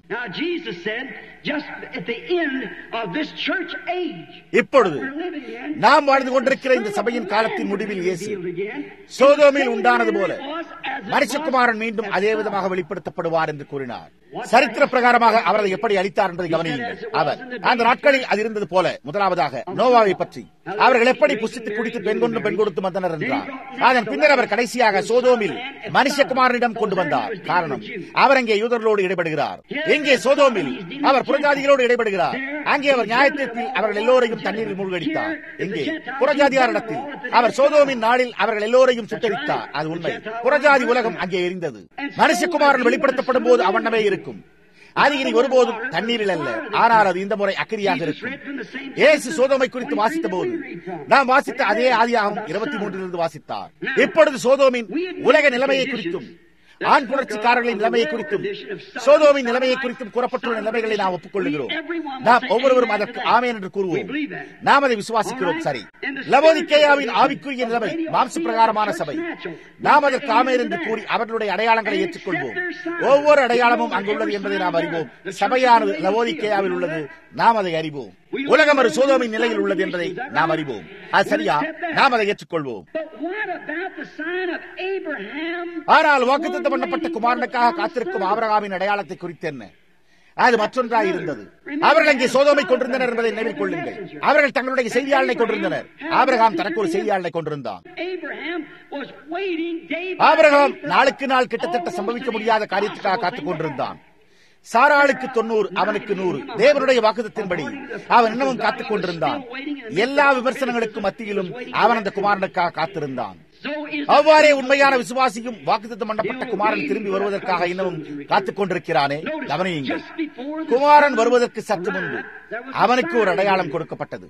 [SPEAKER 1] இப்பொழுது நாம் வாழ்ந்து கொண்டிருக்கிற இந்த சபையின் காலத்தின் முடிவில் இயேசு சோதோமில் உண்டானது போல மனுஷகுமாரன் மீண்டும் அதே விதமாக வெளிப்படுத்தப்படுவார் என்று கூறினார் சரித்திர பிரகாரமாக அவர் அதை எப்படி அளித்தார் என்பதை கவனியுங்கள் அவர் அந்த நாட்களில் அது இருந்தது போல முதலாவதாக நோவாவை பற்றி அவர்கள் எப்படி புசித்து குடித்து பெண் கொண்டு பெண் கொடுத்து வந்தனர் என்றார் அதன் பின்னர் அவர் கடைசியாக சோதோமில் மனுஷகுமாரனிடம் கொண்டு வந்தார் காரணம் அவர் அங்கே யூதர்களோடு இடைபடுகிறார் எங்கே சோதோமில் அவர் புறஜாதிகளோடு இடைபடுகிறார் அங்கே அவர் நியாயத்தீர்ப்பில் அவர்கள் எல்லோரையும் தண்ணீரில் மூழ்கடித்தார் எங்கே புறஜாதியாரிடத்தில் அவர் சோதோமின் நாளில் அவர்கள் எல்லோரையும் சுட்டரித்தார் அது உண்மை புறஜாதி உலகம் அங்கே எரிந்தது மனுஷகுமாரன் வெளிப்படுத்தப்படும் போது அவண்ணமே இருக்கும் அது இனி ஒருபோதும் தண்ணீரில் அல்ல ஆனால் அது இந்த முறை அக்கறியாக இருக்கும் ஏசு சோதோமை குறித்து வாசித்த போது நாம் வாசித்த அதே ஆதியாகவும் இருபத்தி மூன்றிலிருந்து வாசித்தார் இப்பொழுது சோதோமின் உலக நிலைமையை குறித்தும் ஆண் புரட்சிக்காரர்களின் நிலைமையை குறித்தும் சோதோமின் நிலைமையை குறித்தும் கூறப்பட்டுள்ள நிலைமைகளை நாம் ஒப்புக்கொள்ளுகிறோம் நாம் ஒவ்வொருவரும் அதற்கு ஆமேன் என்று கூறுவோம் நாம் அதை விசுவாசிக்கிறோம் சரி லவோதிக்கேயாவின் ஆவிக்குரிய நிலைமை மாம்ச பிரகாரமான சபை நாம் அதற்கு ஆமேன் என்று கூறி அவர்களுடைய அடையாளங்களை ஏற்றுக்கொள்வோம் ஒவ்வொரு அடையாளமும் அங்குள்ளது என்பதை நாம் அறிவோம் சபையானது லவோதிக்கேயாவில் உள்ளது நாம் அதை அறிவோம் உலகம் ஒரு சோதோமின் நிலையில் உள்ளது என்பதை நாம் அறிவோம் அது சரியா நாம் அதை ஏற்றுக்கொள்வோம் ஆனால் வாக்குத்தம் பண்ணப்பட்ட குமாரனுக்காக காத்திருக்கும் ஆபரகாமின் அடையாளத்தை குறித்து என்ன அது மற்றொன்றாய் இருந்தது அவர்கள் அங்கே சோதோமை கொண்டிருந்தனர் என்பதை நினைவில் கொள்ளுங்கள் அவர்கள் தங்களுடைய செய்தியாளனை கொண்டிருந்தனர் ஆபிரகாம் தனக்கு ஒரு செய்தியாளனை கொண்டிருந்தான் ஆபிரகாம் நாளுக்கு நாள் கிட்டத்தட்ட சம்பவிக்க முடியாத காரியத்துக்காக காத்துக் கொண்டிருந்தான் சாராளுக்கு தொண்ணூறு அவனுக்கு நூறு தேவனுடைய வாக்குதத்தின்படி அவன் இன்னமும் காத்துக் கொண்டிருந்தான் எல்லா விமர்சனங்களுக்கும் மத்தியிலும் அவன் அந்த குமாரனுக்காக காத்திருந்தான் அவ்வாறே உண்மையான விசுவாசியும் வாக்குத்தம் பண்ணப்பட்ட குமாரன் திரும்பி வருவதற்காக இன்னமும் காத்துக் கொண்டிருக்கிறானே கவனியுங்கள் குமாரன் வருவதற்கு சற்று முன்பு அவனுக்கு ஒரு அடையாளம் கொடுக்கப்பட்டது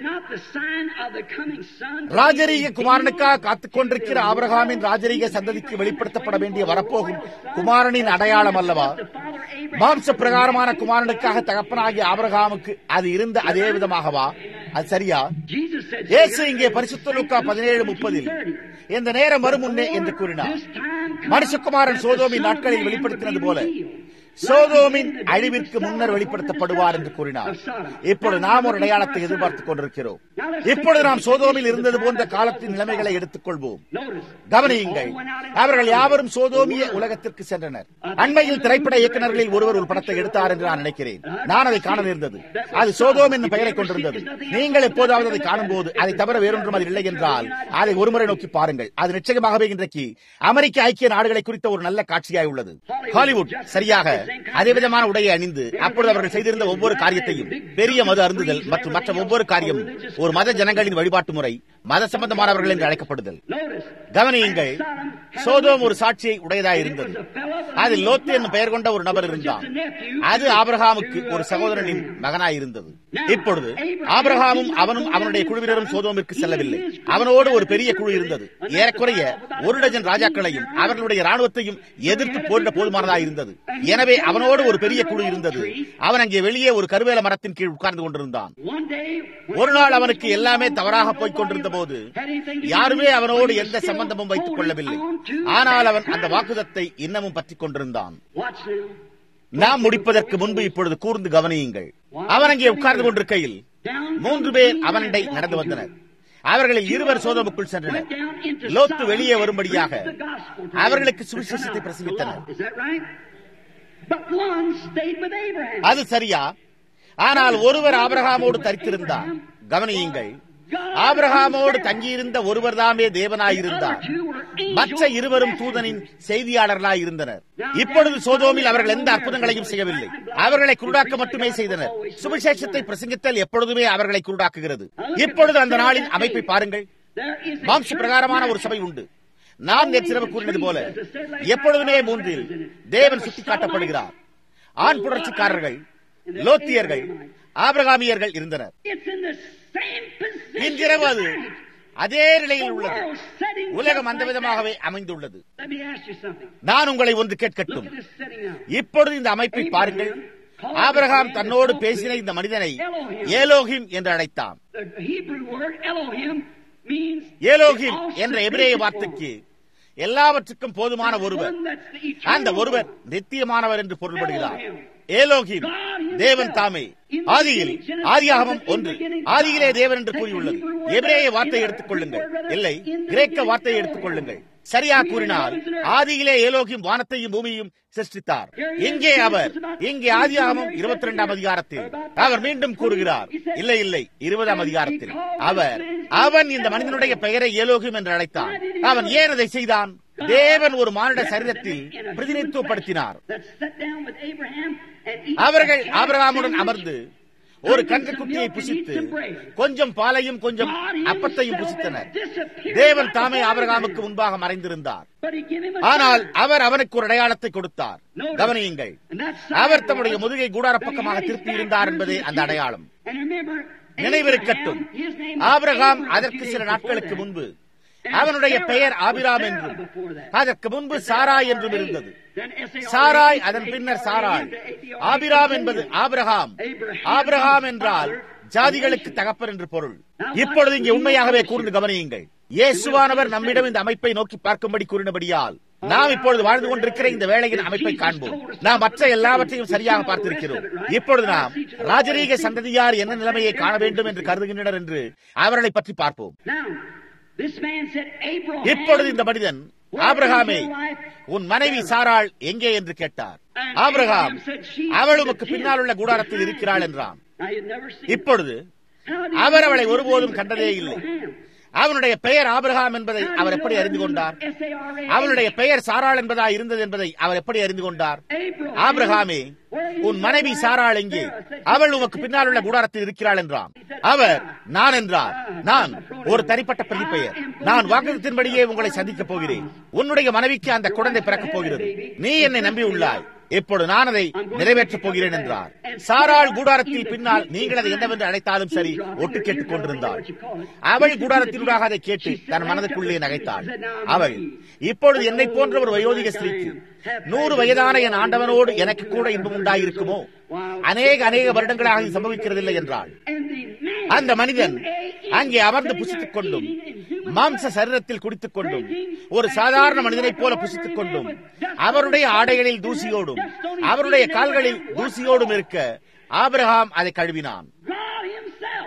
[SPEAKER 1] ராஜரீக குமாரனுக்காக காத்துக் கொண்டிருக்கிற ஆபரகாமின் ராஜரீக சந்ததிக்கு வெளிப்படுத்தப்பட வேண்டிய வரப்போகும் குமாரனின் அடையாளம் அல்லவா மாம்ச பிரகாரமான குமாரனுக்காக தகப்பனாகிய ஆபரகாமுக்கு அது இருந்த அதே விதமாகவா அது சரியா இயேசு இங்கே பரிசுத்த லுக்கா பதினேழு முப்பதில் இந்த நேரம் வரும் முன்னே என்று கூறினார் மனுஷகுமாரன் சோதோமி நாட்களில் வெளிப்படுத்தினது போல சோதோமின் அழிவிற்கு முன்னர் வெளிப்படுத்தப்படுவார் என்று கூறினார் இப்பொழுது நாம் ஒரு அடையாளத்தை எதிர்பார்த்துக் கொண்டிருக்கிறோம் இப்பொழுது நாம் சோதோமில் இருந்தது போன்ற காலத்தின் நிலைமைகளை எடுத்துக்கொள்வோம் கவனியுங்கள் அவர்கள் யாவரும் சோதோமிய உலகத்திற்கு சென்றனர் அண்மையில் திரைப்பட இயக்குநர்களில் ஒருவர் ஒரு படத்தை எடுத்தார் என்று நான் நினைக்கிறேன் நான் அதை காண நேர்ந்தது அது சோதோம் என்னும் பெயரை கொண்டிருந்தது நீங்கள் எப்போதாவது அதை காணும் போது அதை தவிர வேறொன்றும் அது இல்லை என்றால் அதை ஒருமுறை நோக்கி பாருங்கள் அது நிச்சயமாகவே இன்றைக்கு அமெரிக்க ஐக்கிய நாடுகளை குறித்த ஒரு நல்ல காட்சியாய் உள்ளது ஹாலிவுட் சரியாக அதே விதமான உடையை அணிந்து அப்பொழுது அவர்கள் செய்திருந்த ஒவ்வொரு காரியத்தையும் பெரிய மது அருந்துதல் மற்றும் மற்ற ஒவ்வொரு காரியமும் ஒரு மத ஜனங்களின் வழிபாட்டு முறை மத சம்பந்தமானவர்கள் என்று அழைக்கப்படுதல் கவனியுங்கள் சோதோம் ஒரு சாட்சியை உடையதாய் இருந்தது அதில் லோத்து என்னும் பெயர் கொண்ட ஒரு நபர் இருந்தான் அது ஆபிரகாமுக்கு ஒரு சகோதரனின் மகனாய் இருந்தது இப்பொழுது ஆபிரகாமும் அவனும் அவனுடைய குழுவினரும் சோதோமிற்கு செல்லவில்லை அவனோடு ஒரு பெரிய குழு இருந்தது ஏறக்குறைய ஒரு டஜன் ராஜாக்களையும் அவர்களுடைய ராணுவத்தையும் எதிர்த்து போரிட போதுமானதாக இருந்தது எனவே அவனோடு ஒரு பெரிய குழு இருந்தது அவன் அங்கே வெளியே ஒரு கருவேல மரத்தின் கீழ் உட்கார்ந்து கொண்டிருந்தான் ஒரு நாள் அவனுக்கு எல்லாமே தவறாக போய்க் கொண்டிருந்த போது யாருமே அவனோடு எந்த சம்பந்தமும் வைத்துக் கொள்ளவில்லை ஆனால் அவன் அந்த வாக்குதத்தை இன்னமும் பற்றிக் கொண்டிருந்தான் நாம் முடிப்பதற்கு முன்பு இப்பொழுது கூர்ந்து கவனியுங்கள் அவன் அங்கே உட்கார்ந்து கொண்டிருக்கையில் மூன்று பேர் அவனிடை நடந்து வந்தனர் அவர்களில் இருவர் சோதமுக்குள் சென்றனர் லோத்து வெளியே வரும்படியாக அவர்களுக்கு சுவிசேஷத்தை பிரசங்கித்தனர் அது சரியா ஆனால் ஒருவர் ஆபிரகாமோடு தரித்திருந்தார் கவனியுங்கள் ஆபிரகாமோடு தங்கியிருந்த ஒருவர் தாமே தேவனாயிருந்தார் மற்ற இருவரும் தூதனின் செய்தியாளர்களாய் இருந்தனர் இப்பொழுது சோதோமில் அவர்கள் எந்த அற்புதங்களையும் செய்யவில்லை அவர்களை குருடாக்க மட்டுமே செய்தனர் சுவிசேஷத்தை பிரசங்கித்தல் எப்பொழுதுமே அவர்களை குருடாக்குகிறது இப்பொழுது அந்த நாளின் அமைப்பை பாருங்கள் மாம்ச பிரகாரமான ஒரு சபை உண்டு நாம் நேற்றிரவு கூறினது போல எப்பொழுதுமே மூன்றில் தேவன் சுட்டிக்காட்டப்படுகிறார் ஆண் புரட்சிக்காரர்கள் லோத்தியர்கள் ஆபிரகாமியர்கள் இருந்தனர் இன்றிரவு அது அதே நிலையில் உள்ளது உலகம் அந்த விதமாகவே அமைந்துள்ளது நான் உங்களை ஒன்று கேட்கட்டும் இப்பொழுது இந்த அமைப்பை பாருங்கள் ஆபிரகாம் தன்னோடு பேசின இந்த மனிதனை ஏலோகிம் என்று அழைத்தான் ஏலோகிம் என்ற எபிரேய வார்த்தைக்கு எல்லாவற்றுக்கும் போதுமான ஒருவர் அந்த ஒருவர் நித்தியமானவர் என்று பொருள்படுகிறார் ஏலோகிம் தேவன் தாமே ஆதியில் ஆதியாகமம் ஒன்று ஆதியிலே தேவன் என்று கூறியுள்ளது எபிரேய வார்த்தையை எடுத்துக் கொள்ளுங்கள் இல்லை கிரேக்க வார்த்தையை எடுத்துக் கொள்ளுங்கள் சரியா கூறினால் ஆதியிலே ஏலோகிம் வானத்தையும் பூமியையும் சிருஷ்டித்தார் இங்கே அவர் இங்கே ஆதியாகமம் இருபத்தி இரண்டாம் அதிகாரத்தில் அவர் மீண்டும் கூறுகிறார் இல்லை இல்லை இருபதாம் அதிகாரத்தில் அவர் அவன் இந்த மனிதனுடைய பெயரை ஏலோகிம் என்று அழைத்தான் அவன் ஏன் அதை செய்தான் தேவன் ஒரு மானிட சரீரத்தில் பிரதிநிதித்துவப்படுத்தினார் அவர்கள் ஆபிரகாமுடன் அமர்ந்து ஒரு கன்று குட்டியை புசித்து கொஞ்சம் பாலையும் கொஞ்சம் அப்பத்தையும் புசித்தனர் தேவன் தாமே ஆபிரகாமுக்கு முன்பாக மறைந்திருந்தார் ஆனால் அவர் அவனுக்கு ஒரு அடையாளத்தை கொடுத்தார் கவனியுங்கள் அவர் தம்முடைய முதுகை கூடார பக்கமாக திருப்பி இருந்தார் என்பதே அந்த அடையாளம் நினைவிருக்கட்டும் ஆபிரகாம் அதற்கு சில நாட்களுக்கு முன்பு அவனுடைய பெயர் ஆபிராம் என்றும் அதற்கு முன்பு சாராய் என்றும் இருந்தது சாராய் அதன் பின்னர் சாராய் ஆபிராம் என்பது ஆபிரகாம் ஆபிரகாம் என்றால் ஜாதிகளுக்கு தகப்பர் என்று பொருள் இப்பொழுது இங்கே உண்மையாகவே கூர்ந்து கவனியுங்கள் இயேசுவானவர் நம்மிடம் இந்த அமைப்பை நோக்கி பார்க்கும்படி கூறினபடியால் நாம் இப்பொழுது வாழ்ந்து கொண்டிருக்கிற இந்த வேளையின் அமைப்பை காண்போம் நாம் மற்ற எல்லாவற்றையும் சரியாக பார்த்திருக்கிறோம் இப்பொழுது நாம் ராஜரீக சந்ததியார் என்ன நிலைமையை காண வேண்டும் என்று கருதுகின்றனர் என்று அவர்களை பற்றி பார்ப்போம் இப்பொழுது இந்த மனிதன் ஆபிரகாமே உன் மனைவி சாராள் எங்கே என்று கேட்டார் ஆபிரகாம் அவள் உமக்கு பின்னால் உள்ள கூடாரத்தில் இருக்கிறாள் என்றான் இப்பொழுது அவர் அவளை ஒருபோதும் கண்டதே இல்லை அவனுடைய பெயர் ஆபிரகாம் என்பதை அவர் எப்படி அறிந்து கொண்டார் அவனுடைய பெயர் சாராள் என்பதா இருந்தது என்பதை அவர் எப்படி அறிந்து கொண்டார் ஆபிரகாமே உன் மனைவி சாராள் எங்கே அவள் உமக்கு பின்னால் உள்ள கூடாரத்தில் இருக்கிறாள் என்றான் அவர் நான் என்றார் நான் ஒரு தனிப்பட்ட பிரதி பெயர் நான் வாக்குத்தின்படியே உங்களை சந்திக்கப் போகிறேன் உன்னுடைய மனைவிக்கு அந்த குழந்தை பிறக்கப் போகிறது நீ என்னை நம்பி உள்ளாய் இப்பொழுது நான் அதை நிறைவேற்றப் போகிறேன் என்றார் சாராள் கூடாரத்தில் பின்னால் நீங்கள் அதை என்னவென்று அழைத்தாலும் சரி ஒட்டு கேட்டுக் கொண்டிருந்தாள் அவள் கூடாரத்தினூடாக அதை கேட்டு தன் மனதுக்குள்ளே நகைத்தாள் அவள் இப்பொழுது என்னை போன்ற ஒரு வயோதிக ஸ்திரீக்கு நூறு வயதான என் ஆண்டவனோடு எனக்கு கூட இன்பம் உண்டாயிருக்குமோ அநேக அநேக வருடங்களாக இது சம்பவிக்கிறதில்லை என்றாள் அந்த மனிதன் அங்கே அமர்ந்து புசித்துக் கொண்டும் மாம்ச சரீரத்தில் குடித்துக் கொண்டும் ஒரு சாதாரண மனிதனைப் போல புசித்துக் கொண்டும் அவருடைய ஆடைகளில் தூசியோடும் அவருடைய கால்களில் தூசியோடும் இருக்க ஆபிரகாம் அதை கழுவினான்
[SPEAKER 2] God Himself.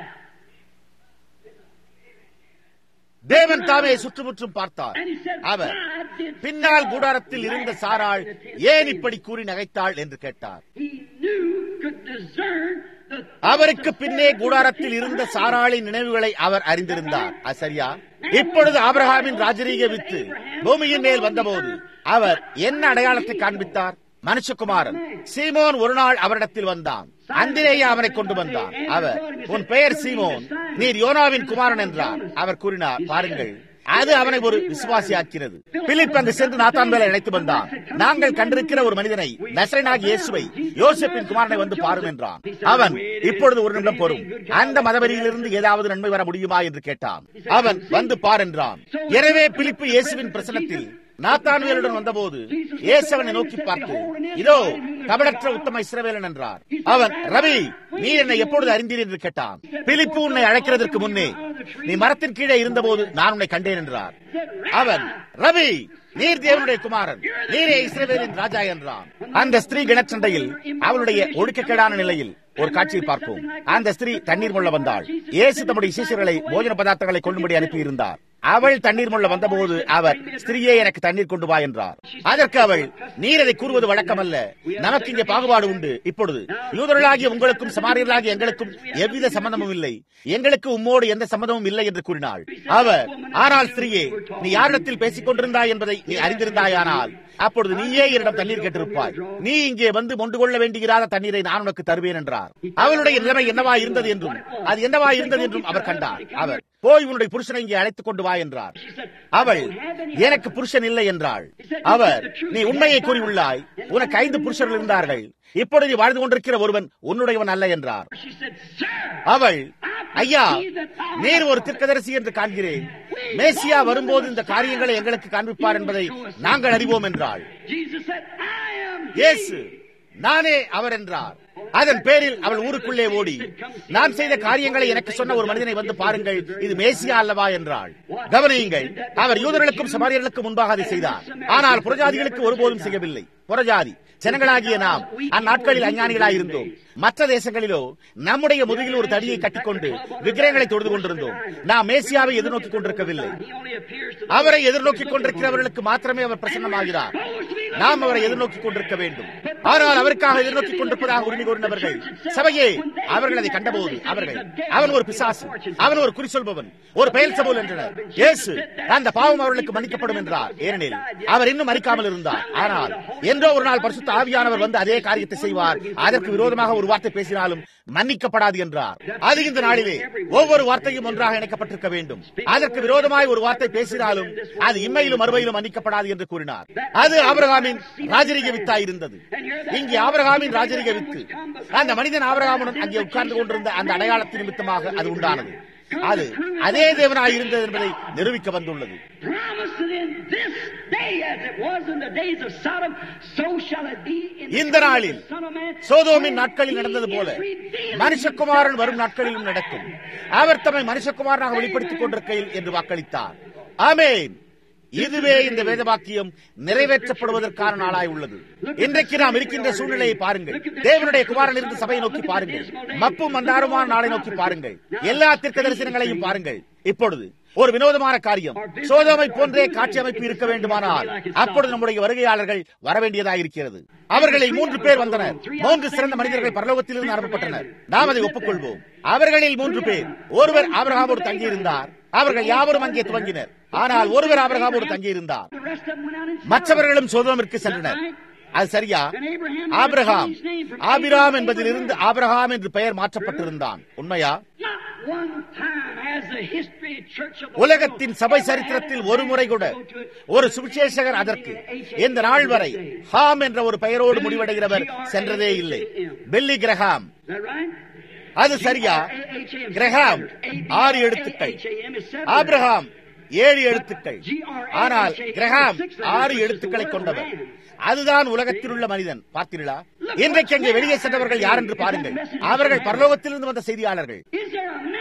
[SPEAKER 1] தேவன் தாமே சுற்றுமுற்றும் பார்த்தார்
[SPEAKER 2] And He said,
[SPEAKER 1] our
[SPEAKER 2] "Why did
[SPEAKER 1] பின்னால் கூடாரத்தில் இருந்த சாராள் ஏன் இப்படி கூறி நகைத்தாள் என்று கேட்டார்
[SPEAKER 2] He knew, could discern the
[SPEAKER 1] அவருக்கு பின்னே கூடாரத்தில் இருந்த சாராளின் நினைவுகளை அவர் அறிந்திருந்தார் அது சரியா இப்பொழுது ஆபிரகாமின் ராஜரீக வித்து பூமியின் மேல் வந்தபோது அவர் என்ன அடையாளத்தை காண்பித்தார் மனுஷகுமாரன் சீமோன் ஒரு நாள் அவரிடத்தில் வந்தான் அந்திரேயே அவனை கொண்டு வந்தான் அவர் உன் பெயர் சீமோன் நீர் யோனாவின் குமாரன் என்றார் அவர் கூறினார் பாருங்கள் அது அவனை ஒரு விசுவாசியாக்கிறது பிலிப் அங்கு சென்று நாத்தான் மேல அழைத்து வந்தான் நாங்கள் கண்டிருக்கிற ஒரு மனிதனை நசரனாகி இயேசுவை யோசேப்பின் குமாரனை வந்து பாரும் என்றான் அவன் இப்பொழுது ஒரு நிமிடம் பொறும் அந்த மதவெளியிலிருந்து ஏதாவது நன்மை வர முடியுமா என்று கேட்டான் அவன் வந்து பார் என்றான் எனவே பிலிப்பு இயேசுவின் பிரசனத்தில் நாத்தானுவேலுடன் வந்தபோது இயேசுவனை நோக்கி பார்த்து இதோ கபடற்ற உத்தம இஸ்ரவேலன் என்றார் அவன் ரவி நீ என்னை எப்பொழுது அறிந்தீர் என்று கேட்டான் பிலிப்பு உன்னை அழைக்கிறதற்கு முன்னே நீ மரத்தின் கீழே இருந்தபோது நான் உன்னை கண்டேன் என்றார் அவன் ரவி நீர் தேவனுடைய குமாரன் நீரே இஸ்ரவேலின் ராஜா என்றான் அந்த ஸ்திரீ கிணச்சண்டையில் அவளுடைய ஒழுக்கக்கேடான நிலையில் ஒரு காட்சியை பார்ப்போம் அந்த ஸ்திரீ தண்ணீர் முள்ள வந்தாள் இயேசு தம்முடைய சிஷியர்களை போஜன பதார்த்தங்களை கொள்ளும்படி அனுப்பியிருந்தார் அவள் தண்ணீர் முள்ள வந்தபோது அவர் ஸ்திரீயே எனக்கு தண்ணீர் கொண்டு வா என்றார் அதற்கு அவள் நீர் அதை கூறுவது வழக்கமல்ல நமக்கு இங்கே பாகுபாடு உண்டு இப்பொழுது யூதர்களாகிய உங்களுக்கும் சமாரியர்களாகிய எங்களுக்கும் எவ்வித சம்பந்தமும் இல்லை எங்களுக்கு உம்மோடு எந்த சம்மதமும் இல்லை என்று கூறினாள் அவர் ஆனால் ஸ்திரீயே நீ யாரிடத்தில் பேசிக் கொண்டிருந்தாய் என்பதை நீ அறிந்திருந்தாயானால் அப்பொழுது நீயே என்னிடம் தண்ணீர் கேட்டிருப்பாய் நீ இங்கே வந்து மொண்டு கொள்ள வேண்டியிராத தண்ணீரை நான் உனக்கு தருவேன் என்றார் அவளுடைய நிலைமை என்னவா இருந்தது என்றும் அது என்னவா இருந்தது என்றும் அவர் கண்டார் அவர் போய் உன்னுடைய புருஷனை இங்கே அழைத்துக் கொண்டு வா என்றார் அவள் எனக்கு புருஷன் இல்லை என்றாள் அவர் நீ உண்மையை கூறியுள்ளாய் உனக்கு ஐந்து புருஷர்கள் இருந்தார்கள் இப்பொழுது நீ வாழ்ந்து கொண்டிருக்கிற ஒருவன் உன்னுடையவன் அல்ல என்றார்
[SPEAKER 2] She said, Sir,
[SPEAKER 1] அவள் ஐயா நீர் ஒரு திருக்கதரிசி என்று காண்கிறேன் மேசியா வரும்போது இந்த காரியங்களை எங்களுக்கு காண்பிப்பார் என்பதை நாங்கள் அறிவோம் என்றாள்
[SPEAKER 2] Jesus said, I am he.
[SPEAKER 1] இயேசு நானே அவர் என்றார் அதன் பேரில் அவள் ஊருக்குள்ளே ஓடி நான் செய்த காரியங்களை எனக்கு சொன்ன ஒரு மனிதனை வந்து பாருங்கள் இது மேசியா அல்லவா என்றாள் கவனியுங்கள் அவர் யூதர்களுக்கும் சமாரியர்களுக்கும் முன்பாக அதை செய்தார் ஆனால் புறஜாதிகளுக்கு ஒருபோதும் செய்யவில்லை புறஜாதி ஜனங்களாகிய நாம் அந்நாட்களில் அஞ்ஞானிகளாய் இருந்தோம் மற்ற தேசங்களிலோ நம்முடைய முதுகில் ஒரு தடியை கட்டிக்கொண்டு விக்கிரகங்களை தொழுது கொண்டிருந்தோம் நாம் மேசியாவை எதிர்நோக்கிக் கொண்டிருக்கவில்லை
[SPEAKER 2] He only appears to
[SPEAKER 1] அவரை எதிர்நோக்கிக் கொண்டிருக்கிறவர்களுக்கு மாத்திரமே அவர் பிரசன்னமாகிறார் நாம் அவரை எதிர்நோக்கிக் கொண்டிருக்க வேண்டும் ஆனால் அவருக்காக எதிர்நோக்கிக் கொண்டிருப்பதாக உரிமை கூறினவர்கள் சபையே அவர்கள் அதை கண்டபோது அவர்கள் அவன் ஒரு பிசாசு அவன் ஒரு குறி சொல்பவன் ஒரு பெயல் சபோல் என்றனர் இயேசு அந்த பாவம் அவர்களுக்கு மன்னிக்கப்படும் என்றார் ஏனெனில் அவர் இன்னும் மறிக்காமல் இருந்தார் ஆனால் என்றோ ஒரு நாள் பரிசுத்த ஆவியானவர் வந்து அதே காரியத்தை செய்வார் அதற்கு விரோதமாக ஒரு வார்த்தை பேசினாலும் மன்னிக்கப்படாது என்றார் அது இந்த நாளிலே ஒவ்வொரு வார்த்தையும் ஒன்றாக இணைக்கப்பட்டிருக்க வேண்டும் அதற்கு விரோதமாய் ஒரு வார்த்தை பேசினாலும் அது இம்மையிலும் மறுமையிலும் மன்னிக்கப்படாது என்று கூறினார் அது ஆபிரகாமின் ராஜரிக வித்தாய் இருந்தது இங்கே ஆபிரகாமின் ராஜரிக வித்து அந்த மனிதன் ஆபிரகாமுடன் அங்கே உட்கார்ந்து கொண்டிருந்த அந்த அடையாளத்தின் நிமித்தமாக அது உண்டானது அது அதே தேவனாய் இருந்தது என்பதை நிரூபிக்க வந்துள்ளது
[SPEAKER 2] promised that in this day, as it was in the days of Sodom, so shall it be in the
[SPEAKER 1] இந்த
[SPEAKER 2] days of
[SPEAKER 1] நாளில்
[SPEAKER 2] the Son of Man.
[SPEAKER 1] சோதோமின் நாட்களில் நடந்தது போல மனுஷகுமாரன் வரும் நாட்களிலும் நடக்கும் அவர் தம்மை மனுஷகுமாரனாக வெளிப்படுத்திக் கொண்டிருக்கையில் என்று வாக்களித்தார் ஆமென் இதுவே இந்த வேதவாக்கியம் நிறைவேற்றப்படுவதற்கான நாளாய் உள்ளது இன்றைக்கு நாம் இருக்கின்ற சூழ்நிலையை பாருங்கள் தேவனுடைய குமாரன் இருந்து சபையை நோக்கி பாருங்கள் மப்பும் மந்தாருமான நாளை நோக்கி பாருங்கள் எல்லா தீர்க்க தரிசனங்களையும் பாருங்கள் இப்பொழுது ஒரு வினோதமான காரியம் சோதோமை போன்றே காட்சி அமைப்பு இருக்க வேண்டுமானால் அப்பொழுது நம்முடைய வருகையாளர்கள் வரவேண்டியதாக இருக்கிறது அவர்களில் மூன்று பேர் வந்தனர் மூன்று சிறந்த மனிதர்கள் பரலோகத்திலிருந்து அனுப்பப்பட்டனர் நாம் அதை ஒப்புக்கொள்வோம் அவர்களில் மூன்று பேர் ஒருவர் ஆபிரகாமோடு தங்கியிருந்தார் அவர்கள் யாவரும் அங்கே துவங்கினர் ஆனால் ஒருவர் ஆபிரகாமோடு தங்கியிருந்தார்
[SPEAKER 2] The rest of them went out and
[SPEAKER 1] மற்றவர்களும் சோதோமிற்கு சென்றனர் அது சரியா ஆபிரகாம் ஆபிராம் என்பதிலிருந்து ஆபிரகாம் என்று பெயர் மாற்றப்பட்டிருந்தான் உண்மையா
[SPEAKER 2] Not one time has the history of church of the
[SPEAKER 1] உலகத்தின் சபை சரித்திரத்தில் ஒரு முறை கூட ஒரு சுவிசேஷகர் அதற்கு இந்த நாள் வரை ஹாம் என்ற ஒரு பெயரோடு முடிவடைகிறவர் சென்றதே இல்லை Billy Graham
[SPEAKER 2] Is that right?
[SPEAKER 1] அது சரியா கிரஹாம் ஆறு எழுத்துக்கள் ஆபிரகாம் ஏழு எழுத்துக்கள் ஆனால் கிரஹாம் ஆறு எழுத்துக்களை கொண்டவர் அதுதான் உலகத்தில் உள்ள மனிதன் பார்த்தீர்களா இன்றைக்கு அங்கே வெளியே சென்றவர்கள் யார் என்று பாருங்கள் அவர்கள் பரலோகத்திலிருந்து வந்த செய்தியாளர்கள்
[SPEAKER 2] Is there a man on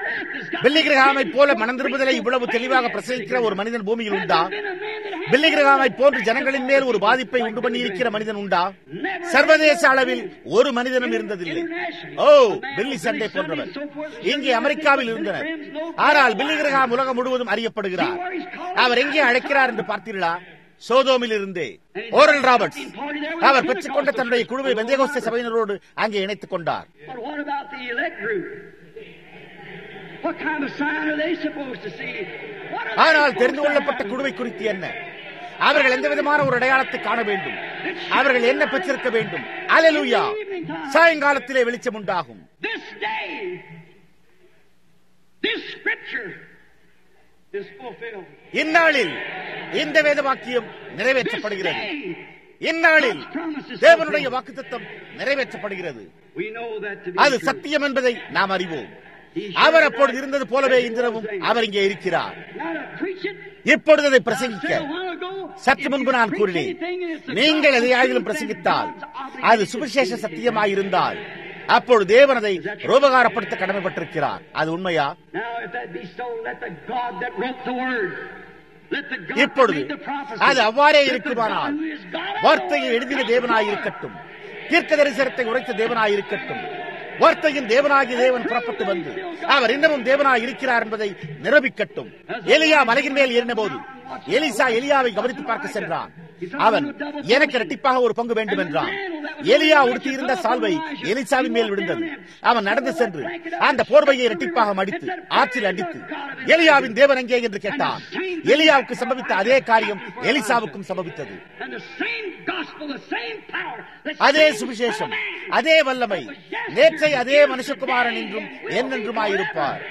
[SPEAKER 1] பில்லி கிரகாமை போல மனந்திரும்புதலை இவ்வளவு தெளிவாக பிரசங்கிக்கிற ஒரு மனிதன் பூமியில் உண்டா பில்லி கிரகாமை போன்று ஜனங்களின் மேல் ஒரு பாதிப்பை உண்டு பண்ணி இருக்கிற மனிதன் உண்டா சர்வதேச அளவில் ஒரு மனிதனும் இருந்ததில்லை ஓ பில்லி சண்டை போன்றவர் இங்கே அமெரிக்காவில் இருந்தனர் ஆனால் பில்லி கிரகாம் உலகம் முழுவதும் அறியப்படுகிறார் அவர் எங்கே அழைக்கிறார் என்று பார்த்தீர்களா சோதோமில் இருந்தே ஓரல் ராபர்ட்ஸ் அவர் பெற்றுக்கொண்ட தன்னுடைய குழுவை வெந்தேகோஸ்த சபையினரோடு அங்கே இணைத்துக் கொண்டார்
[SPEAKER 2] But what about the elect group? What kind of sign are they supposed to see? What are they
[SPEAKER 1] ஆனால்
[SPEAKER 2] supposed
[SPEAKER 1] தெரிந்து
[SPEAKER 2] to
[SPEAKER 1] கொள்ளப்பட்ட
[SPEAKER 2] have?
[SPEAKER 1] குழுவை குறித்து என்ன அவர்கள் எந்த விதமான ஒரு அடையாளத்தை காண வேண்டும் அவர்கள் என்ன பெற்றிருக்க வேண்டும் அலலுயா சாயங்காலத்திலே வெளிச்சம் உண்டாகும்
[SPEAKER 2] This day, this scripture is fulfilled.
[SPEAKER 1] இந்நாளில் இந்த வேத வாக்கியம்
[SPEAKER 2] This
[SPEAKER 1] நிறைவேற்றப்படுகிறது
[SPEAKER 2] day,
[SPEAKER 1] இந்நாளில் தேவனுடைய வாக்குத்தத்தம் நிறைவேற்றப்படுகிறது
[SPEAKER 2] we know that to be
[SPEAKER 1] அது
[SPEAKER 2] true.
[SPEAKER 1] சத்தியம் என்பதை நாம் அறிவோம் அவர் அப்பொழுது இருந்தது போலவே இந்திரவும் அவர் இங்கே இருக்கிறார்
[SPEAKER 2] Now to preach it,
[SPEAKER 1] இப்பொழுது அதை
[SPEAKER 2] I
[SPEAKER 1] பிரசங்கிக்க
[SPEAKER 2] said a while ago,
[SPEAKER 1] சற்று
[SPEAKER 2] if
[SPEAKER 1] முன்பு
[SPEAKER 2] you
[SPEAKER 1] நான்
[SPEAKER 2] preach
[SPEAKER 1] கூறினேன்
[SPEAKER 2] anything and it's the
[SPEAKER 1] நீங்கள்
[SPEAKER 2] gospel
[SPEAKER 1] எதையாகிலும்
[SPEAKER 2] truth,
[SPEAKER 1] பிரசங்கித்தால்
[SPEAKER 2] then God's
[SPEAKER 1] அது
[SPEAKER 2] obligated
[SPEAKER 1] சுவிசேஷ
[SPEAKER 2] to
[SPEAKER 1] சத்தியமாயிருந்தால் அப்பொழுது தேவன் அதை ரோபகாரப்படுத்த கடமைப்பட்டிருக்கிறார் அது உண்மையா
[SPEAKER 2] Now, if that be so, let the God that wrote the word, let the God that
[SPEAKER 1] இப்பொழுது
[SPEAKER 2] made the prophecy,
[SPEAKER 1] அது அவ்வாறே
[SPEAKER 2] let the
[SPEAKER 1] இருக்குமானால்
[SPEAKER 2] God who is God of
[SPEAKER 1] வார்த்தையை
[SPEAKER 2] the word,
[SPEAKER 1] எழுதின
[SPEAKER 2] God
[SPEAKER 1] தேவனாயிருக்கட்டும் தீர்க்க தரிசனத்தை உரைத்த தேவனாயிருக்கட்டும் வார்த்தையின் தேவனாகிய தேவன் புறப்பட்டு வந்து அவர் இன்னமும் தேவனாய் இருக்கிறார் என்பதை நிரூபிக்கட்டும் எலியா மலையின் மேல் ஏறினபோது எலிசா எலியாவை கவனித்து பார்க்க சென்றான் அவன் எனக்கு இரட்டிப்பாக ஒரு பங்கு வேண்டும் என்றான் எலியா உடுத்தியிருந்த சால்வை எலிசாவின் மேல் விழுந்தது அவன் நடந்து சென்று அந்த போர்வையை இரட்டிப்பாக மடித்து ஆற்றில் அடித்து எலியாவின் தேவன் எங்கே என்று கேட்டான் எலியாவுக்கு சம்பவித்த அதே காரியம் எலிசாவுக்கும் சம்பவித்தது
[SPEAKER 2] And the same gospel, the same power, the
[SPEAKER 1] அதே
[SPEAKER 2] same
[SPEAKER 1] சுவிசேஷம்
[SPEAKER 2] Son of Man,
[SPEAKER 1] அதே வல்லமை நேற்றை அதே மனுஷகுமாரன் என்றும் என்னென்றுமாயிருப்பார்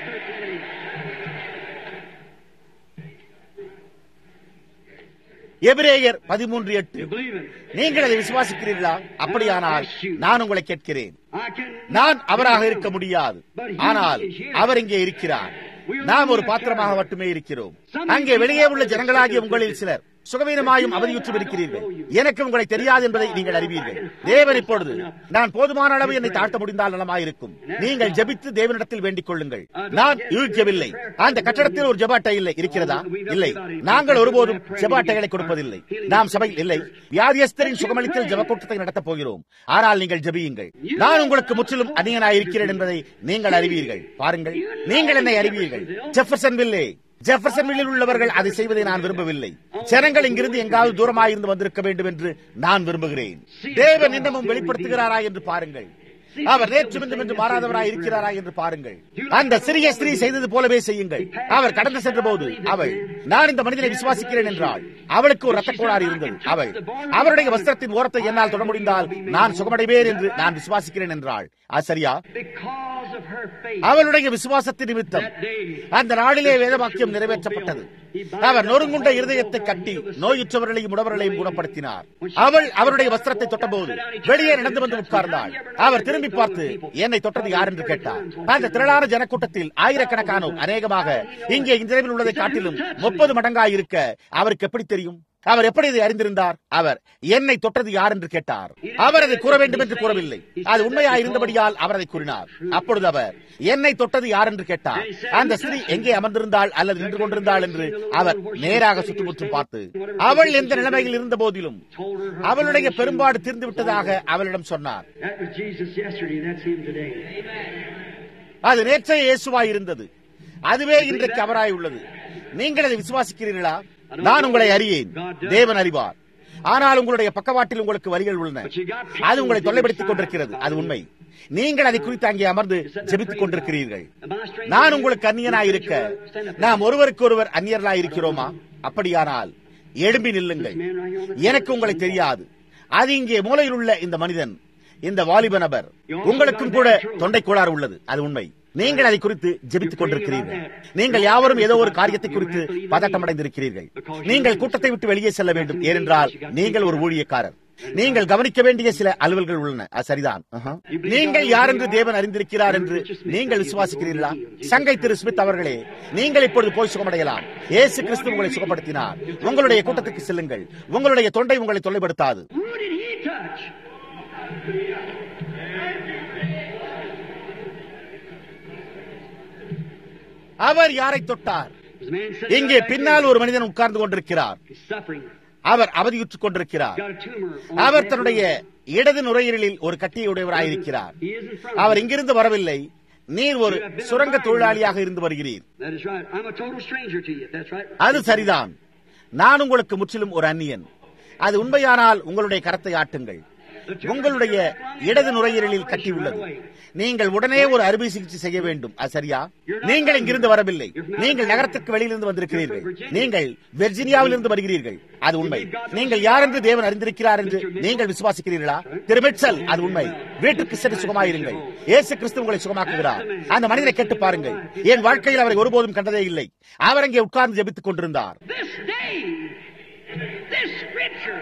[SPEAKER 1] எபிரேயர் பதிமூன்று எட்டு
[SPEAKER 2] You believe it?
[SPEAKER 1] நீங்கள் அதை விசுவாசிக்கிறீர்களா அப்படியானால் நான் உங்களை கேட்கிறேன்
[SPEAKER 2] I can.
[SPEAKER 1] நான் அவராக இருக்க முடியாது ஆனால் அவர் இங்கே இருக்கிறார் நாம் ஒரு பாத்திரமாக மட்டுமே இருக்கிறோம் அங்கே வெளியே உள்ள ஜனங்களாகிய உங்களில் சிலர் சுகவீனமாயும் அவதியுற்றும் இருக்கிறீர்கள் எனக்கு உங்களை தெரியாது என்பதை நீங்கள் அறிவீர்கள் தேவன் இப்பொழுது நான் போதுமான அளவு என்னை தாழ்த்த முடிந்தால் நலமாயிருக்கும் நீங்கள் ஜெபித்து தேவனிடத்தில் வேண்டிக் கொள்ளுங்கள் நான் யூகிக்கவில்லை அந்த கட்டடத்தில் ஒரு ஜெப அட்டை இல்லை இருக்கிறதா இல்லை நாங்கள் ஒருபோதும் ஜெப அட்டைகளை கொடுப்பதில்லை நாம் சபை இல்லை வியாதியஸ்தரின் சுகமளித்தல் ஜெப கூட்டத்தை நடத்தப் போகிறோம் ஆனால் நீங்கள் ஜெபியுங்கள் நான் உங்களுக்கு முற்றிலும் அந்நியனாய் இருக்கிறேன் என்பதை நீங்கள் அறிவீர்கள் பாருங்கள் நீங்கள் என்னை அறிவீர்கள் ஜெஃபர்சன் வில்லே ஜெஃபர்சன் வில்லில் உள்ளவர்கள் அதை செய்வதை நான் விரும்பவில்லை ஜனங்கள் இங்கிருந்து எங்காவது தூரமாயிருந்து வந்திருக்க வேண்டும் என்று நான் விரும்புகிறேன் தேவன் இன்னமும் வெளிப்படுத்துகிறாரா என்று பாருங்கள் அவர் நேற்று மின்றும் என்று மாறாதவராய் இருக்கிறாரா என்று பாருங்கள் அந்த சிறிய ஸ்திரீ செய்தது போலவே செய்யுங்கள் அவர் கடந்து சென்ற போது அவள் நான் இந்த மனிதனை விசுவாசிக்கிறேன் என்றாள் அவளுக்கு ஒரு ரத்த கோளாறு இருந்தது அவள் அவருடைய வஸ்திரத்தின் ஓரத்தை என்னால் தொட முடிந்தால் நான் சுகமடைவேன் என்று நான் விசுவாசிக்கிறேன் என்றாள் அது சரியா
[SPEAKER 2] Because of her faith.
[SPEAKER 1] அவளுடைய விசுவாசத்தின் நிமித்தம்
[SPEAKER 2] That day.
[SPEAKER 1] அந்த நாளிலே வேதவாக்கியம் நிறைவேற்றப்பட்டது அவர் நொறுங்குண்ட இருதயத்தை கட்டி நோயுற்றவர்களையும் உடவர்களையும் குணப்படுத்தினார் அவள் அவருடைய வஸ்திரத்தை தொட்டபோது வெளியே நடந்து வந்து உட்கார்ந்தாள் அவர் திரும்பி பார்த்து என்னை தொட்டது யார் என்று கேட்டார் அந்த திரளான ஜனக்கூட்டத்தில் ஆயிரக்கணக்கானோர் அநேகமாக இங்கே இந்த நிலையில் உள்ளதை காட்டிலும் முப்பது மடங்காய் இருக்க அவருக்கு எப்படி தெரியும் அவர் எப்படி இதை அறிந்திருந்தார் அவர் என்னை தொட்டது யார் என்று கேட்டார் அவர் அதை கூற வேண்டும் என்று கூறவில்லை அது உண்மையாய் இருந்தபடியால் அவர் அதை கூறினார் அப்பொழுது அவர் என்னை தொட்டது யார் என்று கேட்டார் அந்த ஸ்திரீ எங்கே அமர்ந்திருந்தாள் அல்லது நின்று கொண்டிருந்தாள் என்று அவர் நேராக சுற்றுமுற்றும் பார்த்து அவள் எந்த நிலைமையில் இருந்த போதிலும் அவளுடைய பெரும்பாடு தீர்ந்து விட்டதாக அவளிடம் சொன்னார்
[SPEAKER 2] That was Jesus yesterday. That's him today.
[SPEAKER 1] அது நேற்றைய இயேசுவாய் இருந்தது அதுவே இன்றைக்கு அவராய் உள்ளது நீங்கள் அதை விசுவாசிக்கிறீர்களா நான் உங்களை அறியேன் தேவன் அறிவார் ஆனால் உங்களுடைய பக்கவாட்டில் உங்களுக்கு வரிகள் உள்ளன அது உங்களை தொல்லைப்படுத்திக் கொண்டிருக்கிறது அது உண்மை நீங்கள் அதை குறித்து அங்கே அமர்ந்து ஜெபித்துக் கொண்டிருக்கிறீர்கள் நான் உங்களுக்கு அந்நியனாய் இருக்க நாம் ஒருவருக்கு ஒருவர் அந்நியர்களாய் இருக்கிறோமா அப்படியானால் எழும்பி நில்லுங்கள் எனக்கு உங்களை தெரியாது அது இங்கே மூலையில் உள்ள இந்த மனிதன் இந்த வாலிப நபர் உங்களுக்கும் கூட தொண்டை கோளாறு உள்ளது அது உண்மை நீங்கள் அதை குறித்து ஜெபித்துக் கொண்டிருக்கிறீர்கள் நீங்கள் யாவரும் ஏதோ ஒரு காரியத்தை குறித்து பதட்டமடைந்திருக்கிறீர்கள் நீங்கள் கூட்டத்தை விட்டு வெளியே செல்ல வேண்டும் ஏனென்றால் நீங்கள் ஒரு ஊழியக்காரர் நீங்கள் கவனிக்க வேண்டிய சில அலுவல்கள் உள்ளன அது சரிதான் ஆஹா. நீங்கள் யார் என்று தேவன் அறிந்திருக்கிறார் என்று நீங்கள் விசுவாசிக்கிறீர்களா சங்கை திரு ஸ்மித் அவர்களே நீங்கள் இப்பொழுது போய் சுகமடையலாம் இயேசு கிறிஸ்து உங்களை சுகப்படுத்தினார் உங்களுடைய கூட்டத்துக்கு செல்லுங்கள் உங்களுடைய தொண்டை உங்களை தொல்லைப்படுத்தாது
[SPEAKER 2] Who did he touch?
[SPEAKER 1] அவர் யாரை தொட்டார்
[SPEAKER 2] There's a man sitting
[SPEAKER 1] இங்கே
[SPEAKER 2] right back
[SPEAKER 1] பின்னால்
[SPEAKER 2] there.
[SPEAKER 1] ஒரு மனிதன் உட்கார்ந்து கொண்டிருக்கிறார்
[SPEAKER 2] He's suffering.
[SPEAKER 1] அவர் அவதியுற்றுக் கொண்டிருக்கிறார்
[SPEAKER 2] Got a tumor. on
[SPEAKER 1] our
[SPEAKER 2] his
[SPEAKER 1] தன்னுடைய
[SPEAKER 2] head.
[SPEAKER 1] இடது நுரையீரலில் ஒரு கட்டியை உடையவராயிருக்கிறார்
[SPEAKER 2] He isn't from
[SPEAKER 1] our
[SPEAKER 2] here.
[SPEAKER 1] இங்கிருந்து வரவில்லை நீர் ஒரு சுரங்க தொழிலாளியாக இருந்து வருகிறீர்
[SPEAKER 2] That is right. I'm a total stranger to you. That's right.
[SPEAKER 1] அது சரிதான் நான் உங்களுக்கு முற்றிலும் ஒரு அந்நியன் அது உண்மையானால் உங்களுடைய கரத்தை ஆட்டுங்கள் உங்களுடைய இடது நுரையீரலில் கட்டியுள்ளது நீங்கள் உடனே ஒரு அறுவை சிகிச்சை செய்ய வேண்டும் அது சரியா நீங்கள் இங்கிருந்து வரவில்லை நீங்கள் நகரத்திற்கு வெளியிலிருந்து வந்திருக்கிறீர்கள் நீங்கள் வெர்ஜினியாவிலிருந்து வருகிறீர்கள் அது உண்மை நீங்கள் யார் என்று தேவன் அறிந்திருக்கிறார் என்று நீங்கள் விசுவாசிக்கிறீர்களா திரு மிட்சல் அது உண்மை வீட்டுக்கு சென்று சுகமாயிருங்கள் இயேசு கிறிஸ்து உங்களை சுகமாக்குகிறார் அந்த மனிதனை கேட்டு பாருங்கள் என் வாழ்க்கையில் அவரை ஒருபோதும் கண்டதே இல்லை அவர் அங்கே உட்கார்ந்து ஜெபித்துக் கொண்டிருந்தார்
[SPEAKER 2] This day, this scripture.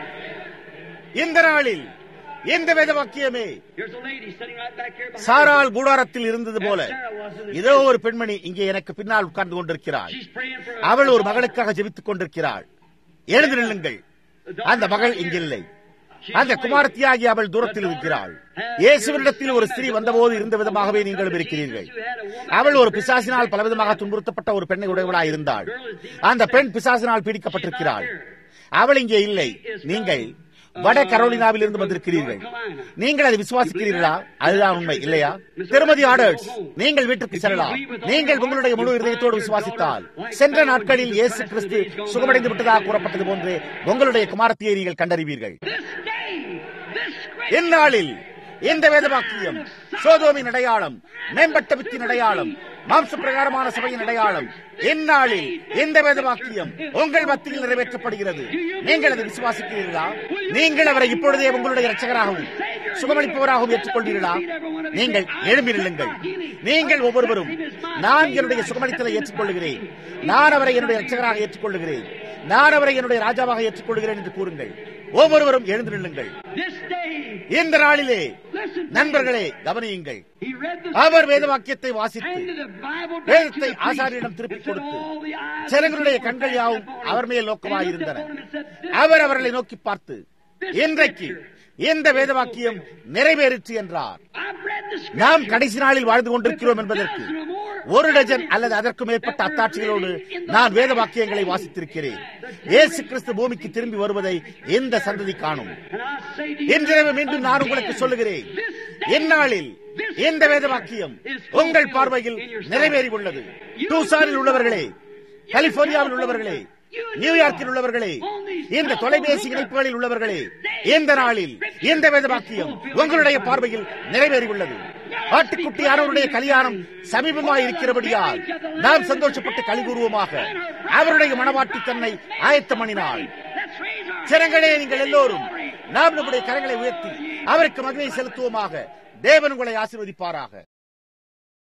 [SPEAKER 1] இந்த நாளில் இந்த வேத வாக்கியமே
[SPEAKER 2] Here's a lady sitting right back here behind
[SPEAKER 1] சாரால் கூடாரத்தில் இருந்தது போல இதோ ஒரு பெண்மணி இங்கே எனக்கு பின்னால் உட்கார்ந்து கொண்டிருக்கிறாள்
[SPEAKER 2] She's praying for
[SPEAKER 1] அவள் ஒரு மகளுக்காக ஜெபித்துக் கொண்டிருக்கிறாள் எழுந்து நில்லுங்கள் அந்த மகள் இங்கில்லை அந்த குமாரத்தியாகி அவள் தூரத்தில் இருக்கிறாள் இயேசுவனிடத்தில் ஒரு ஸ்திரீ வந்தபோது இருந்த விதமாகவே நீங்களும் இருக்கிறீர்கள் அவள் ஒரு பிசாசினால் பலவிதமாக துன்புறுத்தப்பட்ட ஒரு பெண்ணை உடையவளாய் இருந்தாள் அந்த பெண் பிசாசினால் பீடிக்கப்பட்டிருக்கிறாள் அவள் இங்கே இல்லை நீங்கள் வட கரோலினாவில் இருந்து வந்திருக்கிறீர்கள் நீங்கள் அதை விசுவாசிக்கிறீர்களா அதுதான் உண்மை இல்லையா திருமதி ஆர்டர்ஸ் நீங்கள் வீட்டுக்கு செல்லலாம் நீங்கள் உங்களுடைய முழு இதயத்தோடு விசுவாசித்தால் சென்ற நாட்களில் இயேசு கிறிஸ்து சுகமடைந்து விட்டதாக கூறப்பட்டது போன்று உங்களுடைய குமாரத்தியை நீங்கள் கண்டறிவீர்கள்
[SPEAKER 2] This day, this scripture.
[SPEAKER 1] இந்நாளில் இந்த வேத வாக்கியம் சோதோமின் அடையாளம் மேம்பட்ட வித்தின் அடையாளம் மாம்ச பிரகாரமான சபையின் அடையாளம் இந்நாளில் இந்த வேத வாக்கியம் உங்கள் மத்தியில் நிறைவேற்றப்படுகிறது நீங்கள் அதை விசுவாசிக்கிறீர்களா நீங்கள் அவரை இப்பொழுதே உங்களுடைய இரட்சகராகவும் சுகமளிப்பவராகவும் ஏற்றுக்கொள்வீர்களா நீங்கள் எழும்பி நில்லுங்கள் நீங்கள் ஒவ்வொருவரும் நான் என்னுடைய சுகமளித்தலை ஏற்றுக்கொள்கிறேன் நான் அவரை என்னுடைய இரட்சகராக ஏற்றுக்கொள்கிறேன் நான் அவரை என்னுடைய ராஜாவாக ஏற்றுக்கொள்கிறேன் என்று கூறுங்கள் ஒவ்வொருவரும் எழுந்து நில்லுங்கள்
[SPEAKER 2] This day,
[SPEAKER 1] இந்த நாளிலே
[SPEAKER 2] listen. to
[SPEAKER 1] நண்பர்களே கவனியுங்கள்
[SPEAKER 2] He read the
[SPEAKER 1] அவர் வேத வாக்கியத்தை வாசித்து
[SPEAKER 2] handed the Bible back to
[SPEAKER 1] வேதத்தை
[SPEAKER 2] the priest.
[SPEAKER 1] ஆசாரியனிடம் திருப்பி
[SPEAKER 2] It said
[SPEAKER 1] கொடுத்து
[SPEAKER 2] all the eyes
[SPEAKER 1] ஜனங்களுடைய
[SPEAKER 2] of the
[SPEAKER 1] கண்கள்
[SPEAKER 2] people
[SPEAKER 1] யாவும்
[SPEAKER 2] were fastened
[SPEAKER 1] அவர் மேல்
[SPEAKER 2] upon him.
[SPEAKER 1] நோக்கமாயிருந்தன
[SPEAKER 2] They looked upon him and said, "This
[SPEAKER 1] அவர் அவர்களை நோக்கி பார்த்து இன்றைக்கு இந்த வேத வாக்கியம் நிறைவேறிற்று என்றார்
[SPEAKER 2] I've read the scripture.
[SPEAKER 1] நாம் கடைசி நாளில் வாழ்ந்து கொண்டிருக்கிறோம் என்பதற்கு
[SPEAKER 2] Dozen or more
[SPEAKER 1] ஒரு டஜன் அல்லது அதற்கு மேற்பட்ட அத்தாட்சிகளோடு நான் வேத வாக்கியங்களை வாசித்திருக்கிறேன் இயேசு கிறிஸ்து பூமிக்கு திரும்பி வருவதை இந்த சந்ததி காணும்
[SPEAKER 2] And I say to you,
[SPEAKER 1] இன்றிரவு மீண்டும் நான் உங்களுக்கு சொல்லுகிறேன் இந்நாளில் இந்த வேத வாக்கியம் உங்கள் பார்வையில் நிறைவேறி உள்ளது டூசானில் உள்ளவர்களே கலிபோர்னியாவில் உள்ளவர்களே நியூயார்க்கில் உள்ளவர்களே இந்த தொலைபேசி இணைப்புகளில் உள்ளவர்களே இந்த நாளில் இந்த வேத வாக்கியம் உங்களுடைய பார்வையில் நிறைவேறி உள்ளது ஆட்டுக்குட்டி அவருடைய கல்யாணம் சமீபமாய் இருக்கிறபடியால் நாம் சந்தோஷப்பட்டு களி கூறுவோமாக அவருடைய மனவாட்டி தன்னை ஆயத்தம் பண்ணினாள்
[SPEAKER 2] let's raise our
[SPEAKER 1] ஜனங்களே நீங்கள் எல்லோரும் நாம் நம்முடைய கரங்களை உயர்த்தி அவருக்கு மகிமை செலுத்துவோமாக தேவன் உங்களை ஆசீர்வதிப்பாராக